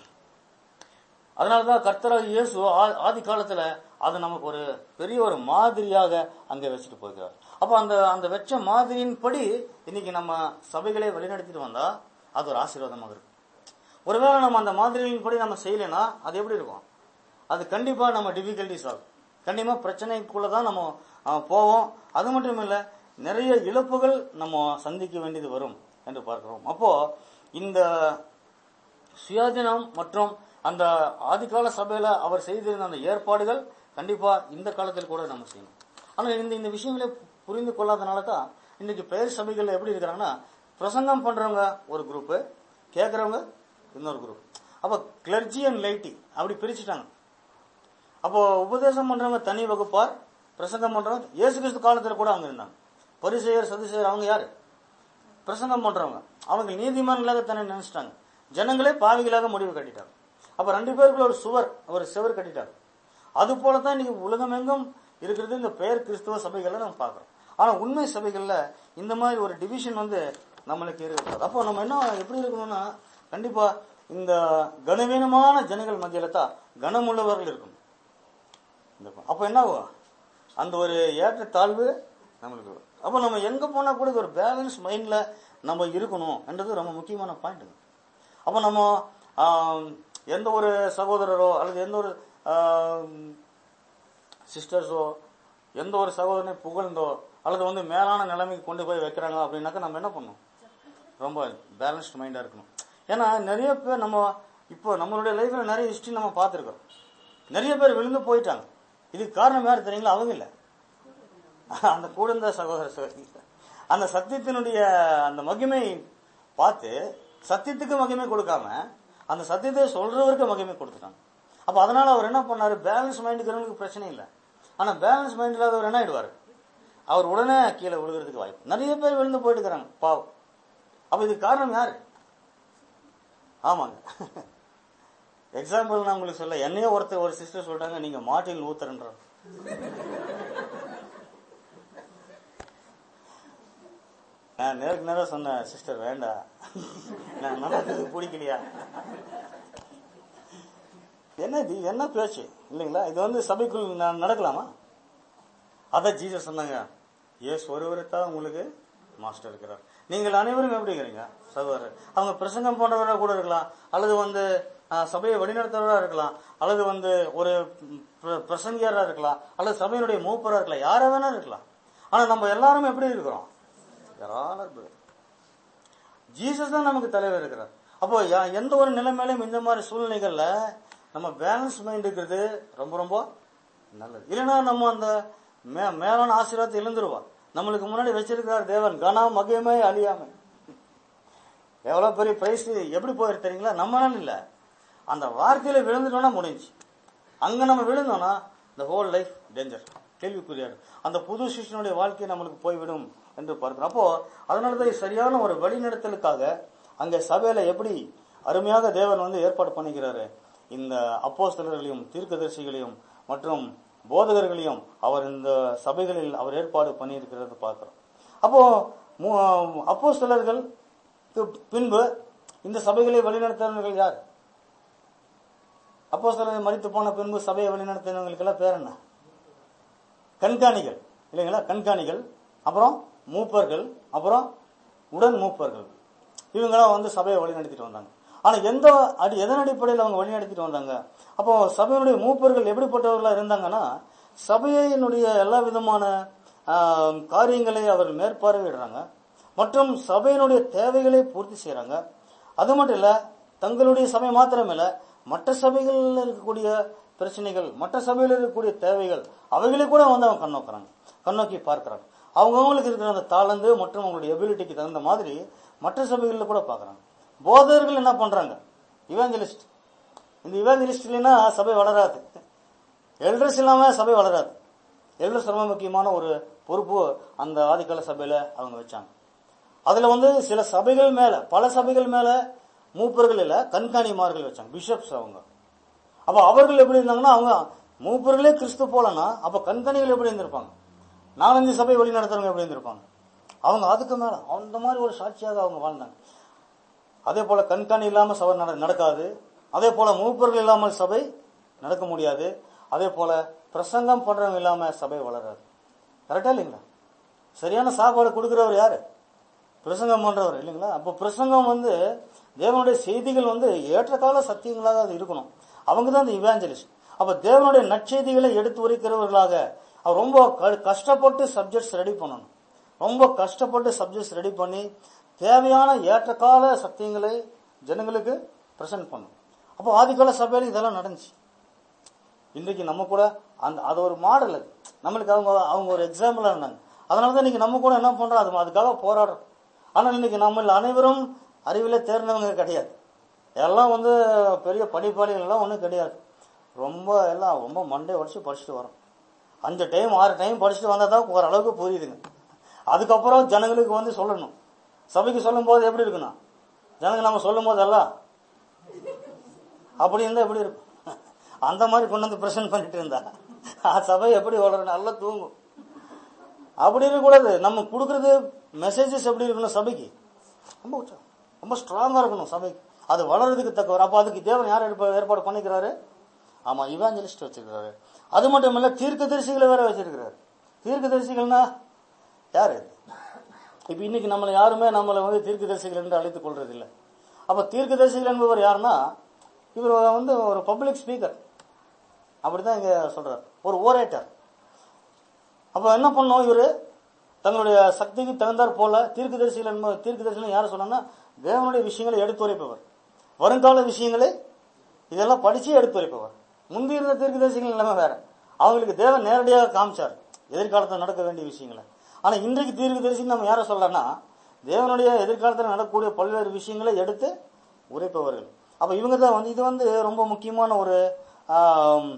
அதனாலதான் கர்த்தராக இயேசு ஆ- ஆதி காலத்துல அது நமக்கு ஒரு பெரிய ஒரு மாதிரியாக அங்க வச்சுட்டு போகிறார் அப்ப அந்த அந்த வெச்ச மாதிரியின்படி இன்னைக்கு நம்ம சபைகளை வழிநடத்திட்டு வந்தா அது ஒரு ஆசீர்வாதமாக இருக்கும் ஒருவேளை நம்ம அந்த மாதிரியின்படி நம்ம செய்யலைன்னா அது எப்படி இருக்கும் அது கண்டிப்பா நம்ம டிஃபிகல்டிஸ் ஆகும் கண்டிப்பா பிரச்சனைக்குள்ள தான் நம்ம அஹ், போவோம் அது மட்டும் இல்ல நிறைய இழப்புகள் நம்ம சந்திக்க வேண்டியது வரும் என்று பார்க்கிறோம் அப்போ இந்த சுயாதீனம் மற்றும் அந்த ஆதிகால சபையில அவர் செய்திருந்த அந்த ஏற்பாடுகள் கண்டிப்பா இந்த காலத்தில் கூட நம்ம செய்யணும் ஆனா இந்த இந்த விஷயங்களை புரிந்து கொள்ளாதனால தான் இன்னைக்கு பெயர் சபைகள் எப்படி இருக்கிறாங்கன்னா பிரசங்கம் பண்றவங்க ஒரு குரூப் கேட்கறவங்க இன்னொரு குரூப் அப்ப கிளர்ஜி அண்ட் லைட்டி அப்படி பிரிச்சுட்டாங்க அப்போ உபதேசம் பண்றவங்க தனி வகுப்பார் பிரசங்கம் பண்றவங்க இயேசு கிறிஸ்து காலத்துல கூட அவங்க இருந்தாங்க பரிசெயர் சதுசெயர் அவங்க யாரு பிரசங்கம் பண்றவங்க அவங்க நீதிமான்களாக தன்னை நினைச்சிட்டாங்க ஜனங்களே பாவிகளாக முடிவு கட்டிட்டாங்க அப்ப ரெண்டு பேருக்குள்ள ஒரு சுவர் ஒரு சுவர் கட்டிட்டாங்க அது போலதான் இன்னைக்கு உலகம் எங்கும் இருக்கிறது இந்த பெயர் கிறிஸ்துவ சபைகளை நம்ம பார்க்கிறோம் ஆனா உண்மை சபைகள்ல இந்த மாதிரி ஒரு டிவிஷன் வந்து நம்மளுக்கு இருக்கிறது அப்போ நம்ம என்ன எப்படி இருக்கணும்னா கண்டிப்பா இந்த கனவீனமான ஜனங்கள் மத்தியில தான் கனமுள்ளவர்கள் இருக்கணும் இந்த ப- அப்ப என்ன ஆகும் அந்த ஒரு ஏற்ற தாழ்வு நம்மளுக்கு வரும். அப்ப நம்ம எங்க போனா கூட ஒரு பேலன்ஸ் மைண்ட்ல நம்ம இருக்கணும் என்றது ரொம்ப முக்கியமான பாயிண்ட் அப்ப நம்ம ஆம், எந்த ஒரு சகோதரரோ அல்லது எந்த ஒரு சிஸ்டர்ஸோ எந்த ஒரு சகோதரனை புகழ்ந்தோ அல்லது வந்து மேலான நிலைமைக்கு கொண்டு போய் வைக்கிறாங்க அப்படின்னாக்கா நம்ம என்ன பண்ணணும் ரொம்ப பேலன்ஸ்டு மைண்டா இருக்கணும் ஏன்னா நிறைய பேர் நம்ம இப்போ நம்மளுடைய லைஃப்ல நிறைய ஹிஸ்டரி நம்ம பார்த்துருக்கோம் நிறைய பேர் விழுந்து போயிட்டாங்க இதுக்கு காரணம் யார் தெரியுங்களா அவங்க இல்ல அந்த கூடந்த சகோதர சகோதரி அந்த சத்தியத்தினுடைய அந்த மகிமை பார்த்து சத்தியத்துக்கு மகிமை கொடுக்காம அந்த சத்தியத்தை சொல்றவருக்கு மகிமை கொடுத்துட்டாங்க அப்ப அதனால அவர் என்ன பண்ணாரு பேலன்ஸ் மைண்டுக்கு பிரச்சனை இல்லை ஆனா பேலன்ஸ் மைண்ட் இல்லாதவர் என்ன ஆயிடுவாரு அவர் உடனே கீழே விழுகிறதுக்கு வாய்ப்பு நிறைய பேர் விழுந்து போயிட்டு இருக்கிறாங்க பாவம் அப்ப இதுக்கு காரணம் யாரு ஆமாங்க எக்ஸாம்பிள் நான் உங்களுக்கு சொல்ல என்னையே ஒருத்தர் ஒரு சிஸ்டர் சொல்றாங்க நீங்க மாட்டில் ஊத்துறன்ற நான் நேருக்கு நேரம் சொன்னேன் சிஸ்டர் வேண்டாம் நான் நடக்கிறது பிடிக்கலையா என்ன இது என்ன பேச்சு இல்லைங்களா இது வந்து சபைக்குள் நான் நடக்கலாமா அதான் ஜீசஸ் சொன்னாங்க ஏசு ஒருவரை தான் உங்களுக்கு மாஸ்டர் இருக்கிறார் நீங்கள் அனைவரும் எப்படி இருக்கிறீங்க சகோதரர் அவங்க பிரசங்கம் போன்றவராக கூட இருக்கலாம் அல்லது வந்து ஆஹ், சபையை வழிநடத்துறவராக இருக்கலாம் அல்லது வந்து ஒரு பிர- பிரசங்கியரா இருக்கலாம் அல்லது சபையினுடைய மூப்பரா இருக்கலாம் யாரா வேணா இருக்கலாம் ஆனா நம்ம எல்லாரும் எப்படி இருக்கிறோம் யாராலும் பேர் ஜீசஸ் தான் நமக்கு தலைவர் இருக்கிறார் அப்போ யா- எந்த ஒரு நிலைமையிலும் இந்த மாதிரி சூழ்நிலைகள்ல நம்ம பேலன்ஸ் மைண்ட் இருக்கிறது ரொம்ப ரொம்ப நல்லது இல்லைன்னா நம்ம அந்த மே- மேலான ஆசீர்வாதத்தை இழந்துருவோம் நம்மளுக்கு முன்னாடி வச்சிருக்கிறார் தேவன் கனா மகிமை அழியாமை எவ்வளவு பெரிய பிரைஸ் எப்படி போயிரு தெரியுங்களா நம்மளால இல்ல அந்த வார்த்தையில விழுந்துட்டோம்னா முடிஞ்சு அங்க நம்ம விழுந்தோம்னா இந்த ஹோல் லைஃப் டேஞ்சர் கேள்விக்குரியாரு அந்த புது சிஷ்யனுடைய வாழ்க்கை நம்மளுக்கு போய்விடும் என்று பார்க்கிறோம் அப்போ அதனாலதான் இது சரியான ஒரு வழிநடத்தலுக்காக அங்க சபையில எப்படி அருமையாக தேவன் வந்து ஏற்பாடு பண்ணிக்கிறாரு இந்த அப்போஸ்தலர்களையும் தீர்க்கதரிசிகளையும் மற்றும் போதகர்களையும் அவர் இந்த சபைகளில் அவர் ஏற்பாடு பண்ணியிருக்கிறது பார்க்கிறோம் அப்போ மு- அப்போஸ்தலர்களுக்கு பின்பு இந்த சபைகளை வழிநடத்தினவர்கள் யார் அப்போஸ்தலர்கள் மறித்து போன பின்பு சபையை வழிநடத்தினவங்களுக்கெல்லாம் பேர் என்ன கண்காணிகள் இல்லைங்களா கண்காணிகள் அப்புறம் மூப்பர்கள் அப்புறம் உடன் மூப்பர்கள் இவங்கெல்லாம் வந்து சபையை வழிநடத்திட்டு வந்தாங்க ஆனா எந்த அடி எதன் அடிப்படையில் அவங்க வழிநடத்திட்டு வந்தாங்க அப்போ சபையினுடைய மூப்பர்கள் எப்படிப்பட்டவர்களா இருந்தாங்கன்னா சபையினுடைய எல்லா விதமான ஆம், காரியங்களை அவர் மேற்பார்வையிடுறாங்க மற்றும் சபையினுடைய தேவைகளை பூர்த்தி செய்றாங்க அது மட்டும் இல்ல தங்களுடைய சபை மாத்திரம் இல்ல மற்ற சபைகளில் இருக்கக்கூடிய பிரச்சனைகள் மற்ற சபையில் இருக்கக்கூடிய தேவைகள் அவைகளை கூட வந்து அவங்க கண்ணோக்குறாங்க கண்ணோக்கி பார்க்கறாங்க அவங்கவுங்களுக்கு இருக்கிற அந்த தாளந்து மற்றும் அவங்களுடைய எபிலிட்டிக்கு தகுந்த மாதிரி மற்ற சபைகளில் கூட பார்க்கறாங்க போதகர்கள் என்ன பண்றாங்க இவாஞ்சலிஸ்ட் இந்த இவாஞ்சலிஸ்ட் இல்லைன்னா சபை வளராது எல்டர்ஸ் இல்லாம சபை வளராது எல்டர்ஸ் ரொம்ப முக்கியமான ஒரு பொறுப்பு அந்த ஆதிக்கால சபையில அவங்க வச்சாங்க அதுல வந்து சில சபைகள் மேல பல சபைகள் மேல மூப்பர்கள் இல்ல கண்காணிமார்கள் வச்சாங்க பிஷப்ஸ் அவங்க அப்ப அவர்கள் எப்படி இருந்தாங்கன்னா அவங்க மூப்பர்களே கிறிஸ்து போலனா அப்ப கண்காணிகள் எப்படி இருந்திருப்பாங்க நாலஞ்சு சபை வழி நடத்துறவங்க எப்படி இருந்திருப்பாங்க அவங்க அதுக்கு மேல அந்த மாதிரி ஒரு சாட்சியாக அவங்க வாழ்ந்தாங்க அதே போல கண்காணி இல்லாம சபை நட- நடக்காது அதே போல மூப்பர்கள் இல்லாமல் சபை நடக்க முடியாது அதே போல பிரசங்கம் பண்றவங்க இல்லாம சபை வளராது கரெக்டா இல்லைங்களா சரியான சாப்பாடு கொடுக்கிறவர் யாரு பிரசங்கம் பண்றவர் இல்லைங்களா அப்போ பிரசங்கம் வந்து தேவனுடைய செய்திகள் வந்து ஏற்றகால சத்தியங்களாக அது இருக்கணும் அவங்க தான் அந்த இவாஞ்சலிஸ்ட் அப்ப தேவனுடைய நற்செய்திகளை எடுத்து உரைக்கிறவர்களாக அவர் ரொம்ப க- கஷ்டப்பட்டு சப்ஜெக்ட்ஸ் ரெடி பண்ணணும் ரொம்ப கஷ்டப்பட்டு சப்ஜெக்ட்ஸ் ரெடி பண்ணி தேவையான ஏற்றகால சத்தியங்களை ஜனங்களுக்கு பிரசன்ட் பண்ணும் அப்போ ஆதிகால சபையில இதெல்லாம் நடந்துச்சு இன்றைக்கு நம்ம கூட அந்த அது ஒரு மாடல் அது நம்மளுக்கு அவங்க அவங்க ஒரு எக்ஸாம்பிளா இருந்தாங்க அதனால தான் இன்னைக்கு நம்ம கூட என்ன பண்றோம் அது அதுக்காக போராடுறோம் ஆனால் இன்னைக்கு நம்ம அனைவரும் அறிவில தேர்ந்தவங்க கிடையாது எல்லாம் வந்து பெரிய படிப்பாளிகள் எல்லாம் ஒன்றும் கிடையாது ரொம்ப எல்லாம் ரொம்ப மண்டே உடச்சு படிச்சுட்டு வரோம் அஞ்சு டைம் ஆறு டைம் படிச்சுட்டு வந்தால் தான் ஓரளவுக்கு புரியுதுங்க அதுக்கப்புறம் ஜனங்களுக்கு வந்து சொல்லணும் சபைக்கு சொல்லும் போது எப்படி இருக்கணும் ஜனங்க நம்ம சொல்லும் போதெல்லாம் அப்படி இருந்தா எப்படி இருக்கும் அந்த மாதிரி கொண்டு வந்து பிரசன்ட் பண்ணிட்டு இருந்தா ஆ, சபை எப்படி வளரும் நல்லா தூங்கும் அப்படி இருக்கக்கூடாது நம்ம கொடுக்கறது மெசேஜஸ் எப்படி இருக்கணும் சபைக்கு ரொம்ப உச்சம் ரொம்ப ஸ்ட்ராங்கா இருக்கணும் சபைக்கு அது வளர்றதுக்கு தக்கவர் அப்ப அதுக்கு தேவன் யார் ஏற்பா- ஏற்பாடு பண்ணிக்கிறாரு ஆமா இவாஞ்சலிஸ்ட் வச்சிருக்கிறாரு அது மட்டும் இல்ல தீர்க்கதரிசிகளை வேற வச்சிருக்கிறாரு தீர்க்கதரிசிகள்னா யாரு இப்ப இன்னைக்கு நம்மளை யாருமே நம்மளை வந்து தீர்க்கதரிசிகள் என்று அழைத்துக் கொள்றது இல்ல அப்ப தீர்க்கதரிசிகள் என்பவர் யாருன்னா இவர் வந்து ஒரு பப்ளிக் ஸ்பீக்கர் அப்படிதான் இங்க சொல்றாரு ஒரு ஓரேட்டர் அப்ப என்ன பண்ணோம் இவரு தங்களுடைய சக்திக்கு தகுந்தாற் போல தீர்க்கதரிசிகள் என்ப தீர்க்கதரிசிகள் யார் சொன்னா தேவனுடைய விஷயங்களை எடுத்துரைப்பவர் வருங்கால விஷயங்களை இதெல்லாம் படிச்சு எடுத்துரைப்பவர் முந்தி இருந்த தீர்க்கதரிசிகள் நிலைமை வேற அவங்களுக்கு தேவன் நேரடியாக காமிச்சார் எதிர்காலத்தில் நடக்க வேண்டிய விஷயங்களை ஆனா இன்றைக்கு தீர்க்கதரிசி நம்ம யாரை சொல்றோம்னா தேவனுடைய எதிர்காலத்தில் நடக்கக்கூடிய பல்வேறு விஷயங்களை எடுத்து உரைப்பவர்கள் அப்ப இவங்க தான் வந்து இது வந்து ரொம்ப முக்கியமான ஒரு ஆம்,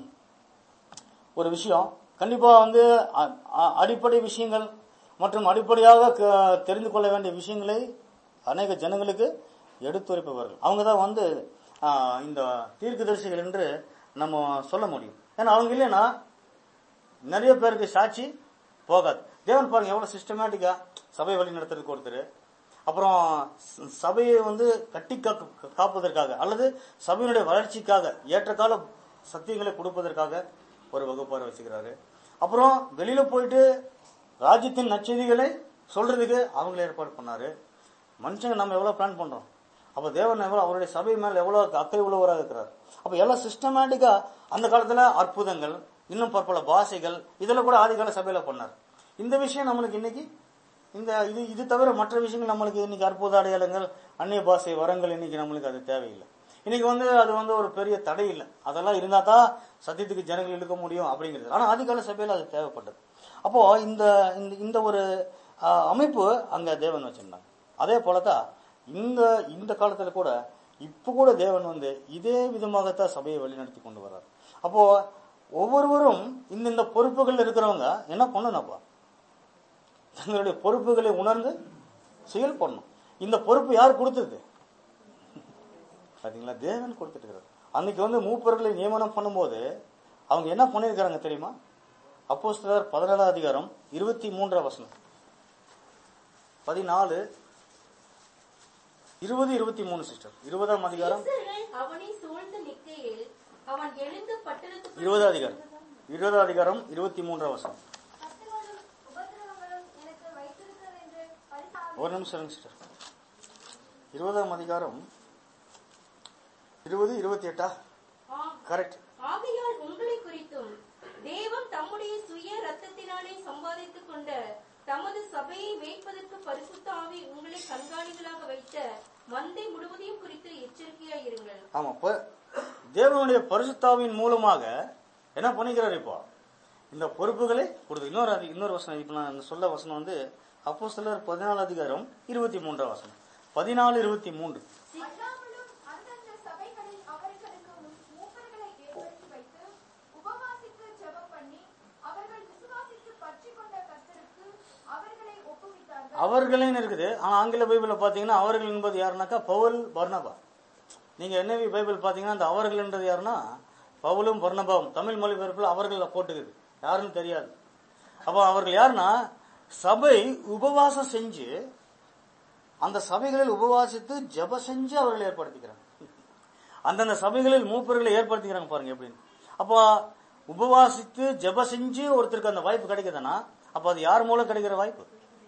ஒரு விஷயம் கண்டிப்பா வந்து அ- அ- அடிப்படை விஷயங்கள் மற்றும் அடிப்படையாக க- தெரிந்து கொள்ள வேண்டிய விஷயங்களை அநேக ஜனங்களுக்கு எடுத்துரைப்பவர்கள் அவங்க தான் வந்து ஆ, இந்த தீர்க்கதரிசிகள் என்று நம்ம சொல்ல முடியும் ஏன்னா அவங்க இல்லைன்னா நிறைய பேருக்கு சாட்சி போகாது தேவன் பாருங்க எவ்வளவு சிஸ்டமேட்டிக்கா சபை வழி நடத்துறதுக்கு ஒருத்தர் அப்புறம் ச- சபையை வந்து கட்டி காக்க- காப்பதற்காக அல்லது சபையினுடைய வளர்ச்சிக்காக ஏற்றகால சத்தியங்களை கொடுப்பதற்காக ஒரு வகுப்பாரை வச்சுக்கிறாரு அப்புறம் வெளியில போயிட்டு ராஜ்யத்தின் நச்செய்திகளை சொல்றதுக்கு அவங்கள ஏற்பாடு பண்ணாரு மனுஷங்க நம்ம எவ்வளவு பிளான் பண்றோம் அப்ப தேவன் எவ்வளவு அவருடைய சபை மேல எவ்வளவு அக்கறை உள்ளவராக இருக்கிறார் அப்ப எல்லாம் சிஸ்டமேட்டிக்கா அந்த காலத்துல அற்புதங்கள் இன்னும் பற்பல பாஷைகள் இதெல்லாம் கூட ஆதிகால சபையில பண்ணார் இந்த விஷயம் நம்மளுக்கு இன்னைக்கு இந்த இது இது தவிர மற்ற விஷயங்கள் நம்மளுக்கு இன்னைக்கு அற்புத அடையாளங்கள் அந்நிய பாஷை வரங்கள் இன்னைக்கு நம்மளுக்கு அது தேவையில்லை இன்னைக்கு வந்து அது வந்து ஒரு பெரிய தடை இல்லை அதெல்லாம் இருந்தா தான் சத்தியத்துக்கு ஜனங்கள் இழுக்க முடியும் அப்படிங்கிறது ஆனா ஆதிகால சபையில அது தேவைப்பட்டது அப்போ இந்த இந்த- இந்த ஒரு ஆஹ், அமைப்பு அங்க தேவன் வச்சிருந்தாங்க அதே போலதான் இந்த இந்த காலத்துல கூட இப்ப கூட தேவன் வந்து இதே விதமாகத்தான் சபையை வழிநடத்தி கொண்டு வர்றார் அப்போ ஒவ்வொருவரும் இந்த இந்த பொறுப்புகள் இருக்கிறவங்க என்ன பண்ணணும்ப்பா தங்களுடைய பொறுப்புகளை உணர்ந்து செயல்படணும் இந்த பொறுப்பு யார் கொடுத்தது பாத்தீங்களா தேவன் கொடுத்துட்டு இருக்கிறார் அன்னைக்கு வந்து மூப்பர்களை நியமனம் பண்ணும்போது அவங்க என்ன பண்ணிருக்காங்க தெரியுமா அப்போஸ்தலர் பதினேழாம் அதிகாரம் இருபத்தி மூன்றாம் வசனம் பதினாலு இருபது இருபத்தி மூணு சிஸ்டர் இருபதாம் அதிகாரம் சீசர்கள் அவனை சூழ்ந்து நிற்கையில் அவன் எழுந்து பட்டணத்துக்குள் இருபதாம் அதிகாரம் இருபதாம் அதிகாரம் இருபத்தி மூன்றாம் வசனம் கஷ்டங்களும் உபத்திரவங்களும் எனக்கு வைத்திருக்கிறது என்று பரிசாக ஒரு நிமிஷம் இருங்க சிஸ்டர் இருபதாம் அதிகாரம் இருபது இருபத்தி எட்டா ஆம். கரெக்ட் ஆகையால் உங்களை குறித்தும் தேவன் தம்முடைய சுய ரத்தத்தினாலே சம்பாதித்துக் கொண்ட தமது சபையை மேய்ப்பதற்கு பரிசுத்த ஆவி உங்களை கண்காணிகளாக வைத்த மந்தை முழுவதையும் குறித்து எச்சரிக்கையாய் இருங்கள் ஆமா இப்ப தேவனுடைய பரிசுத்தாவின் மூலமாக என்ன பண்ணிக்கிறார் இப்போ இந்த பொறுப்புகளை கொடுத்து இன்னொரு அதி- இன்னொரு வசனம் இப்ப நான் சொல்ல வசனம் வந்து அப்போ சிலர் பதினாலு அதிகாரம் இருபத்தி மூன்றாம் வசனம் பதினாலு இருபத்தி மூன்று அல்லாமலும் அந்தந்த சபைகளில் அவர்களுக்கு மூ- மூப்பர்களை ஏற்படுத்தி வைத்து உபவாசித்து ஜெபம் பண்ணி அவர்கள் விசுவாசித்து பற்றி கொண்ட கர்த்தருக்கு அவர்களை ஒப்புவித்தார்கள் அவர்களேன்னு இருக்குது ஆனா ஆங்கில பைபிள்ல பாத்தீங்கன்னா அவர்கள் என்பது யாருனாக்கா பவுல் பர்னபா நீங்க NIV பைபிள் பாத்தீங்கன்னா அந்த அவர்கள் என்றது யாருன்னா பவுலும் பர்னபாவும் தமிழ் மொழிபெயர்ப்புல அவர்கள் போட்டுக்குது யாருன்னு தெரியாது அப்ப அவர்கள் யாருன்னா சபை உபவாசம் செஞ்சு அந்த சபைகளில் உபவாசித்து ஜெப செஞ்சு அவர்கள் ஏற்படுத்திக்கிறாங்க அந்தந்த சபைகளில் மூப்பர்களை ஏற்படுத்திக்கிறாங்க பாருங்க எப்படின்னு அப்போ உபவாசித்து ஜெப செஞ்சு ஒருத்தருக்கு அந்த வாய்ப்பு கிடைக்குதுன்னா அப்போ அது யார் மூலம் கிடைக்கிற வாய்ப்பு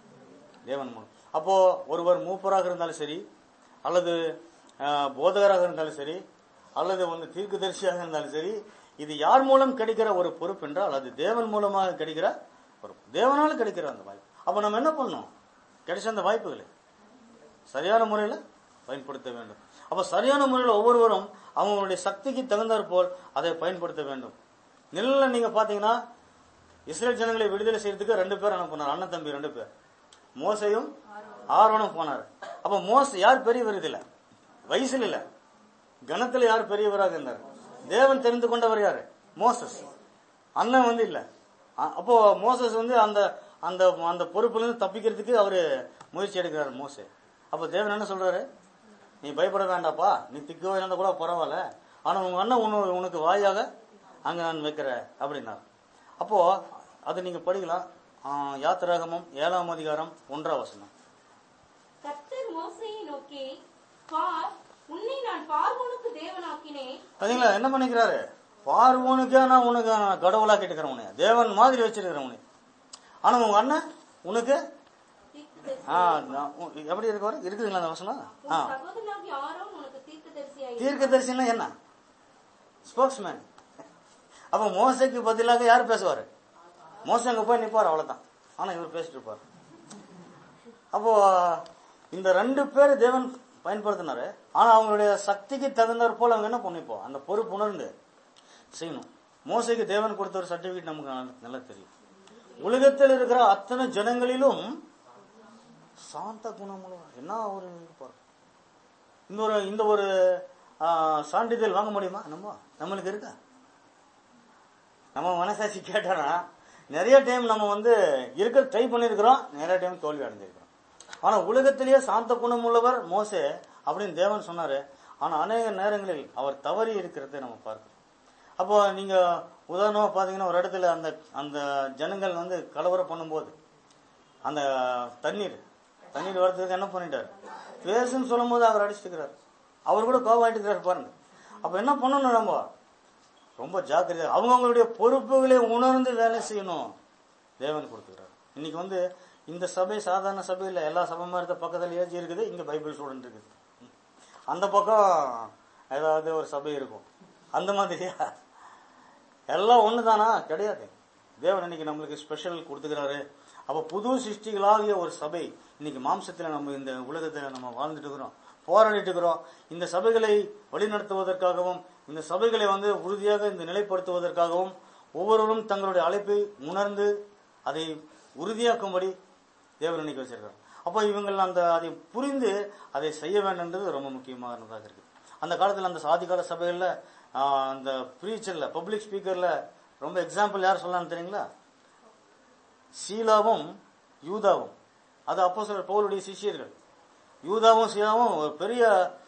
தேவன் மூலம் அப்போ ஒருவர் மூப்பராக இருந்தாலும் சரி அல்லது அஹ், போதகராக இருந்தாலும் சரி அல்லது வந்து தீர்க்கதரிசியாக இருந்தாலும் சரி இது யார் மூலம் கிடைக்கிற ஒரு பொறுப்பு என்றால் அது தேவன் மூலமாக கிடைக்கிற பொறுப்பு தேவனால கிடைக்கிற அந்த வாய்ப்பு அப்ப நம்ம என்ன பண்ணணும் கிடைச்ச அந்த வாய்ப்புகளை சரியான முறையில பயன்படுத்த வேண்டும் அப்ப சரியான முறையில் ஒவ்வொருவரும் அவங்களுடைய சக்திக்கு தகுந்தாற் போல் அதை பயன்படுத்த வேண்டும் நெல்ல நீங்க பாத்தீங்கன்னா இஸ்ரேல் ஜனங்களை விடுதலை செய்யறதுக்கு ரெண்டு பேர் அனுப்புனார் அண்ணன் தம்பி ரெண்டு பேர் மோசையும் ஆரோனும் போனார் அப்ப மோச யார் பெரியவர் இதுல வயசுல இல்ல கணத்துல யார் பெரியவராக இருந்தார் தேவன் தெரிந்து கொண்டவர் யாரு மோசஸ் அண்ணன் வந்து இல்ல அ- அப்போ மோசஸ் வந்து அந்த அந்த அந்த பொறுப்புல இருந்து தப்பிக்கிறதுக்கு அவரு முயற்சி எடுக்கிறாரு மோசே அப்ப தேவன் என்ன சொல்றாரு நீ பயப்பட வேண்டாப்பா நீ திக்கோ இருந்தா கூட பரவாயில்ல ஆனா உங்க அண்ணன் உன்னு- உனக்கு வாயாக அங்க நான் வைக்கிறேன் அப்படின்னார் அப்போ அது நீங்க படிக்கலாம் ஆஹ், யாத்திராகமம் ஏழாம் அதிகாரம் ஒன்றாம் வசனம் கர்த்தர் மோசையை நோக்கி பார் உன்னை நான் பார்வோனுக்கு தேவனாக்கினேன் பாத்தீங்களா என்ன பண்ணிக்கிறாரு பார்வோனுக்கே நான் உனக்கு நான் கடவுளாக்கிட்டு இருக்கிறேன் உன்னை தேவன் மாதிரி வச்சிருக்கிறேன் உன்னை ஆனா உங்க அண்ணன் உனக்கு தீர்க்கதரிசி ஆ, நான் உ- எப்படி இருக்கு வர? இருக்குதுங்களா அந்த வசனம் ஆ உன் சகோதரனாகிய ஆரோன் உனக்கு தீர்க்கதரிசியாய் தீர்க்கதரிசின்னா என்ன ஸ்போக்ஸ்மேன் அப்ப மோசைக்கு பதிலாக யார் பேசுவாரு மோசை அங்க போய் நிப்பாரு அவ்வளவுதான் ஆனா இவர் பேசிட்டு இருப்பாரு அப்போ இந்த ரெண்டு பேர் தேவன் பயன்படுத்தினாரு ஆனா அவங்களுடைய சக்திக்கு தகுந்தாற் போல அவங்க என்ன பண்ணிப்போம் அந்த பொறுப்பு உணர்ந்து செய்யணும் மோசைக்கு தேவன் கொடுத்த ஒரு சர்டிபிகேட் நமக்கு நல்லா- நல்லா தெரியும் உலகத்தில் இருக்கிற அத்தனை ஜனங்களிலும் சாந்த குணமுள்ளவர் என்ன ஒரு இது பாரு. இந்த ஒரு இந்த ஒரு ஆ, சான்றிதழ் வாங்க முடியுமா நம்ம நம்மளுக்கு இருக்கா நம்ம மனசாட்சி கேட்டோம்னா நிறைய டைம் நம்ம வந்து இருக்க ட்ரை பண்ணியிருக்கிறோம் நிறைய டைம் தோல்வி அடைஞ்சிருக்கிறோம் ஆனா உலகத்திலேயே சாந்த குணம் உள்ளவர் மோசே அப்படின்னு தேவன் சொன்னாரு ஆனா அநேக நேரங்களில் அவர் தவறி இருக்கிறதை நம்ம பார்க்கிறோம் அப்போ நீங்க உதாரணமா பாத்தீங்கன்னா ஒரு இடத்துல அந்த அந்த ஜனங்கள் வந்து கலவரம் பண்ணும்போது அந்த தண்ணீர் தண்ணீர் வரதுக்கு என்ன பண்ணிட்டாரு பேசுன்னு சொல்லும் போது அவர் அடிச்சுக்கிறார் அவர் கூட கோவாயிட்டுக்கிறார் பாருங்க அப்ப என்ன பண்ணணும் நம்ம ரொம்ப ஜாக்கிரதை அவங்கவுங்களுடைய பொறுப்புகளை உணர்ந்து வேலை செய்யணும் தேவன் கொடுத்துக்கிறார் இன்னைக்கு வந்து இந்த சபை சாதாரண சபை இல்ல எல்லா சபை மாதிரி தான் பக்கத்துல ஏஜி இருக்குது இங்க பைபிள் ஸ்டூடெண்ட் இருக்குது அந்த பக்கம் ஏதாவது ஒரு சபை இருக்கும் அந்த மாதிரியா எல்லாம் ஒண்ணுதானா கிடையாது தேவன் இன்னைக்கு நம்மளுக்கு ஸ்பெஷல் கொடுத்துக்கிறாரு அப்ப புது சிருஷ்டிகளாகிய ஒரு சபை இன்னைக்கு மாம்சத்துல நம்ம இந்த உலகத்துல நம்ம வாழ்ந்துட்டு இருக்கிறோம் போராடிட்டு இருக்கிறோம் இந்த சபைகளை வழிநடத்துவதற்காகவும் இந்த சபைகளை வந்து உறுதியாக இந்த நிலைப்படுத்துவதற்காகவும் ஒவ்வொருவரும் தங்களுடைய அழைப்பை உணர்ந்து அதை உறுதியாக்கும்படி தேவன் இன்னைக்கு வச்சிருக்காரு அப்போ இவங்கள் அந்த அதை புரிந்து அதை செய்ய வேண்டும்ன்றது ரொம்ப முக்கியமானதாக இருக்கு அந்த காலத்துல அந்த சாதிகால சபைகள்ல ஆஹ், அந்த ப்ரீச்சர்ல பப்ளிக் ஸ்பீக்கர்ல ரொம்ப எக்ஸாம்பிள் யார் சொல்லலாம்னு தெரியுங்களா சீலாவும் யூதாவும் அது அப்போ சிலர் பவுலுடைய சிஷியர்கள் யூதாவும் சீலாவும் ஒரு பெரிய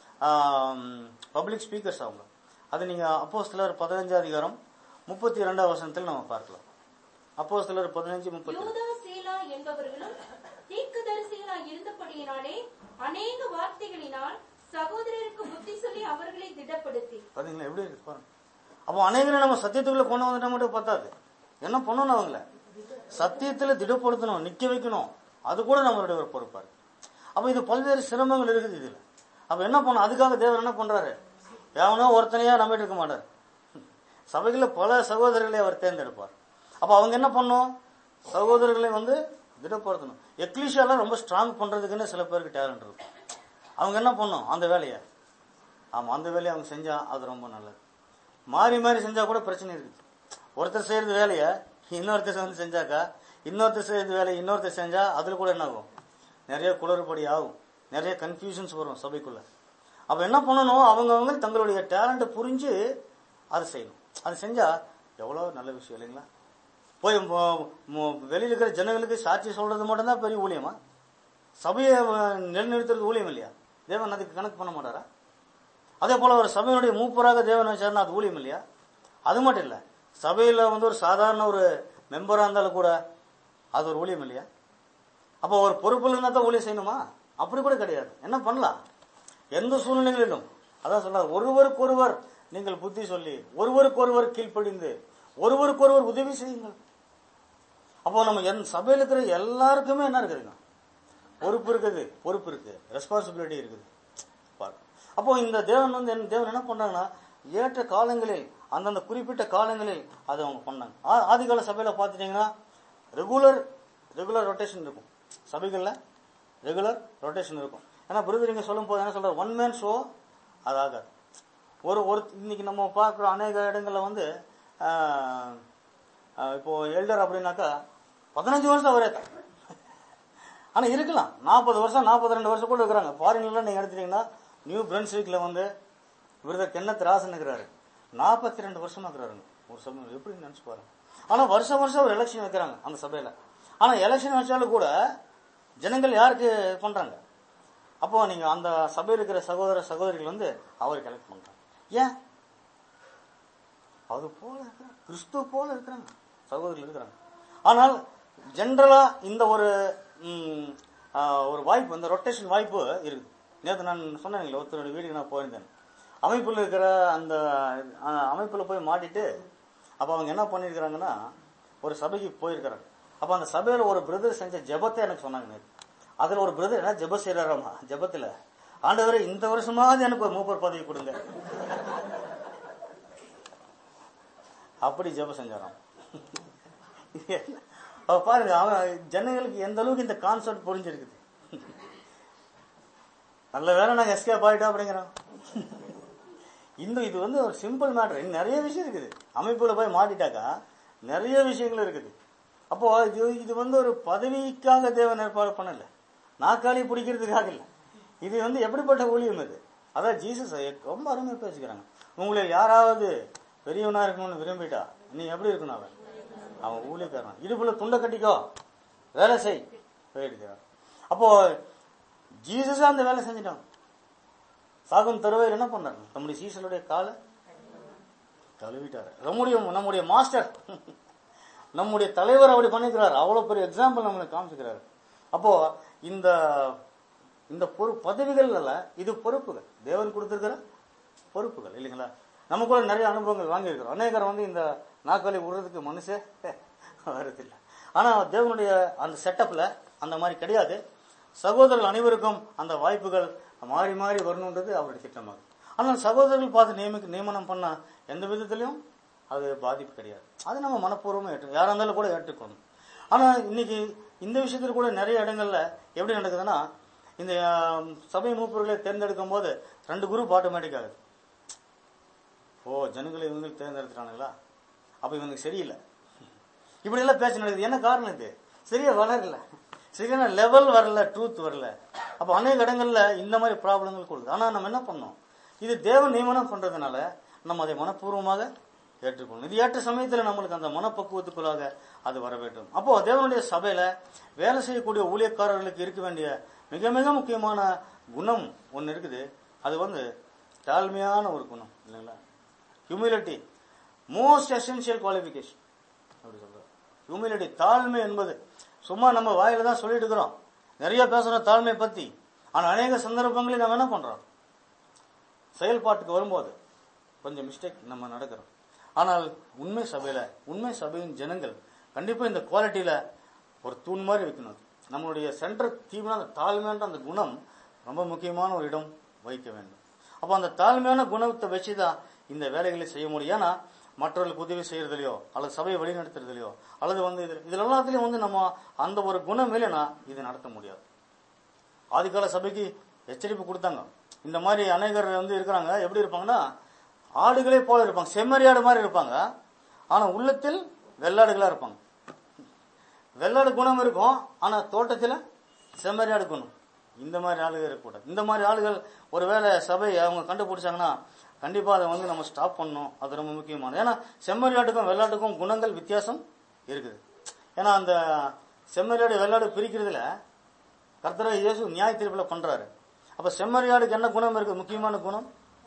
பப்ளிக் ஸ்பீக்கர்ஸ் அவங்க அது நீங்க அப்போ சிலர் பதினஞ்சு அதிகாரம் முப்பத்தி இரண்டாம் வசனத்தில் நம்ம பார்க்கலாம் அப்போ சிலர் பதினஞ்சு முப்பத்தி யூதா சீலா என்பவர்களும் தீர்க்கதரிசிகளாய் இருந்தபடியினாலே அநேக வார்த்தைகளினால் சகோதரருக்கு புத்தி சொல்லி அவர்களை திடப்படுத்தி பாத்தீங்களா எப்படி இருக்கு பாருங்க அப்போ அநேகரை நம்ம சத்தியத்துக்குள்ள கொண்டு வந்துட்டா மட்டும் பத்தாது என்ன பண்ணணும் அவங்கள சத்தியத்துல திடப்படுத்தணும் நிக்க வைக்கணும் அது கூட நம்மளுடைய ஒரு பொறுப்பா இருக்கு அப்ப இது பல்வேறு சிரமங்கள் இருக்குது இதுல அப்ப என்ன பண்ணும் அதுக்காக தேவன் என்ன பண்றாரு எவனோ ஒருத்தனையா நம்பிட்டு இருக்க மாட்டார் சபைகள்ல பல சகோதரர்களை அவர் தேர்ந்தெடுப்பார் அப்ப அவங்க என்ன பண்ணும் சகோதரர்களை வந்து திடப்படுத்தணும் எக்லிஷியாலாம் ரொம்ப ஸ்ட்ராங் பண்றதுக்குன்னு சில பேருக்கு டேலண்ட் இருக்கும் அவங்க என்ன பண்ணும் அந்த வேலையை ஆமா அந்த வேலையை அவங்க செஞ்சா அது ரொம்ப நல்லது மாறி மாறி செஞ்சா கூட பிரச்சனை இருக்குது ஒருத்தர் செய்யறது வேலையை இன்னொருத்தர் வந்து செஞ்சாக்கா இன்னொருத்தர் செய்யறது வேலையை இன்னொருத்தர் செஞ்சா அதுல கூட என்ன ஆகும் நிறைய குளறுபடி ஆகும் நிறைய கன்ஃபியூஷன்ஸ் வரும் சபைக்குள்ள அப்ப என்ன பண்ணணும் அவங்கவங்க தங்களுடைய டேலண்ட்டை புரிஞ்சு அதை செய்யணும் அது செஞ்சா எவ்வளவு நல்ல விஷயம் இல்லைங்களா போய் மொ- மொ- வெளியில இருக்கிற ஜனங்களுக்கு சாட்சி சொல்றது மட்டும்தான் பெரிய ஊழியமா சபையை அஹ், நிலைநிறுத்துறது ஊழியம் இல்லையா தேவன் அதுக்கு கணக்கு பண்ண மாட்டாரா அதே போல ஒரு சபையினுடைய மூப்பராக தேவன் வச்சாருன்னா அது ஊழியம் இல்லையா அது மட்டும் இல்ல சபையில வந்து ஒரு சாதாரண ஒரு மெம்பரா இருந்தாலும் கூட அது ஒரு ஊழியம் இல்லையா அப்போ ஒரு பொறுப்புல இருந்தா தான் ஊழியம் செய்யணுமா அப்படி கூட கிடையாது என்ன பண்ணலாம் எந்த சூழ்நிலைகளிலும் அதான் சொல்றாரு ஒருவருக்கொருவர் நீங்கள் புத்தி சொல்லி ஒருவருக்கொருவர் கீழ்ப்படிந்து ஒருவருக்கொருவர் உதவி செய்யுங்கள் அப்போ நம்ம என் சபையில இருக்கிற எல்லாருக்குமே என்ன இருக்குதுங்க பொறுப்பு இருக்குது பொறுப்பு இருக்கு ரெஸ்பான்சிபிலிட்டி இருக்குது பாரு. அப்போ இந்த தேவன் வந்து என்ன- தேவன் என்ன பண்றாங்கன்னா ஏற்ற காலங்களில் அந்தந்த குறிப்பிட்ட காலங்களில் அதை அவங்க பண்ணாங்க ஆ- ஆதிகால சபையில பார்த்துட்டீங்கன்னா ரெகுலர் ரெகுலர் ரொட்டேஷன் இருக்கும் சபைகள்ல ரெகுலர் ரொட்டேஷன் இருக்கும் ஏன்னா பிரதர் இங்க சொல்லும் போது என்ன சொல்றாரு ஒன் மேன் ஷோ அது ஆகாது ஒரு ஒரு இன்னைக்கு நம்ம பார்க்குற அநேக இடங்கள்ல வந்து ஆஹ், ஆஹ், இப்போ எல்டர் அப்படின்னாக்கா பதினஞ்சு வருஷம் அவரே தான் ஆனா இருக்கலாம் நாற்பது வருஷம் நாற்பத்தி ரெண்டு வருஷம் கூட இருக்கிறாங்க ஃபாரின்ல நீங்க எடுத்துட்டீங்கன்னா நியூ பிரன்ஸ்விக்ல வந்து விருதர் கென்னத் ராசன் இருக்கிறாரு நாற்பத்தி ரெண்டு வருஷமா இருக்கிறாருங்க ஒரு சமயம் எப்படி நினைச்சு பாருங்க ஆனா வருஷம் வருஷம் ஒரு எலெக்ஷன் வைக்கிறாங்க அந்த சபையில ஆனா எலெக்ஷன் வச்சாலும் கூட ஜனங்கள் யாருக்கு பண்றாங்க அப்போ நீங்க அந்த சபையில் இருக்கிற சகோதர சகோதரிகள் வந்து அவருக்கு எலெக்ட் பண்றாங்க ஏன் அது போல இருக்கிறாங்க கிறிஸ்துவ போல இருக்கிறாங்க சகோதரிகள் இருக்கிறாங்க ஆனால் ஜென்ரலா இந்த ஒரு ம், ஆ, ஒரு வாய்ப்பு இந்த ரொட்டேஷன் வாய்ப்பு இருக்குது நேற்று நான் சொன்னேன் ஒருத்தரோட வீட்டுக்கு நான் போயிருந்தேன் அமைப்பில் இருக்கிற அந்த ஆ, அமைப்புல போய் மாட்டிட்டு அப்ப அவங்க என்ன பண்ணிருக்கிறாங்கன்னா ஒரு சபைக்கு போயிருக்கிறாங்க அப்ப அந்த சபையில ஒரு பிரதர் செஞ்ச ஜெபத்தை எனக்கு சொன்னாங்க நேத்து. அதுல ஒரு பிரதர் என்ன ஜெபம் செய்யறாராமா ஜெபத்துல ஆண்டவரே இந்த வருஷமாவது எனக்கு ஒரு மூப்பர் பதவி கொடுங்க அப்படி ஜெபம் செஞ்சாராம் அவ பாருங்க அவன் ஜனங்களுக்கு எந்த அளவுக்கு இந்த கான்செப்ட் புரிஞ்சிருக்குது நல்ல வேலை நாங்க எஸ்கேப் ஆயிட்டோம் அப்படிங்கிறான் இந்த இது வந்து ஒரு சிம்பிள் மேட்டர் நிறைய விஷயம் இருக்குது அமைப்புல போய் மாட்டிட்டாக்கா நிறைய விஷயங்கள் இருக்குது அப்போ இது இது வந்து ஒரு பதவிக்காக தேவன் ஏற்பாடு பண்ணல நாக்காளி பிடிக்கிறதுக்காக இல்ல இது வந்து எப்படிப்பட்ட ஊழியம் இது அதான் ஜீசஸ் ரொம்ப அருமையா பேசிக்கிறாங்க உங்களை யாராவது பெரியவனா இருக்கணும்னு விரும்பிட்டா நீ எப்படி இருக்கணும் அவன் அவன் ஊழியக்காரன் இடுப்புல துண்டை கட்டிக்கோ வேலை செய் போயிடுக்கிறான் அப்போ ஜீசஸா அந்த வேலை செஞ்சிட்டான் சாகும் தருவையில் என்ன பண்ணாரு நம்முடைய சீசனுடைய காலை கழுவிட்டாரு நம்முடைய நம்முடைய மாஸ்டர் நம்முடைய தலைவர் அப்படி பண்ணிக்கிறாரு அவ்வளவு பெரிய எக்ஸாம்பிள் நம்மளுக்கு காமிச்சுக்கிறாரு அப்போ இந்த இந்த பொறு பதவிகள் அல்ல இது பொறுப்புகள் தேவன் கொடுத்திருக்கிற பொறுப்புகள் இல்லைங்களா நம்ம கூட நிறைய அனுபவங்கள் வாங்கியிருக்கிறோம் அநேகர் வந்து இந்த நாக்காளி விடுறதுக்கு மனுஷே வருதில்லை ஆனா தேவனுடைய அந்த செட்டப்ல அந்த மாதிரி கிடையாது சகோதரர்கள் அனைவருக்கும் அந்த வாய்ப்புகள் மாறி மாறி வரணுன்றது அவருடைய திட்டமாகும் ஆனால் சகோதரர்கள் பார்த்து நியமிக்க நியமனம் பண்ணா எந்த விதத்திலையும் அது பாதிப்பு கிடையாது அது நம்ம மனப்பூர்வமா ஏற்று யாரா இருந்தாலும் கூட ஏற்றுக்கணும் ஆனா இன்னைக்கு இந்த விஷயத்துல கூட நிறைய இடங்கள்ல எப்படி நடக்குதுன்னா இந்த ஆம், சபை மூப்பர்களை தேர்ந்தெடுக்கும் போது ரெண்டு குரூப் ஆட்டோமேட்டிக் ஆகுது ஓ ஜனங்களை இவங்க தேர்ந்தெடுத்துட்டானுங்களா அப்ப இவனுக்கு சரியில்லை இப்படி எல்லாம் பேச்சு நடக்குது என்ன காரணம் இது சரியா வளரல சரியான லெவல் வரல ட்ரூத் வரல அப்ப அநேக இடங்கள்ல இந்த மாதிரி ப்ராப்ளங்கள் கொடுக்குது ஆனா நம்ம என்ன பண்ணோம் இது தேவன் நியமனம் பண்றதுனால நம்ம அதை மனப்பூர்வமாக ஏற்றுக்கொள்ளணும் இது ஏற்ற சமயத்துல நம்மளுக்கு அந்த மனப்பக்குவத்துக்குள்ளாக அது வர வேண்டும் அப்போ தேவனுடைய சபையில வேலை செய்யக்கூடிய ஊழியக்காரர்களுக்கு இருக்க வேண்டிய மிக மிக முக்கியமான குணம் ஒன்னு இருக்குது அது வந்து தாழ்மையான ஒரு குணம் இல்லைங்களா ஹியூமிலிட்டி மோஸ்ட் எசென்சியல் குவாலிஃபிகேஷன் அப்படி சொல்றாரு ஹியூமிலிட்டி தாழ்மை என்பது சும்மா நம்ம வாயில தான் சொல்லிட்டு இருக்கிறோம் நிறைய பேசுறோம் தாழ்மை பத்தி ஆனா அநேக சந்தர்ப்பங்களில் நம்ம என்ன பண்றோம் செயல்பாட்டுக்கு வரும்போது கொஞ்சம் மிஸ்டேக் நம்ம நடக்கிறோம் ஆனால் உண்மை சபையில உண்மை சபையின் ஜனங்கள் கண்டிப்பா இந்த குவாலிட்டியில ஒரு தூண் மாதிரி வைக்கணும் நம்மளுடைய சென்டர் தீவிர அந்த தாழ்மையான அந்த குணம் ரொம்ப முக்கியமான ஒரு இடம் வைக்க வேண்டும் அப்ப அந்த தாழ்மையான குணத்தை வச்சுதான் இந்த வேலைகளை செய்ய முடியும் ஏன்னா மற்றவர்களுக்கு உதவி செய்யறதுலயோ அல்லது சபையை வழிநடத்துறதுலயோ அல்லது வந்து இது இதுல எல்லாத்துலயும் வந்து நம்ம அந்த ஒரு குணம் இல்லைன்னா இது நடத்த முடியாது ஆதிகால சபைக்கு எச்சரிப்பு கொடுத்தாங்க இந்த மாதிரி அநேகர் வந்து இருக்கிறாங்க எப்படி இருப்பாங்கன்னா ஆடுகளே போல இருப்பாங்க செம்மறியாடு மாதிரி இருப்பாங்க ஆனா உள்ளத்தில் வெள்ளாடுகளா இருப்பாங்க வெள்ளாடு குணம் இருக்கும் ஆனா தோட்டத்துல செம்மறியாடு குணம் இந்த மாதிரி ஆளுகள் இருக்கக்கூடாது இந்த மாதிரி ஆளுகள் ஒருவேளை சபை அவங்க கண்டுபிடிச்சாங்கன்னா கண்டிப்பா அதை வந்து நம்ம ஸ்டாப் பண்ணணும் அது ரொம்ப முக்கியமானது ஏன்னா செம்மறியாட்டுக்கும் வெள்ளாட்டுக்கும் குணங்கள் வித்தியாசம் இருக்குது ஏன்னா அந்த செம்மறியாடு வெள்ளாடு பிரிக்கிறதுல கர்த்தராக இயேசு நியாய தீர்ப்புல பண்றாரு அப்ப செம்மறியாடுக்கு என்ன குணம் இருக்கு முக்கியமான குணம்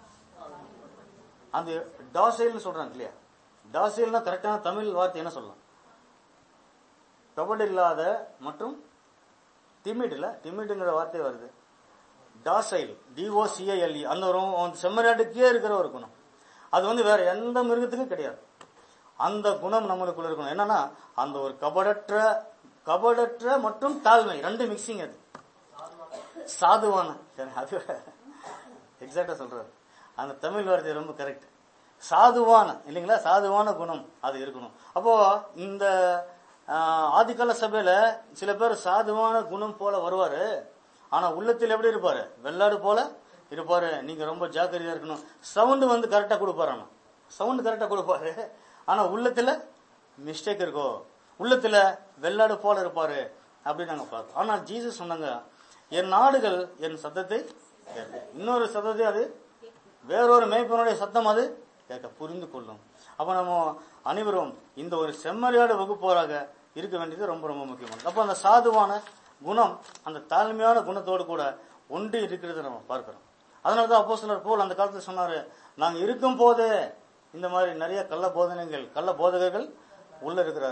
அந்த டாசைல்னு சொல்றாங்க இல்லையா டாசைல்னா கரெக்டான தமிழ் வார்த்தை என்ன சொல்லலாம் கபடு இல்லாத மற்றும் டிமிட் இல்ல டிமிட்ங்கிற வார்த்தை வருது டாசைல் டிஓசிஐஎல்இ அந்த ஒரு அந்த செம்மறியாட்டுக்கே இருக்கிற ஒரு குணம் அது வந்து வேற எந்த மிருகத்துக்கும் கிடையாது அந்த குணம் நம்மளுக்குள்ள இருக்கணும் என்னன்னா அந்த ஒரு கபடற்ற கபடற்ற மற்றும் தாழ்மை ரெண்டு மிக்சிங் அது சாதுவான சரி, அது எக்ஸாக்டா சொல்றாரு அந்த தமிழ் வார்த்தை ரொம்ப கரெக்ட் சாதுவான இல்லைங்களா சாதுவான குணம் அது இருக்கணும் அப்போ இந்த ஆஹ், ஆதிகால சபையில சில பேர் சாதுவான குணம் போல வருவாரு ஆனா உள்ளத்தில் எப்படி இருப்பாரு வெள்ளாடு போல இருப்பாரு நீங்க ரொம்ப ஜாக்கிரதையா இருக்கணும் சவுண்ட் வந்து கரெக்டா கொடுப்பாரு ஆனா சவுண்ட் கரெக்டா கொடுப்பாரு ஆனா உள்ளத்துல மிஸ்டேக் இருக்கோ உள்ளத்துல வெள்ளாடு போல இருப்பாரு அப்படின்னு நாங்க பார்த்தோம் ஆனா ஜீசஸ் சொன்னாங்க என் நாடுகள் என் சத்தத்தை கேட்கும். இன்னொரு சத்தத்தை அது வேறொரு மேய்ப்பனுடைய சத்தம் அது கேட்க புரிந்து கொள்ளும் அப்ப நம்ம அனைவரும் இந்த ஒரு செம்மறியாடு வகுப்போராக இருக்க வேண்டியது ரொம்ப ரொம்ப முக்கியமானது அப்ப அந்த சாதுவான குணம் அந்த தாழ்மையான குணத்தோடு கூட ஒன்றி இருக்கிறத நம்ம பார்க்கிறோம் அதனாலதான் அப்போ சிலர் போல் அந்த காலத்துல சொன்னாரு நாங்க இருக்கும் போதே இந்த மாதிரி நிறைய கள்ள போதனைகள் கள்ள போதகர்கள் உள்ள இருக்கிறாரு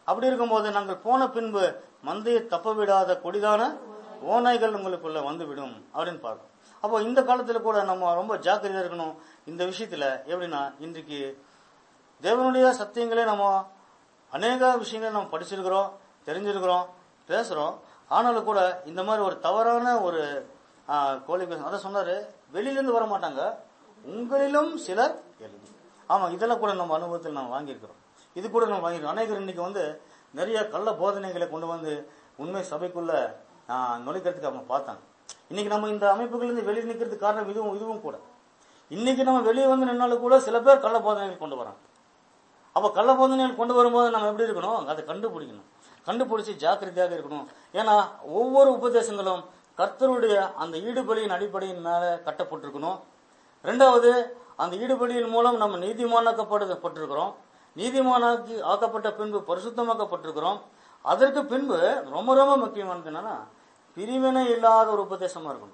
அப்படி இருக்கும்போது நாங்கள் போன பின்பு மந்தையை தப்ப விடாத கொடிதான ஓநாய்கள் உங்களுக்குள்ள வந்துவிடும் அப்படின்னு பார்க்கணும் அப்போ இந்த காலத்துல கூட நம்ம ரொம்ப ஜாக்கிரதையா இருக்கணும் இந்த விஷயத்துல எப்படின்னா இன்றைக்கு தேவனுடைய சத்தியங்களே நம்ம அநேக விஷயங்களை நம்ம படிச்சிருக்கிறோம் தெரிஞ்சிருக்கிறோம் பேசுறோம் ஆனாலும் கூட இந்த மாதிரி ஒரு தவறான ஒரு கோழி அதை சொன்னாரு வெளியிலிருந்து வர மாட்டாங்க உங்களிலும் சிலர் எழுதி ஆமா இதெல்லாம் கூட நம்ம அனுபவத்தில் நம்ம வாங்கியிருக்கிறோம் இது கூட நம்ம வாங்கியிருக்கோம் அநேகர் இன்னைக்கு வந்து நிறைய கள்ள போதனைகளை கொண்டு வந்து உண்மை சபைக்குள்ள ஆ, நுழைக்கிறதுக்கு அவங்க பார்த்தாங்க இன்னைக்கு நம்ம இந்த அமைப்புகளிலிருந்து வெளியே நிற்கிறதுக்கு காரணம் இதுவும் இதுவும் கூட இன்னைக்கு நம்ம வெளியே வந்து நின்னாலும் கூட சில பேர் கள்ள போதனைகள் கொண்டு வராங்க அப்ப கள்ள போதனைகள் கொண்டு வரும்போது நம்ம எப்படி இருக்கணும் அதை கண்டுபிடிக்கணும் கண்டுபிடிச்சு ஜாக்கிரதையாக இருக்கணும் ஏன்னா ஒவ்வொரு உபதேசங்களும் கர்த்தருடைய அந்த ஈடுபலியின் அடிப்படையின் மேல கட்டப்பட்டிருக்கணும் ரெண்டாவது அந்த ஈடுபலியின் மூலம் நம்ம நீதிமானாக்கப்பட்டிருக்கிறோம் நீதிமானாக்கி ஆக்கப்பட்ட பின்பு பரிசுத்தமாக்கப்பட்டிருக்கிறோம் அதற்கு பின்பு ரொம்ப ரொம்ப முக்கியமானது என்னன்னா பிரிவினை இல்லாத ஒரு உபதேசமா இருக்கணும்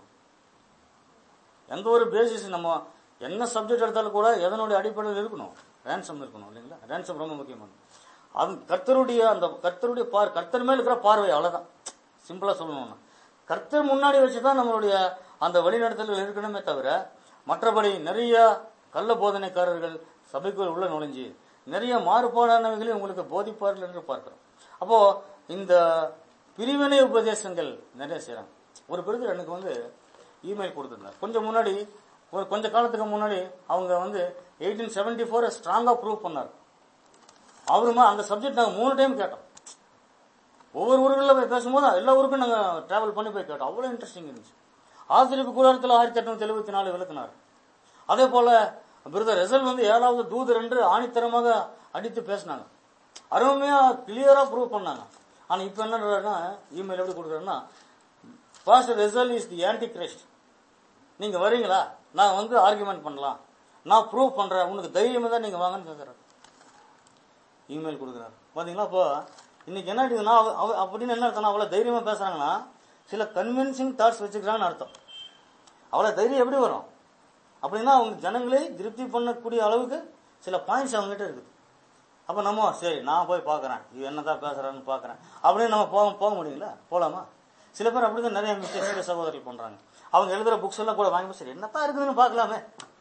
எந்த ஒரு பேசிஸ் நம்ம என்ன சப்ஜெக்ட் எடுத்தாலும் கூட எதனுடைய அடிப்படையில் இருக்கணும் ரேன்சம் இருக்கணும் இல்லைங்களா ரேன்சம் ரொம்ப முக்கியமானது அது கர்த்தருடைய அந்த கர்த்தருடைய பார் கர்த்தர் மேல இருக்கிற பார்வை அவ்வளவுதான் சிம்பிளா சொல்லணும்னா கர்த்தர் முன்னாடி வச்சுதான் நம்மளுடைய அந்த வழிநடத்தல்கள் இருக்கணுமே தவிர மற்றபடி நிறைய கள்ள போதனைக்காரர்கள் சபைக்குள் உள்ள நுழைஞ்சு நிறைய மாறுபாடானவைகளை உங்களுக்கு போதிப்பார்கள் என்று பார்க்கிறோம் அப்போ இந்த பிரிவினை உபதேசங்கள் நிறைய செய்றாங்க ஒரு பிறகு எனக்கு வந்து இமெயில் கொடுத்திருந்தார் கொஞ்சம் முன்னாடி ஒரு கொஞ்ச காலத்துக்கு முன்னாடி அவங்க வந்து எயிட்டீன் செவன்டி ஃபோர் ஸ்ட்ராங்கா ப்ரூவ் பண்ணார் அவருமா அந்த சப்ஜெக்ட் நாங்க மூணு டைம் கேட்டோம் ஒவ்வொரு ஊர்களில் போய் பேசும்போது எல்லா ஊருக்கும் நாங்க டிராவல் பண்ணி போய் கேட்டோம் அவ்வளவு இன்ட்ரெஸ்டிங் இருந்துச்சு ஆசிரியப்பு கூடாரத்தில் ஆயிரத்தி எட்நூத்தி எழுபத்தி நாலு விளக்குனார் அதே போல பிரதர் ரெசல் வந்து ஏழாவது தூதர் என்று ஆணித்தரமாக அடித்து பேசினாங்க அருமையா கிளியரா ப்ரூவ் பண்ணாங்க ஆனா இப்ப என்ன இமெயில் எப்படி கொடுக்குறேன்னா pastor Russell is the antichrist நீங்க வரீங்களா நான் வந்து ஆர்குமெண்ட் பண்ணலாம் நான் ப்ரூவ் பண்றேன் உனக்கு தைரியம் தான் நீங்க வாங்கன்னு கேட்கறேன் இமெயில் கொடுக்குறாரு பாத்தீங்களா இப்போ இன்னைக்கு என்ன ஆயிடுதுன்னா அவ- அவ- அப்படின்னு என்ன அர்த்தம்னா அவ்வளவு தைரியமா பேசுறாங்கன்னா சில கன்வின்சிங் தாட்ஸ் வச்சுக்கிறாங்கன்னு அர்த்தம் அவ்வளவு தைரியம் எப்படி வரும் அப்படின்னா அவங்க ஜனங்களை திருப்தி பண்ணக்கூடிய அளவுக்கு சில பாயிண்ட்ஸ் அவங்ககிட்ட இருக்குது அப்ப நம்ம சரி நான் போய் பார்க்கறேன் இது என்னதான் பேசுறான்னு பார்க்கறேன் அப்படின்னு நம்ம போக போக முடியுங்களா போலாமா சில பேர் அப்படிதான் நிறைய மிஸ்டேக்ஸ் சகோதரர்கள் பண்றாங்க அவங்க எழுதுற புக்ஸ் எல்லாம் கூட வாங்கி சரி என்னத்தான் இருக்குதுன்னு பார்க்கலாமே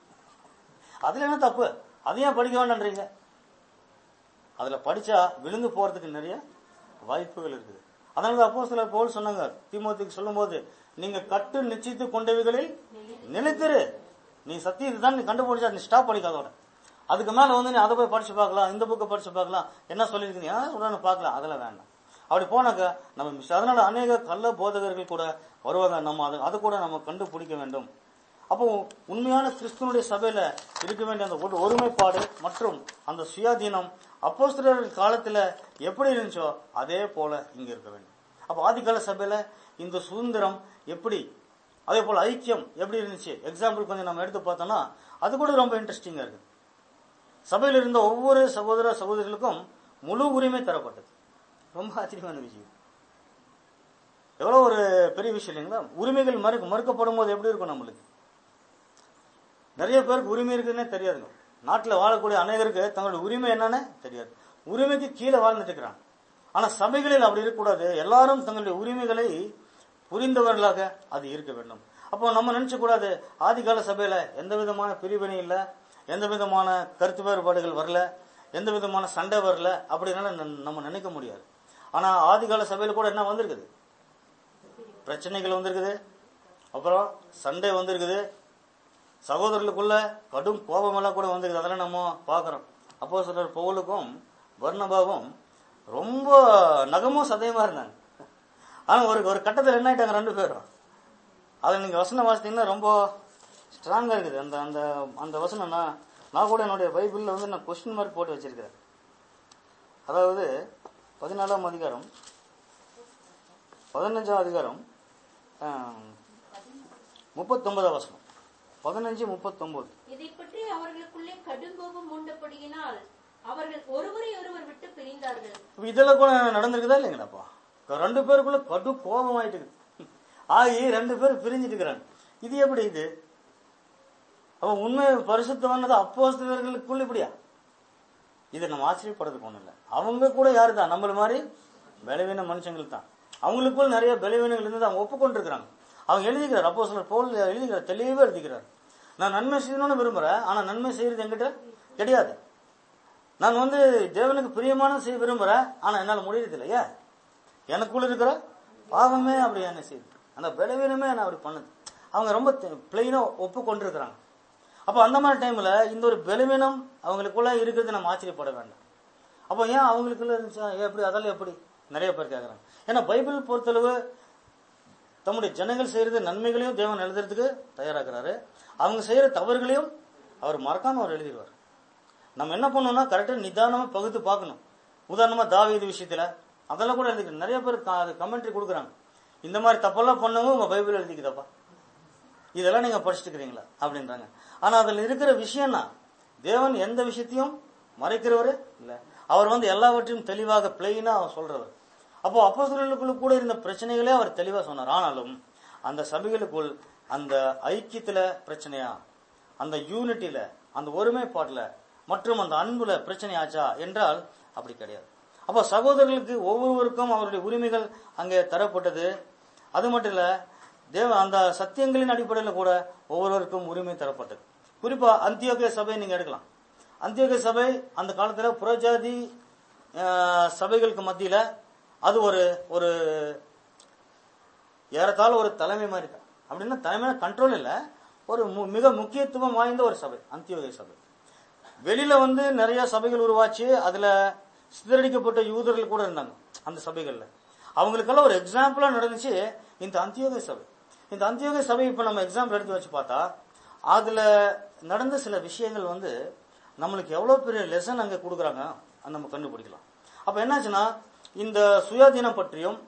அதுல என்ன தப்பு அதையும் படிக்க வேண்டாம்ன்றீங்க அதுல படிச்சா விழுந்து போறதுக்கு நிறைய வாய்ப்புகள் இருக்குது அதனால அப்போ சில போல் சொன்னாங்க தீமோத்திக்கு சொல்லும்போது நீங்க கட்டு நிச்சயித்து கொண்டவைகளில் நிலைத்திரு நீ சத்தியத்தை தான் நீ கண்டுபிடிச்சா நீ ஸ்டாப் பண்ணிக்காதோட அதுக்கு மேல வந்து நீ அதை போய் படிச்சு பார்க்கலாம் இந்த புக்கை படிச்சு பார்க்கலாம் என்ன சொல்லியிருக்கீங்க ஆ, உடனே பார்க்கலாம் அதெல்லாம் வேண்டாம் அப்படி போனாக்க நம்ம மிஸ் அதனால அநேக கள்ள போதகர்கள் கூட வருவாங்க நம்ம அதை அதை கூட நம்ம கண்டுபிடிக்க வேண்டும் அப்போ உண்மையான கிறிஸ்துவனுடைய சபையில இருக்க வேண்டிய அந்த ஒரு- ஒருமைப்பாடு மற்றும் அந்த சுயாதீனம் அப்போஸ்தலர்கள் காலத்துல எப்படி இருந்துச்சோ அதே போல இங்க இருக்க வேண்டும் அப்ப ஆதிகால சபையில இந்த சுதந்திரம் எப்படி அதே போல ஐக்கியம் எப்படி இருந்துச்சு எக்ஸாம்பிள் கொஞ்சம் நம்ம எடுத்து பார்த்தோம்னா அது கூட ரொம்ப இன்ட்ரெஸ்டிங்கா இருக்கு சபையில் இருந்த ஒவ்வொரு சகோதர சகோதரிகளுக்கும் முழு உரிமை தரப்பட்டது ரொம்ப ஆச்சரியமான விஷயம் எவ்வளவு ஒரு பெரிய விஷயம் இல்லைங்களா உரிமைகள் மறுக்க மறுக்கப்படும் போது எப்படி இருக்கும் நம்மளுக்கு நிறைய பேருக்கு உரிமை இருக்குன்னே தெரியாதுங்க நாட்டில் வாழக்கூடிய அநேகருக்கு தங்களுடைய உரிமை என்னன்னு தெரியாது உரிமைக்கு கீழே வாழ்ந்துட்டு இருக்கிறாங்க ஆனா சபைகளில் அப்படி இருக்கக்கூடாது எல்லாரும் தங்களுடைய உரிமைகளை புரிந்தவர்களாக அது இருக்க வேண்டும் அப்போ நம்ம நினைச்ச கூடாது ஆதிகால சபையில எந்த விதமான பிரிவினை இல்ல எந்த விதமான கருத்து வேறுபாடுகள் வரல எந்த விதமான சண்டை வரல அப்படின்னால ந- நம்ம நினைக்க முடியாது ஆனா ஆதிகால சபையில கூட என்ன வந்திருக்குது பிரச்சனைகள் வந்திருக்குது அப்புறம் சண்டை வந்திருக்குது சகோதரர்களுக்குள்ள கடும் கோபமெல்லாம் கூட வந்திருக்குது அதெல்லாம் நம்ம பார்க்கிறோம் அப்போ சிலர் பவுலுக்கும் வர்ணபாவும் ரொம்ப நகமும் சதயமா இருந்தாங்க ஆனா ஒரு ஒரு கட்டத்தில் என்ன ஆயிட்டாங்க ரெண்டு பேரும் அதை நீங்க வசனம் வாசித்தீங்கன்னா ரொம்ப ஸ்ட்ராங்கா இருக்குது அந்த அந்த அந்த வசனம் நான் நான் கூட என்னுடைய பைபிள்ல வந்து நான் கொஸ்டின் மார்க் போட்டு வச்சிருக்கிறேன் அதாவது பதினாலாம் அதிகாரம் பதினஞ்சாம் அதிகாரம் முப்பத்தொன்பதாம் வசனம் பதினஞ்சு முப்பத்தொன்பது இதை பற்றி அவர்களுக்குள்ளே கடுங்கோபம் மூண்டபடியினால் அவர்கள் ஒருவரை ஒருவர் விட்டு பிரிந்தார்கள் இப்ப இதெல்லாம் கூட நடந்திருக்குதா இல்லைங்களாப்பா ரெண்டு பேருக்குள்ள கடு கோபம் ஆயிட்டு இருக்கு. ஆகி ரெண்டு பேரும் பிரிஞ்சிட்டு இருக்கிறாங்க இது எப்படி இது அப்ப உண்மை பரிசுத்தமானது அப்போஸ்தலர்களுக்குள்ள இப்படியா இது நம்ம ஆச்சரியப்படுறதுக்கு ஒண்ணும் இல்லை அவங்க கூட யாரு தான் நம்மள மாதிரி பலவீன மனுஷங்கள் தான் அவங்களுக்குள் நிறைய பலவீனங்கள் இருந்து அவங்க ஒப்புக்கொண்டிருக்கிறாங்க அவங்க எழுதிக்கிறார் அப்போ சிலர் போல் எழுதிக்கிறார் தெளிவா எழுதிக்கிறார் நான் நன்மை செய்யணும்னு விரும்புறேன் ஆனா நன்மை செய்யறது என்கிட்ட கிடையாது நான் வந்து தேவனுக்கு பிரியமான செய்ய விரும்புறேன் ஆனா என்னால முடியறது இல்லையா எனக்குள்ள இருக்கிற பாவமே அப்படி என்ன செய்யுது அந்த பலவீனமே என்ன அப்படி பண்ணுது அவங்க ரொம்ப பிளெயினா ஒப்பு கொண்டிருக்கிறாங்க அப்போ அந்த மாதிரி டைம்ல இந்த ஒரு பலவீனம் அவங்களுக்குள்ள இருக்கிறது நம்ம ஆச்சரியப்பட வேண்டாம் அப்போ ஏன் அவங்களுக்குள்ள இருந்துச்சா எப்படி அதெல்லாம் எப்படி நிறைய பேர் கேட்கறாங்க ஏன்னா பைபிள் பொறுத்தளவு தம்முடைய ஜனங்கள் செய்யறது நன்மைகளையும் தேவன் எழுதுறதுக்கு தயாராகிறாரு அவங்க செய்யற தவறுகளையும் அவர் மறக்காம அவர் எழுதிடுவார் நம்ம என்ன பண்ணணும்னா கரெக்டா நிதானமா பகுத்து பார்க்கணும் உதாரணமா தாவீது விஷயத்துல அதெல்லாம் கூட எழுதிக்கணும் நிறைய பேர் கமெண்ட்ரி கொடுக்குறாங்க இந்த மாதிரி தப்பெல்லாம் பண்ணவும் உங்க பைபிள் எழுதிக்குதப்பா இதெல்லாம் நீங்க படிச்சுட்டு இருக்கிறீங்களா அப்படின்றாங்க ஆனா அதுல இருக்கிற விஷயம்னா தேவன் எந்த விஷயத்தையும் மறைக்கிறவரு இல்ல அவர் வந்து எல்லாவற்றையும் தெளிவாக பிளெயினா அவர் சொல்றவர் அப்போ அப்போஸ்தலர்களுக்குள்ள கூட இருந்த பிரச்சனைகளே அவர் தெளிவா சொன்னார் ஆனாலும் அந்த சபைகளுக்குள் அந்த ஐக்கியத்துல பிரச்சனையா அந்த யூனிட்டில அந்த ஒருமைப்பாட்டுல மற்றும் அந்த அன்புல பிரச்சனை ஆச்சா என்றால் அப்படி கிடையாது அப்போ சகோதரர்களுக்கு ஒவ்வொருவருக்கும் அவருடைய உரிமைகள் அங்கே தரப்பட்டது அது மட்டும் இல்ல தேவ அந்த சத்தியங்களின் அடிப்படையில் கூட ஒவ்வொருவருக்கும் உரிமை தரப்பட்டது குறிப்பா அந்தியோகிய சபை நீங்க எடுக்கலாம் அந்தியோகிய சபை அந்த காலத்துல புறஜாதி அஹ், சபைகளுக்கு மத்தியில அது ஒரு ஒரு ஏறத்தாழ ஒரு தலைமை மாதிரி தான் அப்படின்னா தலைமை கண்ட்ரோல் இல்ல ஒரு மு- மிக முக்கியத்துவம் வாய்ந்த ஒரு சபை அந்தியோகிய சபை வெளியில வந்து நிறைய சபைகள் உருவாச்சு அதுல சிதறடிக்கப்பட்ட யூதர்கள் கூட இருந்தாங்க அந்த சபைகள்ல அவங்களுக்கெல்லாம் ஒரு எக்ஸாம்பிளா நடந்துச்சு இந்த அந்தியோகிய சபை இந்த அந்தியோகிய சபை இப்ப நம்ம எக்ஸாம்பிள் எடுத்து வச்சு பார்த்தா அதுல நடந்த சில விஷயங்கள் வந்து நம்மளுக்கு எவ்வளவு பெரிய லெசன் அங்க கொடுக்குறாங்க அதை நம்ம கண்டுபிடிக்கலாம் அப்ப என்னாச்சுன்னா இந்த சுயாதீனம் பற்றியும்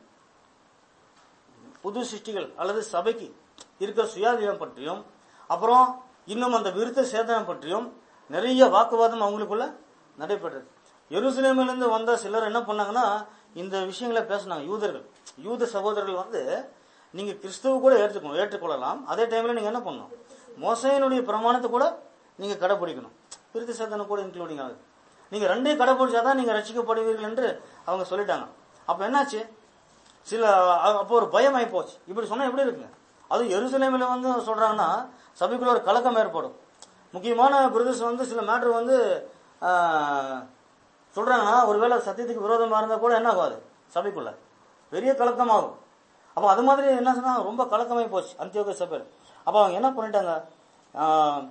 புது சிருஷ்டிகள் அல்லது சபைக்கு இருக்கிற சுயாதீனம் பற்றியும் அப்புறம் இன்னும் அந்த விருத்த சேதனம் பற்றியும் நிறைய வாக்குவாதம் அவங்களுக்குள்ள நடைபெற்றது எருசலேமிலிருந்து வந்த சிலர் என்ன பண்ணாங்கன்னா இந்த விஷயங்களை பேசினாங்க யூதர்கள் யூத சகோதரர்கள் வந்து நீங்க கிறிஸ்துவ கூட ஏற்றுக்கணும் ஏற்றுக்கொள்ளலாம் அதே டைம்ல நீங்க என்ன பண்ணணும் மோசையினுடைய பிரமாணத்தை கூட நீங்க கடைபிடிக்கணும் விருத்த சேதனம் கூட இன்க்ளூடிங் ஆகுது நீங்க ரெண்டையும் கடைபிடிச்சாதான் நீங்க ரசிக்கப்படுவீர்கள் என்று அவங்க சொல்லிட்டாங்க அப்ப என்னாச்சு சில அ- அப்போ ஒரு பயம் ஆகி போச்சு இப்படி சொன்னா எப்படி இருக்குங்க அது எருசலேமில் வந்து சொல்றாங்கன்னா சபைக்குள்ள ஒரு கலக்கம் ஏற்படும் முக்கியமான பிரதர்ஸ் வந்து சில மேட்ரு வந்து ஆ, சொல்றாங்கன்னா ஒருவேளை சத்தியத்துக்கு விரோதமா இருந்தா கூட என்ன ஆகாது சபைக்குள்ள பெரிய கலக்கமாகும் அப்போ அது மாதிரி என்ன சொன்னா ரொம்ப கலக்கமாகி போச்சு அந்தியோக சபையில் அப்போ அவங்க என்ன பண்ணிட்டாங்க ஆ,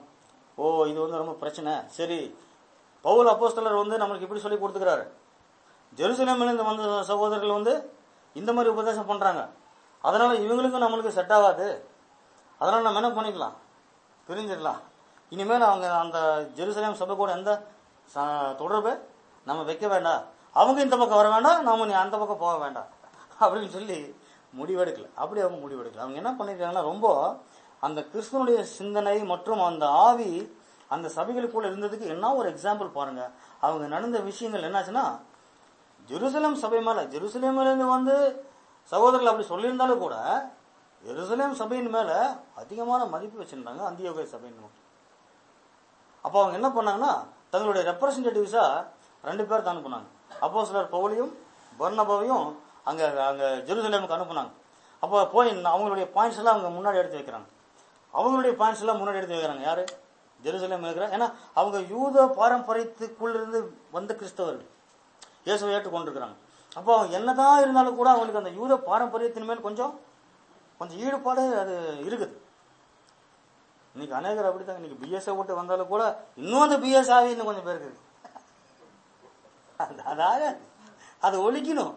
ஓ இது வந்து ரொம்ப பிரச்சனை சரி பவுல் அப்போஸ்தலர் வந்து நம்மளுக்கு இப்படி சொல்லி கொடுத்துக்கிறாரு ஜெருசலேமில் இருந்து வந்த சகோதரர்கள் வந்து இந்த மாதிரி உபதேசம் பண்றாங்க அதனால இவங்களுக்கும் நம்மளுக்கு செட் ஆகாது அதனால நம்ம என்ன பண்ணிக்கலாம் பிரிஞ்சிடலாம் இனிமேல் அவங்க அந்த ஜெருசலேம் சபை கூட எந்த ச- தொடர்பு நம்ம வைக்க வேண்டாம் அவங்க இந்த பக்கம் வர வேண்டாம் நாம நீ அந்த பக்கம் போக வேண்டாம் அப்படின்னு சொல்லி முடிவெடுக்கல அப்படி அவங்க முடிவெடுக்கல அவங்க என்ன பண்ணிருக்காங்கன்னா ரொம்ப அந்த கிறிஸ்துவனுடைய சிந்தனை மற்றும் அந்த ஆவி அந்த சபைகளுக்குள்ள இருந்ததுக்கு என்ன ஒரு எக்ஸாம்பிள் பாருங்க அவங்க நடந்த விஷயங்கள் என்னாச்சுன்னா ஜெருசலேம் சபை மேல ஜெருசலேம்ல இருந்து வந்து சகோதரர்கள் அப்படி சொல்லியிருந்தாலும் கூட ஜெருசலேம் சபையின் மேல அதிகமான மதிப்பு வச்சிருந்தாங்க அந்தியோக சபையின் மக்கள் அப்போ அவங்க என்ன பண்ணாங்கன்னா தங்களுடைய ரெப்ரசன்டேட்டிவ்ஸா ரெண்டு பேர் தான் அனுப்புனாங்க அப்போ சிலர் பவுலையும் பர்னபாவையும் அங்க அங்க ஜெருசலேமுக்கு அனுப்புனாங்க அப்போ போய் அவங்களுடைய பாயிண்ட்ஸ் எல்லாம் அவங்க முன்னாடி எடுத்து வைக்கிறாங்க அவங்களுடைய பாயிண்ட்ஸ் எல்லாம் முன்னாடி எடுத்து வைக்கிறாங்க யாரு ஜெருசலேம் இருக்கிற ஏன்னா அவங்க யூத பாரம்பரியத்துக்குள்ளிருந்து வந்த கிறிஸ்தவர்கள் இயேசுவை ஏற்றுக்கொண்டிருக்கிறாங்க அப்போ அவங்க என்னதான் இருந்தாலும் கூட அவங்களுக்கு அந்த யூத பாரம்பரியத்தின் மேல் கொஞ்சம் கொஞ்சம் ஈடுபாடு அது இருக்குது இன்னைக்கு அநேகர் அப்படித்தான் இன்னைக்கு பிஎஸ்ஐ விட்டு வந்தாலும் கூட இன்னும் அந்த பிஎஸ் ஆகி இன்னும் கொஞ்சம் பேருக்கு இருக்கு அது- அதாக அதை ஒழிக்கணும்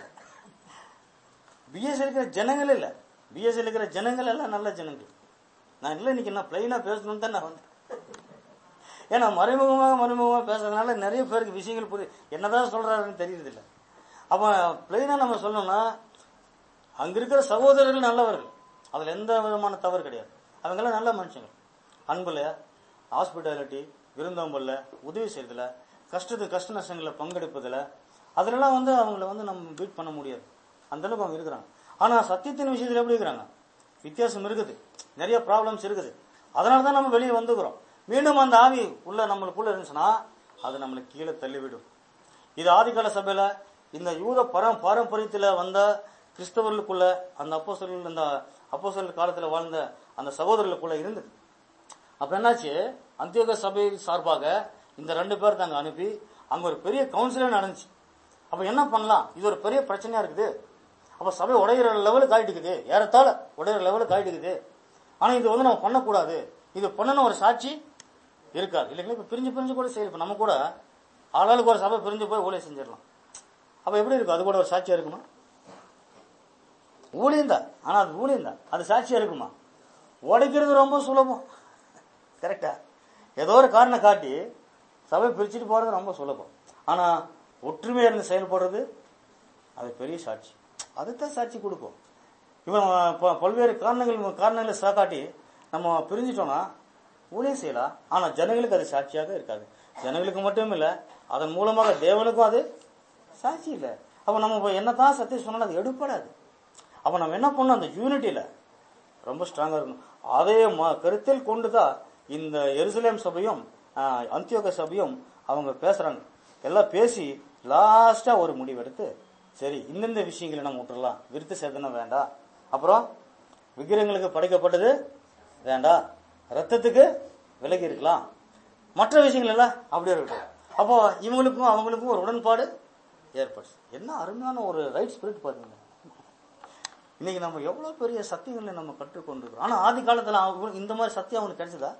பிஎஸ் இருக்கிற ஜனங்கள் இல்ல பிஎஸ் இருக்கிற ஜனங்கள் எல்லாம் நல்ல ஜனங்கள் நான் இல்லை இன்னைக்கு நான் பிளைனா பேசணும்னு தான் நான் வந்தேன் ஏன்னா மறைமுகமாக மறைமுகமாக பேசுறதுனால நிறைய பேருக்கு விஷயங்கள் புரியுது என்னதான் சொல்றாருன்னு தெரியறதில்ல அப்ப பிளைனா நம்ம சொல்லணும்னா அங்க இருக்கிற சகோதரர்கள் நல்லவர்கள் அதுல எந்த விதமான தவறு கிடையாது அவங்கெல்லாம் நல்ல மனுஷங்க அன்புல ஹாஸ்பிட்டாலிட்டி விருந்தோம்பல்ல உதவி செய்யறதுல கஷ்டத்து கஷ்ட நஷ்டங்களை பங்கெடுப்பதுல அதுலலாம் வந்து அவங்கள வந்து நம்ம பீட் பண்ண முடியாது அந்த அளவுக்கு அவங்க இருக்கிறாங்க ஆனா சத்தியத்தின் விஷயத்துல எப்படி இருக்கிறாங்க வித்தியாசம் இருக்குது நிறைய ப்ராப்ளம்ஸ் இருக்குது அதனால தான் நம்ம வெளியே வந்துக்கிறோம் மீண்டும் அந்த ஆவி உள்ள நம்மளுக்குள்ள இருந்துச்சுன்னா அது நம்மளை கீழே தள்ளிவிடும் இது ஆதிகால சபையில இந்த யூத பரம் பாரம்பரியத்துல வந்த கிறிஸ்தவர்களுக்குள்ள அந்த அப்போஸ்தலர்கள் இந்த அப்போஸ்தலர் காலத்துல வாழ்ந்த அந்த சகோதரர்களுக்குள்ள இருந்தது அப்ப என்னாச்சு அந்தியோக சபை சார்பாக இந்த ரெண்டு பேர் தாங்க அனுப்பி அங்க ஒரு பெரிய கவுன்சிலே நடந்துச்சு அப்ப என்ன பண்ணலாம் இது ஒரு பெரிய பிரச்சனையா இருக்குது அப்ப சபை உடையிற லெவலுக்கு ஆயிட்டுக்குது ஏறத்தாழ உடையிற லெவலுக்கு ஆயிட்டுக்குது ஆனா இது வந்து நம்ம பண்ணக்கூடாது இது பண்ணணும் ஒரு சாட்சி இருக்காது இல்லைங்களா இப்ப பிரிஞ்சு பிரிஞ்சு கூட செய்யலாம் இப்ப நம்ம கூட ஆளாளுக்கு ஒரு சபை பிரிஞ்சு போய் ஊழியம் செஞ்சிடலாம் அப்ப எப்படி இருக்கும் அது கூட ஒரு சாட்சியா இருக்குமா ஊழியம் தான் ஆனா அது ஊழியம் தான் அது சாட்சியா இருக்குமா உடைக்கிறது ரொம்ப சுலபம் கரெக்டா ஏதோ ஒரு காரணம் காட்டி சபை பிரிச்சுட்டு போறது ரொம்ப சுலபம் ஆனா ஒற்றுமையா இருந்து செயல்படுறது அது பெரிய சாட்சி அதுதான் சாட்சி கொடுக்கும் இவன் ப- பல்வேறு காரணங்கள் காரணங்களை சாக்காட்டி நம்ம பிரிஞ்சிட்டோம்னா ஊழியம் செய்யலாம் ஆனா ஜனங்களுக்கு அது சாட்சியாக இருக்காது ஜனங்களுக்கு மட்டும் இல்ல அதன் மூலமாக தேவனுக்கும் அது சாட்சி இல்ல அப்ப நம்ம இப்ப என்னதான் சத்தியம் சொன்னாலும் அது எடுப்படாது அப்ப நம்ம என்ன பண்ணணும் அந்த யூனிட்டியில ரொம்ப ஸ்ட்ராங்கா இருக்கணும் அதே ம- கருத்தில் கொண்டுதான் இந்த எருசலேம் சபையும் ஆஹ், அந்தியோக சபையும் அவங்க பேசுறாங்க எல்லாம் பேசி லாஸ்டா ஒரு முடிவெடுத்து சரி இந்தந்த விஷயங்களை நம்ம விட்டுறலாம் விருத்த சேதனம் வேண்டாம் அப்புறம் விக்கிரகங்களுக்கு படைக்கப்பட்டது வேண்டாம் ரத்தத்துக்கு விலகி இருக்கலாம் மற்ற விஷயங்கள் எல்லாம் அப்படியே இருக்கட்டும் அப்போ இவங்களுக்கும் அவங்களுக்கும் ஒரு உடன்பாடு ஏற்படுச்சு என்ன அருமையான ஒரு ரைட் ஸ்பிரிட் பாத்தீங்க இன்னைக்கு நம்ம எவ்வளவு பெரிய சத்தியங்களை நம்ம கற்றுக்கொண்டிருக்கிறோம் ஆனா ஆதி காலத்துல அவங்க- இந்த மாதிரி சத்தியம் அவங்களுக்கு கிடைச்சதா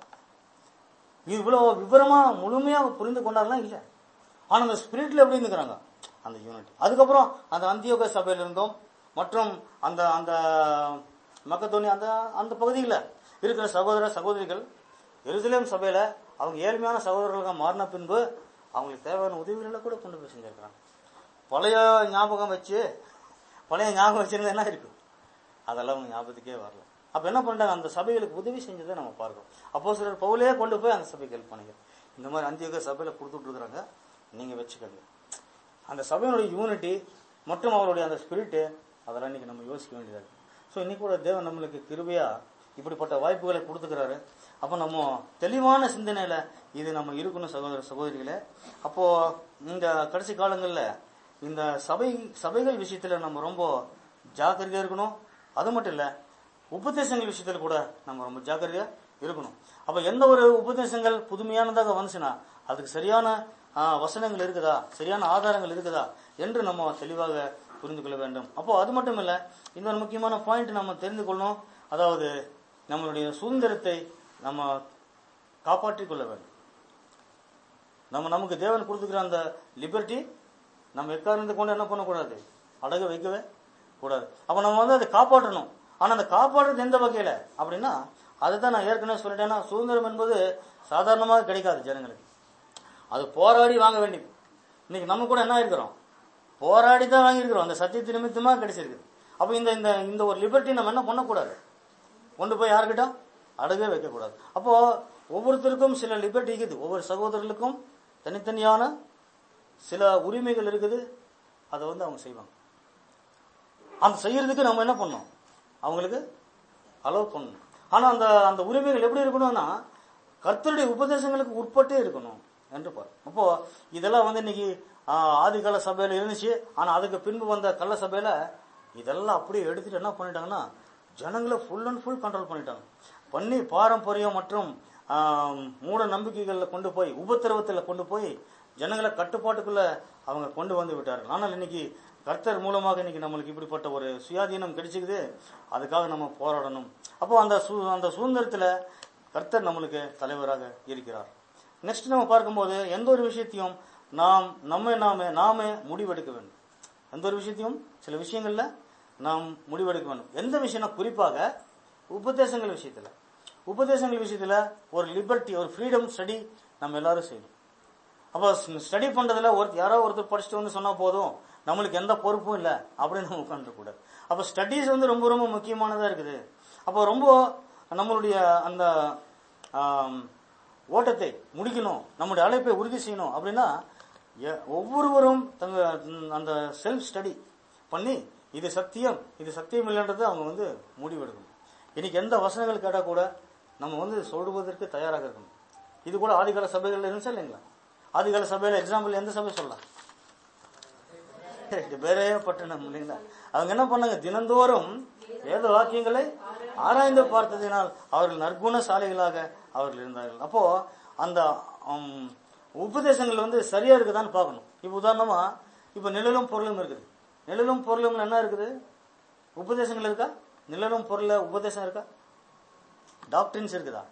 இவ்வளவு விவரமா முழுமையா புரிந்து கொண்டாலாம் இல்ல ஆனா அந்த ஸ்பிரிட்ல எப்படி இருந்துக்கிறாங்க அந்த யூனிட் அதுக்கப்புறம் அந்த அந்தியோக சபையில இருந்தும் மற்றும் அந்த அந்த மக்கத்தோனி அந்த அந்த பகுதியில் இருக்கிற சகோதர சகோதரிகள் எருசலேம் சபையில அவங்க ஏழ்மையான சகோதரர்களாக மாறின பின்பு அவங்களுக்கு தேவையான உதவிகளை கூட கொண்டு போய் செஞ்சிருக்கிறாங்க பழைய ஞாபகம் வச்சு பழைய ஞாபகம் வச்சிருந்தா என்ன இருக்கும் அதெல்லாம் அவங்க ஞாபகத்துக்கே வரல அப்ப என்ன பண்றாங்க அந்த சபைகளுக்கு உதவி செஞ்சதை நம்ம பார்க்கிறோம் அப்போ சிலர் பவுலே கொண்டு போய் அந்த சபைக்கு ஹெல்ப் பண்ணுங்க இந்த மாதிரி அந்தியோக சபையில கொடுத்துட்டு இருக்கிறாங்க நீங்க வச்சுக்கோங்க அந்த சபையினுடைய யூனிட்டி மற்றும் அவருடைய அந்த ஸ்பிரிட்டு அதெல்லாம் இன்னைக்கு நம்ம யோசிக்க வேண்டியதா இருக்கு ஸோ இன்னைக்கு கூட தேவன் நம்மளுக்கு கிருபையா இப்படிப்பட்ட வாய்ப்புகளை கொடுத்துக்கிறாரு அப்போ நம்ம தெளிவான சிந்தனையில இது நம்ம இருக்கணும் சகோதர சகோதரிகளே அப்போ இந்த கடைசி காலங்களில் இந்த சபை சபைகள் விஷயத்துல நம்ம ரொம்ப ஜாக்கிரதையா இருக்கணும் அது மட்டும் இல்ல உபதேசங்கள் விஷயத்துல கூட நம்ம ரொம்ப ஜாக்கிரதையா இருக்கணும் அப்ப எந்த ஒரு உபதேசங்கள் புதுமையானதாக வந்துச்சுன்னா அதுக்கு சரியான ஆ, வசனங்கள் இருக்குதா சரியான ஆதாரங்கள் இருக்குதா என்று நம்ம தெளிவாக புரிந்து கொள்ள வேண்டும் அப்போ அது மட்டும் இல்ல இன்னொரு முக்கியமான பாயிண்ட் நம்ம தெரிந்து கொள்ளணும் அதாவது நம்மளுடைய சுதந்திரத்தை நம்ம காப்பாற்றிக் கொள்ள வேண்டும் நம்ம நமக்கு தேவன் கொடுத்துக்கிற அந்த லிபர்ட்டி நம்ம எக்காரணத்தை கொண்டு என்ன பண்ணக்கூடாது அடகு வைக்கவே கூடாது அப்ப நம்ம வந்து அதை காப்பாற்றணும் ஆனா அந்த காப்பாற்றுறது எந்த வகையில அப்படின்னா அதுதான் நான் ஏற்கனவே சொல்லிட்டேன்னா சுதந்திரம் என்பது சாதாரணமாக கிடைக்காது ஜனங்களுக்கு அது போராடி வாங்க வேண்டியது இன்னைக்கு நம்ம கூட என்ன இருக்கிறோம் போராடி தான் வாங்கியிருக்கிறோம் அந்த சத்தியத்து நிமித்தமா கிடைச்சிருக்கு அப்ப இந்த இந்த இந்த ஒரு லிபர்ட்டி நம்ம என்ன பண்ணக்கூடாது கொண்டு போய் யாருக்கிட்ட அடகவே வைக்கக்கூடாது அப்போ ஒவ்வொருத்தருக்கும் சில லிபர்ட்டி இருக்குது ஒவ்வொரு சகோதரர்களுக்கும் தனித்தனியான சில உரிமைகள் இருக்குது அதை வந்து அவங்க செய்வாங்க அந்த செய்யறதுக்கு நம்ம என்ன பண்ணணும் அவங்களுக்கு அலோவ் பண்ணணும் ஆனா அந்த அந்த உரிமைகள் எப்படி இருக்கணும்னா கர்த்தருடைய உபதேசங்களுக்கு உட்பட்டே இருக்கணும் என்று பாரு அப்போ இதெல்லாம் வந்து இன்னைக்கு ஆஹ், ஆதிகால சபையில இருந்துச்சு ஆனா அதுக்கு பின்பு வந்த கள்ள சபையில இதெல்லாம் அப்படியே எடுத்துட்டு என்ன பண்ணிட்டாங்கன்னா ஜனங்களை ஃபுல் அண்ட் ஃபுல் கண்ட்ரோல் பண்ணிட்டாங்க பண்ணி பாரம்பரியம் மற்றும் ஆம், மூட நம்பிக்கைகள்ல கொண்டு போய் உபத்திரவத்துல கொண்டு போய் ஜனங்களை கட்டுப்பாட்டுக்குள்ள அவங்க கொண்டு வந்து விட்டார்கள் ஆனால் இன்னைக்கு கர்த்தர் மூலமாக இன்னைக்கு நம்மளுக்கு இப்படிப்பட்ட ஒரு சுயாதீனம் கிடைச்சிக்குது அதுக்காக நம்ம போராடணும் அப்போ அந்த சு- அந்த சுதந்திரத்துல கர்த்தர் நம்மளுக்கு தலைவராக இருக்கிறார் நெக்ஸ்ட் நம்ம பார்க்கும்போது எந்த ஒரு விஷயத்தையும் நாம் நம்ம நாம நாமே முடிவெடுக்க வேண்டும் எந்த ஒரு விஷயத்தையும் சில விஷயங்கள்ல நாம் முடிவெடுக்க வேண்டும் எந்த விஷயம்னா குறிப்பாக உபதேசங்கள் விஷயத்துல உபதேசங்கள் விஷயத்துல ஒரு லிபர்ட்டி ஒரு ஃப்ரீடம் ஸ்டடி நம்ம எல்லாரும் செய்யணும் அப்போ ஸ்டடி பண்றதுல ஒரு யாரோ ஒருத்தர் படிச்சுட்டு வந்து சொன்னா போதும் நம்மளுக்கு எந்த பொறுப்பும் இல்லை அப்படின்னு நம்ம உட்காந்துட கூடாது அப்போ ஸ்டடீஸ் வந்து ரொம்ப ரொம்ப முக்கியமானதா இருக்குது அப்போ ரொம்ப நம்மளுடைய அந்த ஆம், ஓட்டத்தை முடிக்கணும் நம்முடைய அழைப்பை உறுதி செய்யணும் அப்படின்னா எ- ஒவ்வொருவரும் தங்க ம், அந்த செல்ஃப் ஸ்டடி பண்ணி இது சத்தியம் இது சத்தியம் இல்லைன்றதை அவங்க வந்து முடிவெடுக்கணும் இன்னைக்கு எந்த வசனங்கள் கேட்டால் கூட நம்ம வந்து சொல்வதற்கு தயாராக இருக்கணும் இது கூட ஆதிகால சபைகள் இருந்துச்சா இல்லைங்களா ஆதிகால சபையில எக்ஸாம்பிள் எந்த சபை சொல்லலாம் ரெண்டு பேரே பட்டணம் இல்லைங்களா அவங்க என்ன பண்ணாங்க தினந்தோறும் வேத வாக்கியங்களை ஆராய்ந்து பார்த்ததினால் அவர்கள் நற்குணசாலிகளாக அவர்கள் இருந்தார்கள் அப்போ அந்த உம், உபதேசங்கள் வந்து சரியா இருக்குதான்னு பார்க்கணும் இப்ப உதாரணமா இப்ப நிழலும் பொருளும் இருக்குது நிழலும் பொருளும் என்ன இருக்குது உபதேசங்கள் இருக்கா நிழலும் பொருள உபதேசம் இருக்கா டாக்டரின்ஸ் இருக்குதா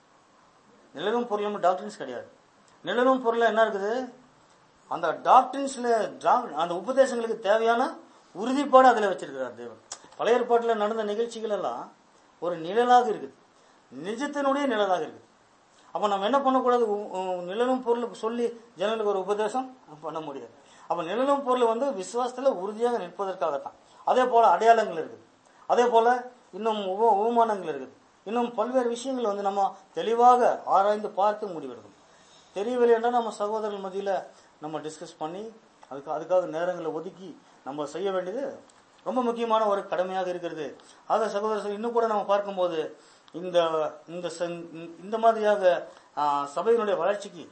நிழலும் பொருளும் டாக்டரின்ஸ் கிடையாது நிழலும் பொருள் என்ன இருக்குது அந்த டாக்டரின்ஸ்ல அந்த உபதேசங்களுக்கு தேவையான உறுதிப்பாடு அதுல வச்சிருக்கிறார் தேவன் பழைய ஏற்பாட்டில் நடந்த நிகழ்ச்சிகள் எல்லாம் ஒரு நிழலாக இருக்குது நிஜத்தினுடைய நிழலாக இருக்குது அப்ப நம்ம என்ன பண்ணக்கூடாது உ- உ- நிழலும் பொருள் சொல்லி ஜனங்களுக்கு ஒரு உபதேசம் பண்ண முடியாது அப்ப நிழலும் பொருள் வந்து விசுவாசத்துல உறுதியாக நிற்பதற்காகத்தான் அதே போல அடையாளங்கள் இருக்குது அதே போல இன்னும் உப உபமானங்கள் இருக்குது இன்னும் பல்வேறு விஷயங்கள் வந்து நம்ம தெளிவாக ஆராய்ந்து பார்த்து முடிவெடுக்கணும் தெரியவில்லை என்றால் நம்ம சகோதரர்கள் மத்தியில நம்ம டிஸ்கஸ் பண்ணி அதுக்கு அதுக்காக நேரங்களை ஒதுக்கி நம்ம செய்ய வேண்டியது ரொம்ப முக்கியமான ஒரு கடமையாக இருக்கிறது ஆக சகோதரர் இன்னும் கூட நம்ம பார்க்கும்போது இந்த இந்த சங்- இந்த மாதிரியாக ஆ, சபையினுடைய வளர்ச்சிக்கு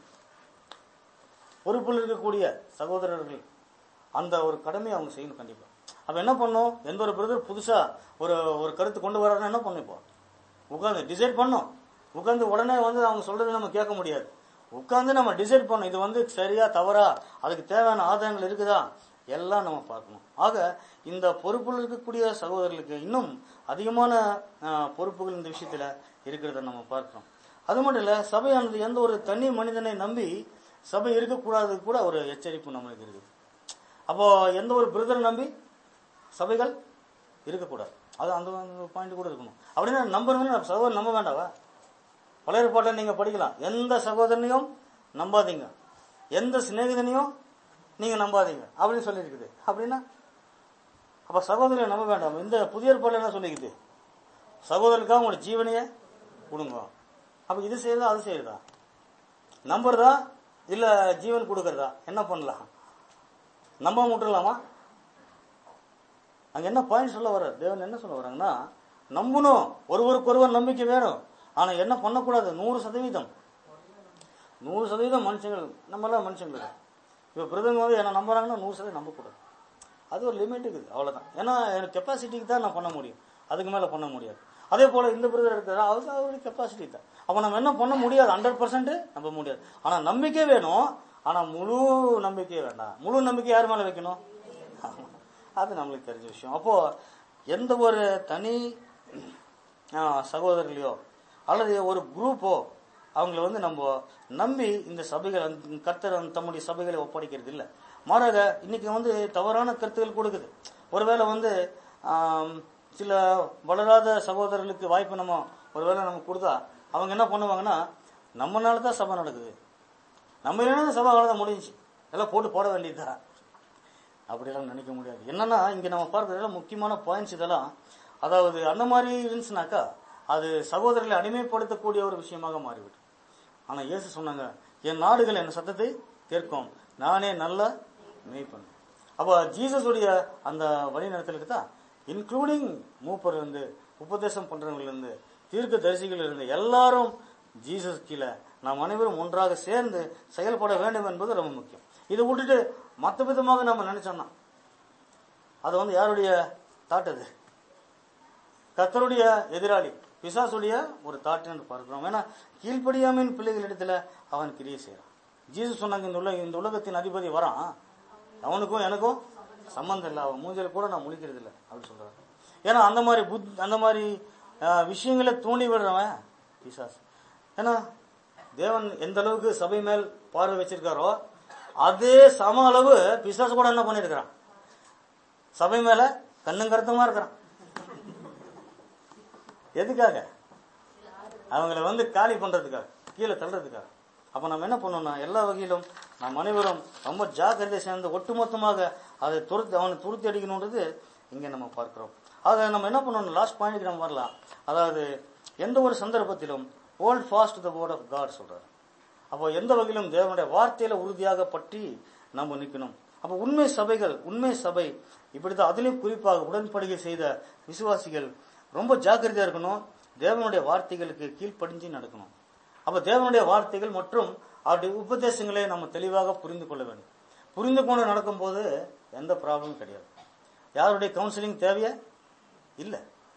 பொறுப்பில் இருக்கக்கூடிய சகோதரர்கள் அந்த ஒரு கடமையை அவங்க செய்யணும் கண்டிப்பா அப்ப என்ன பண்ணும் எந்த ஒரு பிரதர் புதுசா ஒரு ஒரு கருத்து கொண்டு வர்றாருன்னா என்ன பண்ணும் இப்போ உட்காந்து டிசைட் பண்ணோம் உட்காந்து உடனே வந்து அவங்க சொல்றதை நம்ம கேட்க முடியாது உட்காந்து நம்ம டிசைட் பண்ணோம் இது வந்து சரியா தவறா அதுக்கு தேவையான ஆதாயங்கள் இருக்குதா எல்லாம் நம்ம பார்க்கணும் ஆக இந்த பொறுப்பில் இருக்கக்கூடிய சகோதரர்களுக்கு இன்னும் அதிகமான ஆஹ், பொறுப்புகள் இந்த விஷயத்துல இருக்கிறத நம்ம பார்க்கிறோம் அது மட்டும் இல்ல சபையானது எந்த ஒரு தனி மனிதனை நம்பி சபை இருக்கக்கூடாது கூட ஒரு எச்சரிப்பு நம்மளுக்கு இருக்குது அப்போ எந்த ஒரு பிரதரை நம்பி சபைகள் இருக்கக்கூடாது அது அந்த பாயிண்ட் கூட இருக்கணும் அப்படின்னா நம்புறதுன்னு நம்ம சகோதரன் நம்ப வேண்டாவா பழைய பாட்டில் நீங்க படிக்கலாம் எந்த சகோதரனையும் நம்பாதீங்க எந்த சிநேகிதனையும் நீங்க நம்பாதீங்க அப்படின்னு சொல்லியிருக்குது அப்படின்னா அப்ப சகோதரியை நம்ப வேண்டாம் இந்த புதிய ஏற்பாடுல என்ன சொல்லிக்குது சகோதரனுக்காக உங்களோட ஜீவனையே கொடுங்க அப்ப இது செய்யுதா அது செய்யுதா நம்புறதா இல்ல ஜீவன் கொடுக்கறதா என்ன பண்ணலாம் நம்ப விட்டுறலாமா அங்க என்ன பாயிண்ட் சொல்ல வர தேவன் என்ன சொல்ல வராங்கன்னா நம்பணும் ஒருவருக்கொருவர் நம்பிக்கை வேணும் ஆனா என்ன பண்ணக்கூடாது நூறு சதவீதம் நூறு சதவீதம் மனுஷங்கள் நம்ம எல்லாம் மனுஷங்கள் இப்ப பிரதமர் வந்து என்ன நம்புறாங்கன்னா நூறு சதவீதம் நம்பக்கூடாது அது ஒரு லிமிட் இருக்குது அவ்வளவுதான் ஏன்னா எனக்கு கெப்பாசிட்டிக்கு தான் நான் பண்ண முடியும் அதுக்கு மேல பண்ண முடியாது அதே போல இந்த பிரதர் இருக்கிறா அவருக்கு அவருடைய கெப்பாசிட்டி தான் அப்ப நம்ம என்ன பண்ண முடியாது ஹண்ட்ரட் பர்சன்ட் நம்ப முடியாது ஆனா நம்பிக்கை வேணும் ஆனா முழு நம்பிக்கை வேண்டாம் முழு நம்பிக்கை யார் மேல வைக்கணும் அது நம்மளுக்கு தெரிஞ்ச விஷயம் அப்போ எந்த ஒரு தனி ஆ, சகோதரர்களையோ அல்லது ஒரு குரூப்போ அவங்கள வந்து நம்ம நம்பி இந்த சபைகள் அந்த கர்த்தர் அந்த தம்முடைய சபைகளை ஒப்படைக்கிறது இல்லை மாறாக இன்னைக்கு வந்து தவறான கருத்துக்கள் கொடுக்குது ஒருவேளை வந்து ஆம், சில வளராத சகோதரர்களுக்கு வாய்ப்பு நம்ம ஒருவேளை நம்ம கொடுத்தா அவங்க என்ன பண்ணுவாங்கன்னா நம்மனால தான் சபை நடக்குது நம்ம இல்லைன்னா சபை அவ்வளோதான் முடிஞ்சுச்சு எல்லாம் போட்டு போட வேண்டியதுதான் அப்படியெல்லாம் நினைக்க முடியாது என்னன்னா இங்க நம்ம பார்க்கறதுல முக்கியமான பாயிண்ட்ஸ் இதெல்லாம் அதாவது அந்த மாதிரி இருந்துச்சுனாக்கா அது சகோதரர்களை அடிமைப்படுத்தக்கூடிய ஒரு விஷயமாக மாறிவிடும் ஆனா இயேசு சொன்னாங்க என் நாடுகள் என் சத்தத்தை கேட்கும் நானே நல்ல மேய்ப்பன் அப்ப ஜீசஸ் உடைய அந்த வழி நடத்தலுக்கு தான் இன்க்ளூடிங் மூப்பர் இருந்து உபதேசம் பண்றவங்க இருந்து தீர்க்க தரிசிகள் இருந்து எல்லாரும் ஜீசஸ் கீழே நாம் அனைவரும் ஒன்றாக சேர்ந்து செயல்பட வேண்டும் என்பது ரொம்ப முக்கியம் இதை விட்டுட்டு மத்த விதமாக நம்ம நினைச்சோம்னா அது வந்து யாருடைய தாட் அது கர்த்தருடைய எதிராளி பிசாசுடைய ஒரு தாட் என்று பார்க்கிறோம் ஏன்னா கீழ்ப்படியாமையின் பிள்ளைகளிடத்துல அவன் கிரியை செய்யறான் ஜீசஸ் சொன்னாங்க இந்த உலக இந்த உலகத்தின் அதிபதி வரான் அவனுக்கும் எனக்கும் சம்பந்தம் இல்லை அவன் மூஞ்சில கூட நான் முழிக்கிறது இல்லை அப்படி சொல்றாரு ஏன்னா அந்த மாதிரி புத் அந்த மாதிரி ஆஹ், விஷயங்களை தூண்டி விடுறவன் பிசாசு ஏன்னா தேவன் எந்த அளவுக்கு சபை மேல் பார்வை வச்சிருக்காரோ அதே சம அளவு பிசாசு கூட என்ன பண்ணிருக்கிறான் சபை மேல கண்ணும் கருத்துமா இருக்கிறான் எதுக்காக அவங்கள வந்து காலி பண்றதுக்காக கீழே தள்ளுறதுக்காக அப்ப நம்ம என்ன பண்ணோம்னா எல்லா வகையிலும் நாம் அனைவரும் ரொம்ப ஜாக்கிரதை சேர்ந்து ஒட்டுமொத்தமாக அதை துரத்து அவனை துருத்தி அடிக்கணுன்றது இங்க நம்ம பார்க்கிறோம் ஆக நம்ம என்ன பண்ணணும் லாஸ்ட் பாயிண்ட்க்கு நம்ம வரலாம் அதாவது எந்த ஒரு சந்தர்ப்பத்திலும் hold fast the word of God சொல்றாரு அப்போ எந்த வகையிலும் தேவனுடைய வார்த்தையில உறுதியாக பற்றி நம்ம நிக்கணும் அப்போ உண்மை சபைகள் உண்மை சபை இப்படித்தான் அதிலும் குறிப்பாக உடன்படிக்கை செய்த விசுவாசிகள் ரொம்ப ஜாக்கிரதையா இருக்கணும் தேவனுடைய வார்த்தைகளுக்கு கீழ்ப்படிஞ்சு நடக்கணும் அப்ப தேவனுடைய வார்த்தைகள் மற்றும் அவருடைய உபதேசங்களை நம்ம தெளிவாக புரிந்து கொள்ள வேண்டும் புரிந்து கொண்டு நடக்கும்போது எந்த ப்ராப்ளமும் கிடையாது யாருடைய கவுன்சிலிங் தேவையா இல்லை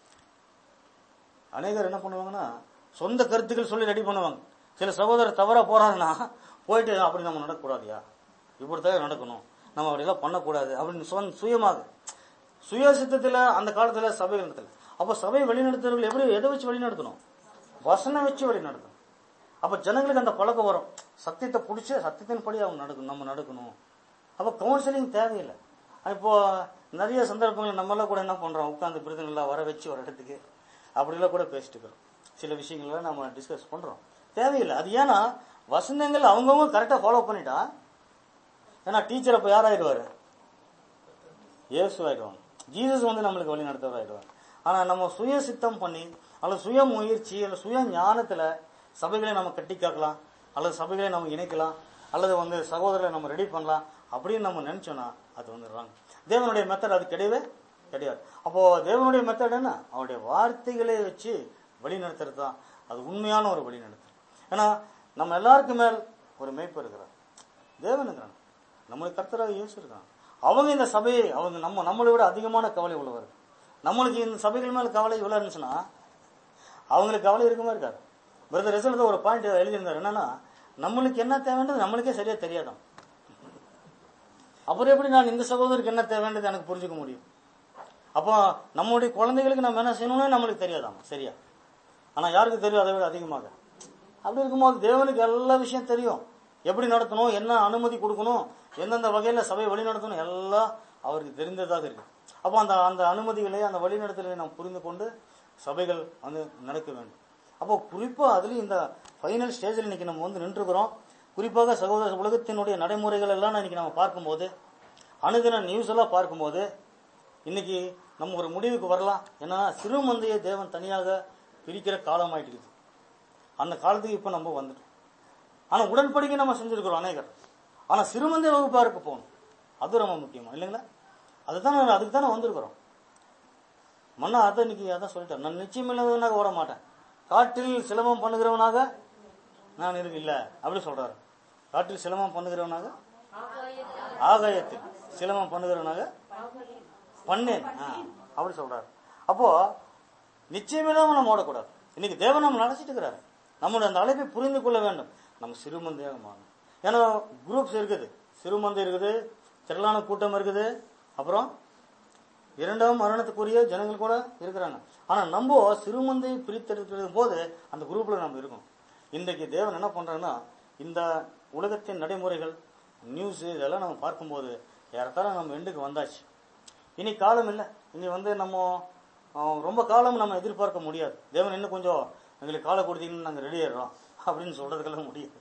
அநேகர் என்ன பண்ணுவாங்கன்னா சொந்த கருத்துக்கள் சொல்லி ரெடி பண்ணுவாங்க சில சகோதரர் தவறா போறாங்கன்னா போயிட்டு அப்படி நம்ம நடக்கக்கூடாதுயா இப்படித்தான் நடக்கணும் நம்ம அப்படியெல்லாம் பண்ணக்கூடாது அப்படின்னு சொந்த சுயமாக சுய சித்தத்துல அந்த காலத்துல சபை நடத்தல அப்ப சபை வழிநடத்துறவர்கள் எப்படி எதை வச்சு வழிநடத்தணும் வசனம் வச்சு வழிநடத்தணும் அப்ப ஜனங்களுக்கு அந்த பழக்கம் வரும் சத்தியத்தை பிடிச்சி சத்தியத்தின்படி அவங்க நடக்கணும் நம்ம நடக்கணும் அப்ப கவுன்சிலிங் தேவையில்லை இப்போ நிறைய சந்தர்ப்பங்கள் நம்மளாம் கூட என்ன பண்றோம் உட்கார்ந்து பிரதிநிதிகளா வர வச்சு ஒரு இடத்துக்கு அப்படிலாம் கூட பேசிட்டு இருக்கிறோம் சில விஷயங்களை நம்ம டிஸ்கஸ் பண்றோம் தேவையில்லை அது ஏன்னா வசனங்கள் அவங்கவுங்க கரெக்டா ஃபாலோ பண்ணிட்டா ஏன்னா டீச்சர் அப்ப யாராயிடுவாரு இயேசு ஆயிடுவாங்க ஜீசஸ் வந்து நம்மளுக்கு வழி நடத்தவர் ஆயிடுவாங்க ஆனா நம்ம சுய சித்தம் பண்ணி அல்லது சுய முயற்சி அல்லது சுய ஞானத்துல சபைகளை நம்ம கட்டி காக்கலாம் அல்லது சபைகளை நம்ம இணைக்கலாம் அல்லது வந்து சகோதரரை நம்ம ரெடி பண்ணலாம் அப்படின்னு நம்ம நினைச்சோம்னா அது வந்துடுறாங்க தேவனுடைய மெத்தட் அது கிடையவே கிடையாது அப்போ தேவனுடைய மெத்தட் என்ன அவருடைய வார்த்தைகளை வச்சு வழி நடத்துறது தான் அது உண்மையான ஒரு வழி நடத்துறது ஏன்னா நம்ம எல்லாருக்கும் மேல் ஒரு மேய்ப்பு இருக்கிறார் தேவன் இருக்கிறான் நம்மளுக்கு கர்த்தராக இயேசு இருக்கான் அவங்க இந்த சபையை அவங்க நம்ம நம்மளை விட அதிகமான கவலை உள்ளவர் நம்மளுக்கு இந்த சபைகள் மேல கவலை இவ்வளவு இருந்துச்சுன்னா அவங்களுக்கு கவலை இருக்குமா இருக்காது பிரதர் ரிசல்ட் ஒரு பாயிண்ட் எழுதியிருந்தார் என்னன்னா நம்மளுக்கு என்ன தேவைன்றது நம்மளுக்கே சரியா தெரியாதான் அப்புறம் எப்படி நான் இந்த சகோதரருக்கு என்ன தேவைன்றது எனக்கு புரிஞ்சுக்க முடியும் அப்போ நம்மளுடைய குழந்தைகளுக்கு நம்ம என்ன செய்யணும்னு நம்மளுக்கு தெரியாதாம் சரியா ஆனா யாருக்கு தெரியும் அதை விட அதிகமாக அப்படி இருக்கும்போது தேவனுக்கு எல்லா விஷயம் தெரியும் எப்படி நடத்தணும் என்ன அனுமதி கொடுக்கணும் எந்தெந்த வகையில சபை வழி நடத்தணும் எல்லாம் அவருக்கு தெரிந்ததாக இருக்கு அப்போ அந்த அந்த அனுமதிகளை அந்த வழி நடத்தலை நாம் புரிந்து கொண்டு சபைகள் வந்து நடக்க வேண்டும் அப்போ குறிப்பா அதுலயும் இந்த ஃபைனல் ஸ்டேஜில் இன்னைக்கு நம்ம வந்து நின்றுக்கிறோம் குறிப்பாக சகோதர உலகத்தினுடைய நடைமுறைகள் எல்லாம் இன்னைக்கு நம்ம பார்க்கும்போது அணுதின நியூஸ் எல்லாம் பார்க்கும்போது இன்னைக்கு நம்ம ஒரு முடிவுக்கு வரலாம் என்னன்னா சிறு மந்தையை தேவன் தனியாக பிரிக்கிற காலம் ஆயிட்டு இருக்குது அந்த காலத்துக்கு இப்ப நம்ம வந்துட்டோம் ஆனா உடன்படிக்கை நம்ம செஞ்சிருக்கிறோம் அநேகர் ஆனா சிறுமந்தை வகுப்பாருக்கு போகணும் அது ரொம்ப முக்கியமா இல்லைங்களா அதுதான் நான் அதுக்கு தானே வந்திருக்கிறோம் மன்னா அதான் இன்னைக்கு அதான் சொல்லிட்டேன் நான் நிச்சயம் இல்லாதவனாக ஓட மாட்டேன் காட்டில் சிலமம் பண்ணுகிறவனாக நான் இருக்கு இல்ல அப்படி சொல்றாரு காட்டில் சிலமம் பண்ணுகிறவனாக ஆகாயத்தில் சிலமம் பண்ணுகிறவனாக பண்ணேன் ஆ, அப்படி சொல்றாரு அப்போ நிச்சயமில்லாம நம்ம ஓடக்கூடாது இன்னைக்கு தேவன் நம்ம நடத்திட்டு இருக்கிறாரு நம்முடைய அந்த அழைப்பை புரிந்து கொள்ள வேண்டும் நம்ம சிறுமந்தையாக மாறணும் ஏன்னா குரூப்ஸ் இருக்குது சிறுமந்தை இருக்குது திரளான கூட்டம் இருக்குது அப்புறம் இரண்டாம் மரணத்துக்குரிய ஜனங்கள் கூட இருக்கிறாங்க ஆனா நம்ம சிறுமந்தை பிரித்தெடுக்கிற போது அந்த குரூப்ல நம்ம இருக்கோம் இன்றைக்கு தேவன் என்ன பண்றாருன்னா இந்த உலகத்தின் நடைமுறைகள் நியூஸ் இதெல்லாம் நம்ம பார்க்கும்போது ஏறத்தாழ நம்ம எண்டுக்கு வந்தாச்சு இனி காலம் இல்லை இனி வந்து நம்ம அஹ், ரொம்ப காலம் நம்ம எதிர்பார்க்க முடியாது தேவன் இன்னும் கொஞ்சம் எங்களுக்கு காலம் கொடுத்தீங்கன்னு நாங்கள் ரெடி ஆயிடுறோம் அப்படின்னு சொல்றதுக்கெல்லாம் முடியாது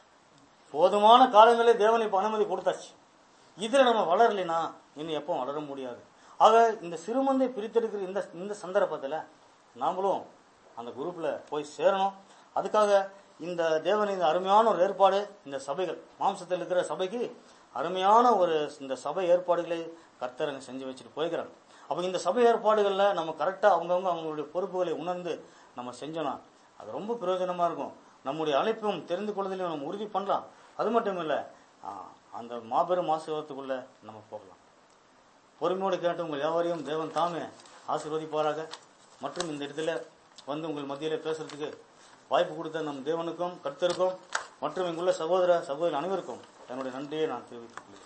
போதுமான காலங்களே தேவன் இப்ப அனுமதி கொடுத்தாச்சு இதுல நம்ம வளரலைனா இனி எப்போ வளர முடியாது ஆக இந்த சிறுமந்தை பிரித்தெடுக்கிற இந்த இந்த சந்தர்ப்பத்துல நாமளும் அந்த குரூப்ல போய் சேரணும் அதுக்காக இந்த தேவனின் அருமையான ஒரு ஏற்பாடு இந்த சபைகள் மாம்சத்தில் இருக்கிற சபைக்கு அருமையான ஒரு இந்த சபை ஏற்பாடுகளை கர்த்தரங்க செஞ்சு வச்சுட்டு போய்க்கிறாங்க அப்ப இந்த சபை ஏற்பாடுகள்ல நம்ம கரெக்டா அவங்கவுங்க அவங்களுடைய பொறுப்புகளை உணர்ந்து நம்ம செஞ்சோம்னா அது ரொம்ப பிரயோஜனமா இருக்கும் நம்முடைய அழைப்பும் தெரிந்து கொள்வதிலும் நம்ம உறுதி பண்ணலாம் அது மட்டும் இல்ல ஆ, அந்த மாபெரும் ஆசீர்வாதத்துக்குள்ள நம்ம போகலாம் பொறுமையோடு கேட்டு உங்கள் யாவரையும் தேவன் தாமே ஆசீர்வதிப்பாராக மற்றும் இந்த இடத்துல வந்து உங்கள் மத்தியில பேசுறதுக்கு வாய்ப்பு கொடுத்த நம் தேவனுக்கும் கர்த்தருக்கும் மற்றும் இங்குள்ள சகோதர சகோதரி அனைவருக்கும் என்னுடைய நன்றியை நான் தெரிவித்துக் கொள்கிறேன்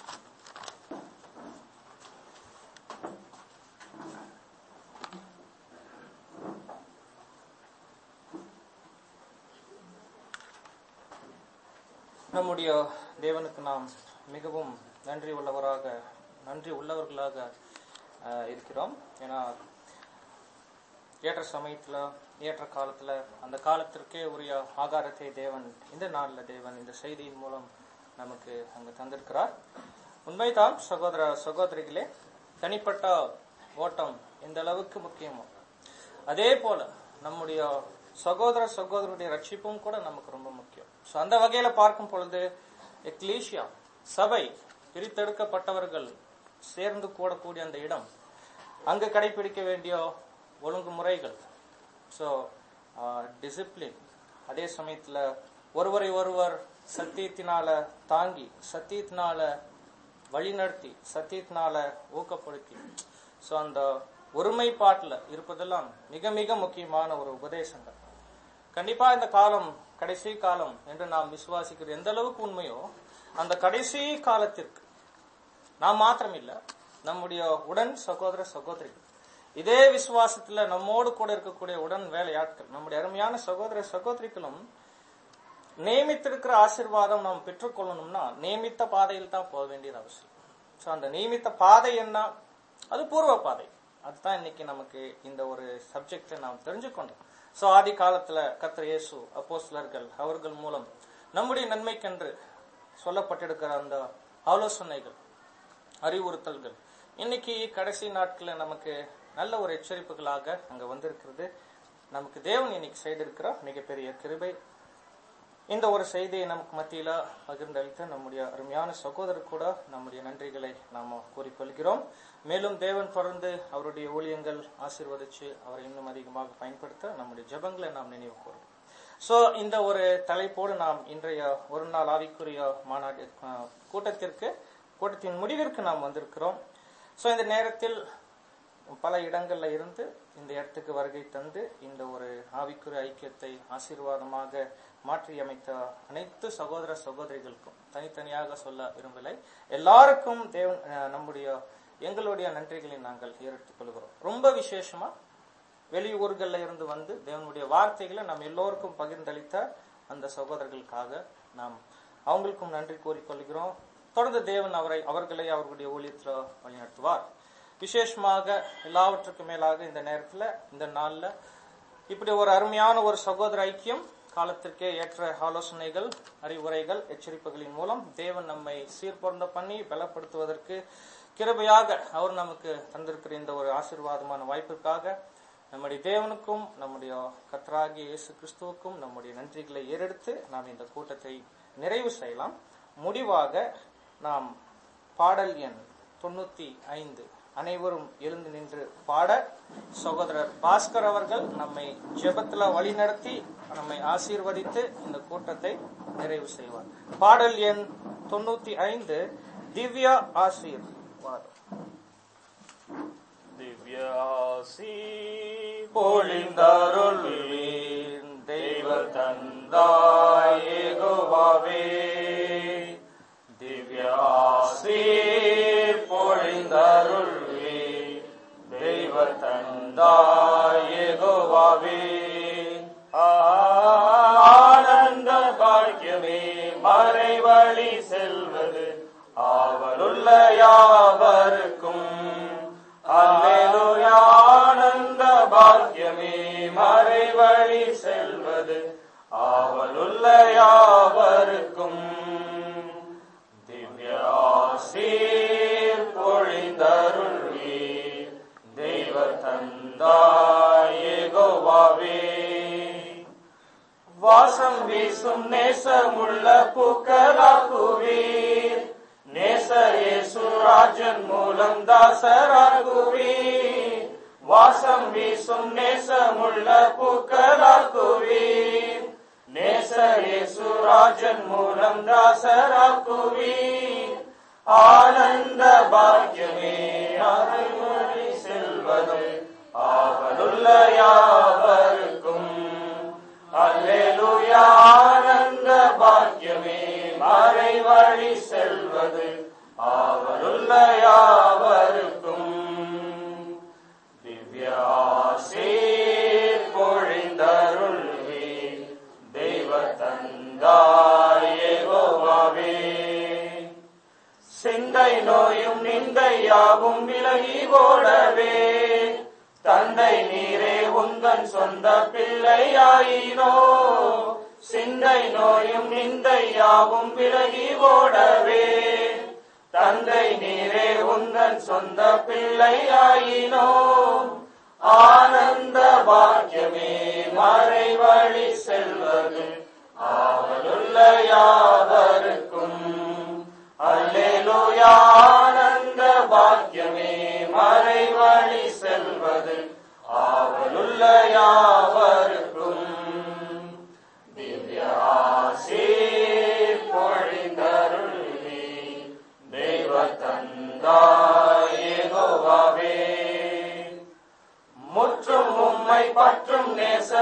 நம்முடைய தேவனுக்கு நாம் மிகவும் நன்றி உள்ளவராக நன்றி உள்ளவர்களாக அஹ், இருக்கிறோம் ஏன்னா ஏற்ற சமயத்துல ஏற்ற காலத்துல அந்த காலத்திற்கே உரிய ஆகாரத்தை தேவன் இந்த நாள்ல தேவன் இந்த செய்தியின் மூலம் நமக்கு அங்கு தந்திருக்கிறார் உண்மைதான் சகோதர சகோதரிகளே தனிப்பட்ட ஓட்டம் எந்த அளவுக்கு முக்கியமோ அதே போல நம்முடைய சகோதர சகோதரருடைய ரட்சிப்பும் கூட நமக்கு ரொம்ப முக்கியம் சோ அந்த வகையில பார்க்கும் பொழுது எக்லீஷியா சபை பிரித்தெடுக்கப்பட்டவர்கள் சேர்ந்து கூடக்கூடிய அந்த இடம் அங்கு கடைபிடிக்க வேண்டிய ஒழுங்குமுறைகள் ஸோ டிசிப்ளின் அதே சமயத்துல ஒருவரை ஒருவர் சத்தியத்தினால தாங்கி சத்தியத்தினால வழிநடத்தி சத்தியத்தினால ஊக்கப்படுத்தி ஸோ அந்த ஒருமைப்பாட்டில் இருப்பதெல்லாம் மிக மிக முக்கியமான ஒரு உபதேசங்கள் கண்டிப்பா இந்த காலம் கடைசி காலம் என்று நாம் விசுவாசிக்கிறது எந்த அளவுக்கு உண்மையோ அந்த கடைசி காலத்திற்கு நாம் மாத்திரம் இல்ல நம்முடைய உடன் சகோதர சகோதரிகள் இதே விசுவாசத்துல நம்மோடு கூட இருக்கக்கூடிய உடன் வேலையாட்கள் நம்முடைய அருமையான சகோதர சகோதரிகளும் நியமித்திருக்கிற ஆசீர்வாதம் நாம் பெற்றுக்கொள்ளணும்னா நியமித்த பாதையில் தான் போக வேண்டியது அவசியம் ஸோ அந்த நியமித்த பாதை என்ன அது பூர்வ பாதை அதுதான் இன்னைக்கு நமக்கு இந்த ஒரு சப்ஜெக்டை நாம் தெரிஞ்சுக்கொண்டோம் ஸோ ஆதி காலத்துல கர்த்தர் இயேசு அப்போஸ்தலர்கள் அவர்கள் மூலம் நம்முடைய நன்மைக்கென்று சொல்லப்பட்டிருக்கிற அந்த ஆலோசனைகள் அறிவுறுத்தல்கள் இன்னைக்கு கடைசி நாட்கள்ல நமக்கு நல்ல ஒரு எச்சரிப்புகளாக அங்க வந்திருக்கிறது நமக்கு தேவன் இன்னைக்கு செய்திருக்கிற மிகப்பெரிய கிருபை இந்த ஒரு செய்தியை நமக்கு மத்தியில பகிர்ந்தளித்த நம்முடைய அருமையான சகோதரர் கூட நம்முடைய நன்றிகளை நாம கூறிக்கொள்கிறோம் மேலும் தேவன் தொடர்ந்து அவருடைய ஊழியங்கள் ஆசீர்வதிச்சு அவரை இன்னும் அதிகமாக பயன்படுத்த நம்முடைய ஜெபங்களை நாம் நினைவு கூறுவோம் சோ இந்த ஒரு தலைப்போடு நாம் இன்றைய ஒரு நாள் ஆவிக்குரிய மாநாடு அஹ், கூட்டத்திற்கு கூட்டத்தின் முடிவிற்கு நாம் வந்திருக்கிறோம் சோ இந்த நேரத்தில் பல இடங்கள்ல இருந்து இந்த இடத்துக்கு வருகை தந்து இந்த ஒரு ஆவிக்குரிய ஐக்கியத்தை ஆசீர்வாதமாக மாற்றியமைத்த அனைத்து சகோதர சகோதரிகளுக்கும் தனித்தனியாக சொல்ல விரும்பலை எல்லாருக்கும் தேவன் அஹ், நம்முடைய எங்களுடைய நன்றிகளை நாங்கள் ஏறெடுத்துக் கொள்கிறோம் ரொம்ப விசேஷமா வெளியூர்கள்ல இருந்து வந்து தேவனுடைய வார்த்தைகளை நாம் எல்லோருக்கும் பகிர்ந்தளித்த அந்த சகோதரர்களுக்காக நாம் அவங்களுக்கும் நன்றி கூறிக்கொள்கிறோம் தொடர்ந்து தேவன் அவரை அவர்களை அவர்களுடைய ஊழியத்தில் வழிநடத்துவார் விசேஷமாக எல்லாவற்றுக்கும் மேலாக இந்த நேரத்துல இந்த நாள்ல இப்படி ஒரு அருமையான ஒரு சகோதர ஐக்கியம் காலத்திற்கே ஏற்ற ஆலோசனைகள் அறிவுரைகள் எச்சரிப்புகளின் மூலம் தேவன் நம்மை சீர்பொருந்த பண்ணி பலப்படுத்துவதற்கு கிருபையாக அவர் நமக்கு தந்திருக்கிற இந்த ஒரு ஆசீர்வாதமான வாய்ப்பிற்காக நம்முடைய தேவனுக்கும் நம்முடைய கர்த்தராகிய இயேசு கிறிஸ்துவுக்கும் நம்முடைய நன்றிகளை ஏறெடுத்து நாம் இந்த கூட்டத்தை நிறைவு செய்யலாம் முடிவாக நாம் பாடல் எண் தொண்ணூத்தி ஐந்து அனைவரும் எழுந்து நின்று பாட சகோதரர் பாஸ்கர் அவர்கள் நம்மை ஜெபத்துல வழிநடத்தி நம்மை ஆசீர்வதித்து இந்த கூட்டத்தை நிறைவு செய்வார் பாடல் எண் தொண்ணூத்தி ஐந்து திவ்ய ஆசீர்வாதம் திவ்யாசி பொழிந்தருள்வீர் தெய்வ தந்தாய் ஏகோவாவே திவ்யாசி பொழிந்தருள்வீர் தெய்வ தந்தாய் ஏகோவாவே ஆனந்த பாக்கியமே மறைவழி செல்வது ஆவலுள்ள யாவருக்கும் அல்லேலூயா ஆனந்த பாக்கியமே மறைவழி செல்வது ஆவலுள்ள யாவருக்கும் திவ்யாசீர் பொழிந்தருள்வீர் தெய்வ தந்தாயே கோவாவே வாசம் வீசும் நேசமுள்ள பூக்களாக்குவீர் நேசர் இயேசுராஜன் மூலம் தாசராகுவீர் வாசம் வீசும் நேசமுள்ள பூக்களாக்குவீர் நேசர் இயேசுராஜன் மூலம் தாசராக்குவீர் ஆனந்த பாக்கியமே அருள்மொழி செல்வது ஆவலுள்ள யாவருக்கும் அல்லேலூயா ஆனந்த பாக்கியமே மறை வழி செல்வது ஆவலுள்ள யாவருக்கும் திவ்யாசீர் பொழிந்தருள்வே தெய்வ தந்தாயே கோவாவே சிந்தை நோயும் நிந்தையாவும் விலகி ஓடவே தந்தை நீரே உந்தன் சொந்த பிள்ளையாயினோ சிந்தை நோயும் நிந்தையாவும் விலகி ஓடவே தந்தை நீரே உந்தன் சொந்த பிள்ளையாயினோ ஆனந்த பாக்கியமே மறை வழி செல்வது ஆவலுள்ள யாவருக்கும் அல்லேலூயா ஆனந்த பாக்கியமே மறை வழி செல்வது ஆவலுள்ள யாவருக்கும் திவ்ய ஆசீர்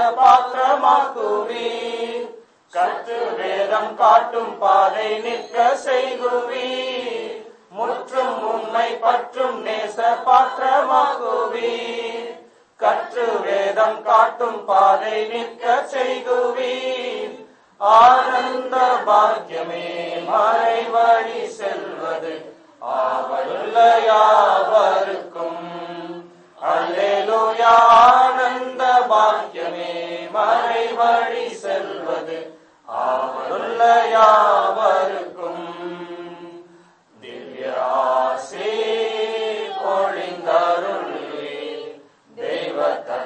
பாத்திரமாக்குவீர் கற்று வேதம் காட்டும் பாதை நிற்க செய்குவீர் முற்றும் உம்மை பற்றும் நேச பாத்திரமாக்குவீர் கற்று வேதம் காட்டும் பாதை நிற்க செய்குவீர் ஆனந்த பாக்கியமே மறை வழி செல்வது ஆவலுள்ள யாவருக்கும் அல்லேலூயா ஆனந்த பாக்கியமே மறை வழி செல்வது ஆவலுள்ள யாவருக்கும் திவ்யாசே பொழிந்தருளே தெய்வ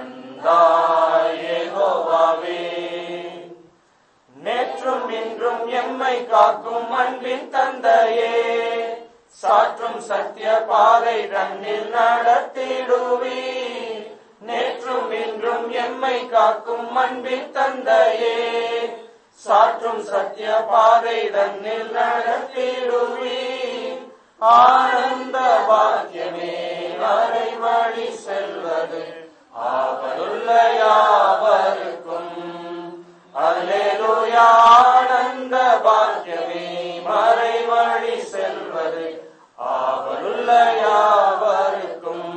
தந்தாயேகோவாவே நேற்றும் இன்றும் எம்மை காக்கும் அன்பின் தந்தையே சாற்றும் சத்திய பாதை தன்னில் நடத்திடுவி நேற்றும் இன்றும் எம்மை காக்கும் அன்பின் தந்தையே சாற்றும் சத்திய பாதை தன்னில் நடத்திடுவி ஆனந்த பாக்கியமே வரை வழி செல்வது ஆவலுள்ள யாவருக்கும் அல்லேலூயா ஆனந்த பாக்கியமே மறை வழி செல்வது ஆவலுள்ள யாவருக்கும்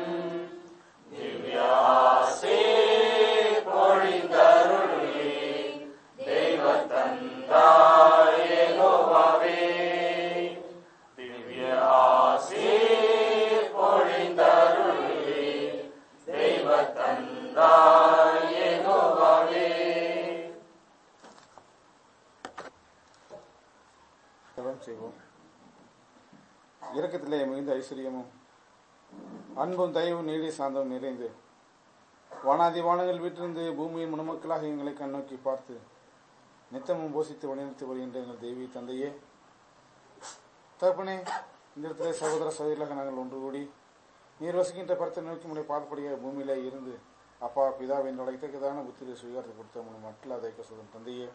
திவ்யாசே பொழிந்தருளே தெய்வ தந்தாயேகோவாவே திவ்ய ஆசே பொழிந்தருளே தெய்வ தந்தாயேகோவாவே ஜெபம் செய்வோம் இரக்கத்திலே மிகுந்த ஐஸ்வர்யமும் அன்பும் தயவும் நீடி சாந்தம் நிறைந்து வானாதி வானங்கள் வீட்டிலிருந்து பூமியின் மணமக்களாக எங்களை கண்ணோக்கி பார்த்து நித்தமும் போஷித்து வழிநடத்தி வருகின்ற எங்கள் தேவி தந்தையே தகப்பனே இந்த இடத்துல சகோதர சகோதரிகளாக நாங்கள் ஒன்று கூடி நீர் வசிக்கின்ற பரத்தை நோக்கி முறை பார்ப்படியாக பூமியிலே இருந்து அப்பா பிதாவின் அழைத்தக்கதான புத்திரை சுவீகாரத்தை கொடுத்த முன் மட்டும் அதை சொல்லும் தந்தையே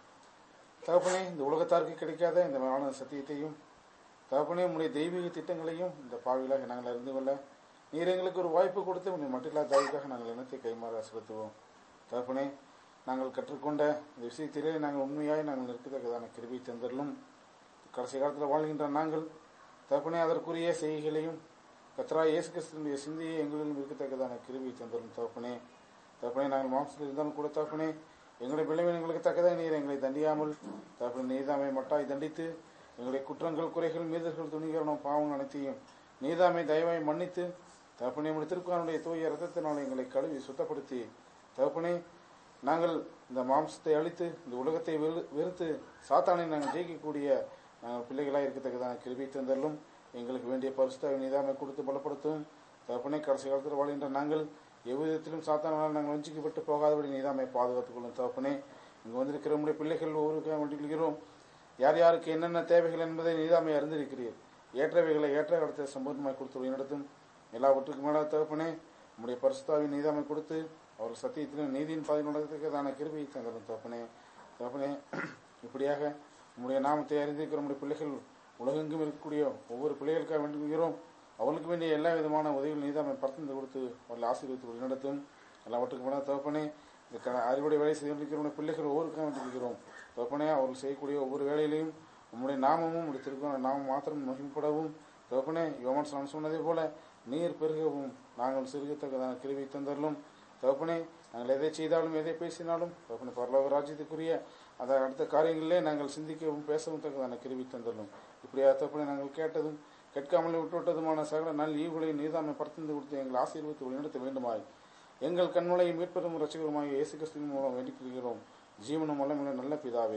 தகப்பனே இந்த உலகத்தாருக்கு கிடைக்காத இந்த மான சத்தியத்தையும் தகப்பனே உடைய தெய்வீக திட்டங்களையும் இந்த பாவிகளாக நாங்கள் அறிந்து கொள்ள நீர் எங்களுக்கு ஒரு வாய்ப்பு கொடுத்து உன்னை மட்டில்லா தாய்க்காக நாங்கள் இனத்தை கைமாற செலுத்துவோம் தகப்பனே நாங்கள் கற்றுக்கொண்ட இந்த விஷயத்திலே நாங்கள் உண்மையாய் நாங்கள் இருக்கத்தக்கதான கிருபி தந்தரலும் கடைசி காலத்தில் வாழ்கின்ற நாங்கள் தகப்பனே அதற்குரிய செய்கைகளையும் கத்ரா இயேசு கிறிஸ்துவினுடைய சிந்தையை எங்களிலும் இருக்கத்தக்கதான கிருபி தந்தரும் தகப்பனே தகப்பனே நாங்கள் மாம்சத்தில் இருந்தாலும் கூட தகப்பனே எங்களுடைய விளைவினங்களுக்கு தக்கதாக நீர் எங்களை தண்டியாமல் தகப்பனே நீதாமை மட்டாய் தண்டித்து எங்களுடைய குற்றங்கள் குறைகள் மீதர்கள் துணிகரணம் பாவங்கள் அனைத்தையும் நீதாமை தயவாய் மன்னித்து தகப்பனே நம்முடைய திருக்கானுடைய தூய ரத்தத்தினால் எங்களை கழுவி சுத்தப்படுத்தி தகப்பனே நாங்கள் இந்த மாம்சத்தை அழித்து இந்த உலகத்தை வெறு- வெறுத்து சாத்தானை நாங்கள் ஜெயிக்கக்கூடிய நாங்கள் பிள்ளைகளாக இருக்கத்தக்கதான கிருபி தந்தரலும் எங்களுக்கு வேண்டிய பரிசுத்தாவை நீதாமை கொடுத்து பலப்படுத்தும் தகப்பனே கடைசி காலத்தில் வாழ்கின்ற நாங்கள் எவ்விதத்திலும் சாத்தானால் நாங்கள் வஞ்சிக்கப்பட்டு போகாதபடி நீதாமை பாதுகாத்துக் கொள்ளும் தகப்பனே இங்கு வந்திருக்கிற உங்களுடைய பிள்ளைகள் ஒவ்வொருக்காக வேண்டிக்கிறோம் யார் யாருக்கு என்னென்ன தேவைகள் என்பதை நீதாமை அறிந்திருக்கிறீர் ஏற்றவைகளை ஏற்ற இடத்தை சம்பூர்ணமாய் கொடுத்து வழி நடத்தும் எல்லாவற்றுக்கும் மேலாக தகப்பனே உங்களுடைய பரிசுத்தாவின் நீதாமை கொடுத்து அவர் சத்தியத்திலும் நீதியின் பாதை நடத்துக்கிறதான கிருபியை தந்தரும் தகப்பனே தகப்பனே இப்படியாக உங்களுடைய நாமத்தை அறிந்திருக்கிற நம்முடைய பிள்ளைகள் உலகெங்கும் இருக்கக்கூடிய ஒவ்வொரு பிள்ளைகளுக்காக வேண்டுகிறோம் அவர்களுக்கு வேண்டிய எல்லா விதமான உதவிகள் நீதாமை பறந்து கொடுத்து அவர்களை ஆசீர்வதித்து வழி நடத்தும் எல்லாவற்றுக்கும் மேலாக தகப்பனே இந்த க- அறுவடை வேலை செய்து கொண்டிருக்கிற நம்முடைய பிள்ளைகள் ஒவ்வொருக்காக வேண்டியிருக்கிறோம் தகப்பனே அவர்கள் செய்யக்கூடிய ஒவ்வொரு வேலையிலையும் உம்முடைய நாமமும் உம்முடைய திருக்குற நாமம் மாத்திரம் மகிமைப்படவும் தகப்பனே யோமன் நான் சொன்னதை போல நீர் பெருகவும் நாங்கள் சிறுகத்தக்கதான கிருவி தந்தரலும் தகப்பனே நாங்கள் எதை செய்தாலும் எதை பேசினாலும் தகப்பனே பரலோக ராஜ்யத்துக்குரிய அந்த அடுத்த காரியங்களிலே நாங்கள் சிந்திக்கவும் பேசவும் தக்கதான கிருவி தந்தரலும் இப்படியா தகப்பனே நாங்கள் கேட்டதும் கேட்காமலே விட்டுவிட்டதுமான சகல நல் ஈவுகளை நீதாமை பறந்து கொடுத்து எங்கள் ஆசீர்வதித்து வழிநடத்த வேண்டுமாய் எங்கள் கண்மலையும் மீட்பெரும் ரசிகருமாய் இயேசு கிறிஸ்துவின் மூலம் வேண்டிக் கொள்கிறோம் ஜீவனும் வல்லமுள்ள நல்ல பிதாவே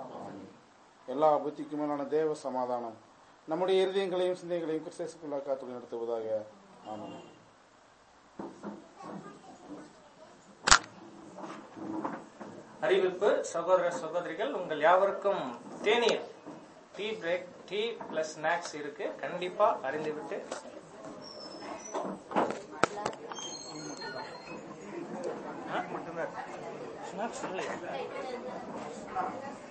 எல்லா புத்திக்கும் மேலான தேவ சமாதானம் நம்முடைய இருதயங்களையும் சிந்தைகளையும் கிறிஸ்துக்குள்ளாக காத்து நடத்துவதாக ஆமென் அறிவிப்பு சகோதர சகோதரிகள் உங்கள் யாவருக்கும் தேநீர் tea break tea plus snacks இருக்கு கண்டிப்பா அறிந்துவிட்டு ஸ்நாக்ஸ் இல்லை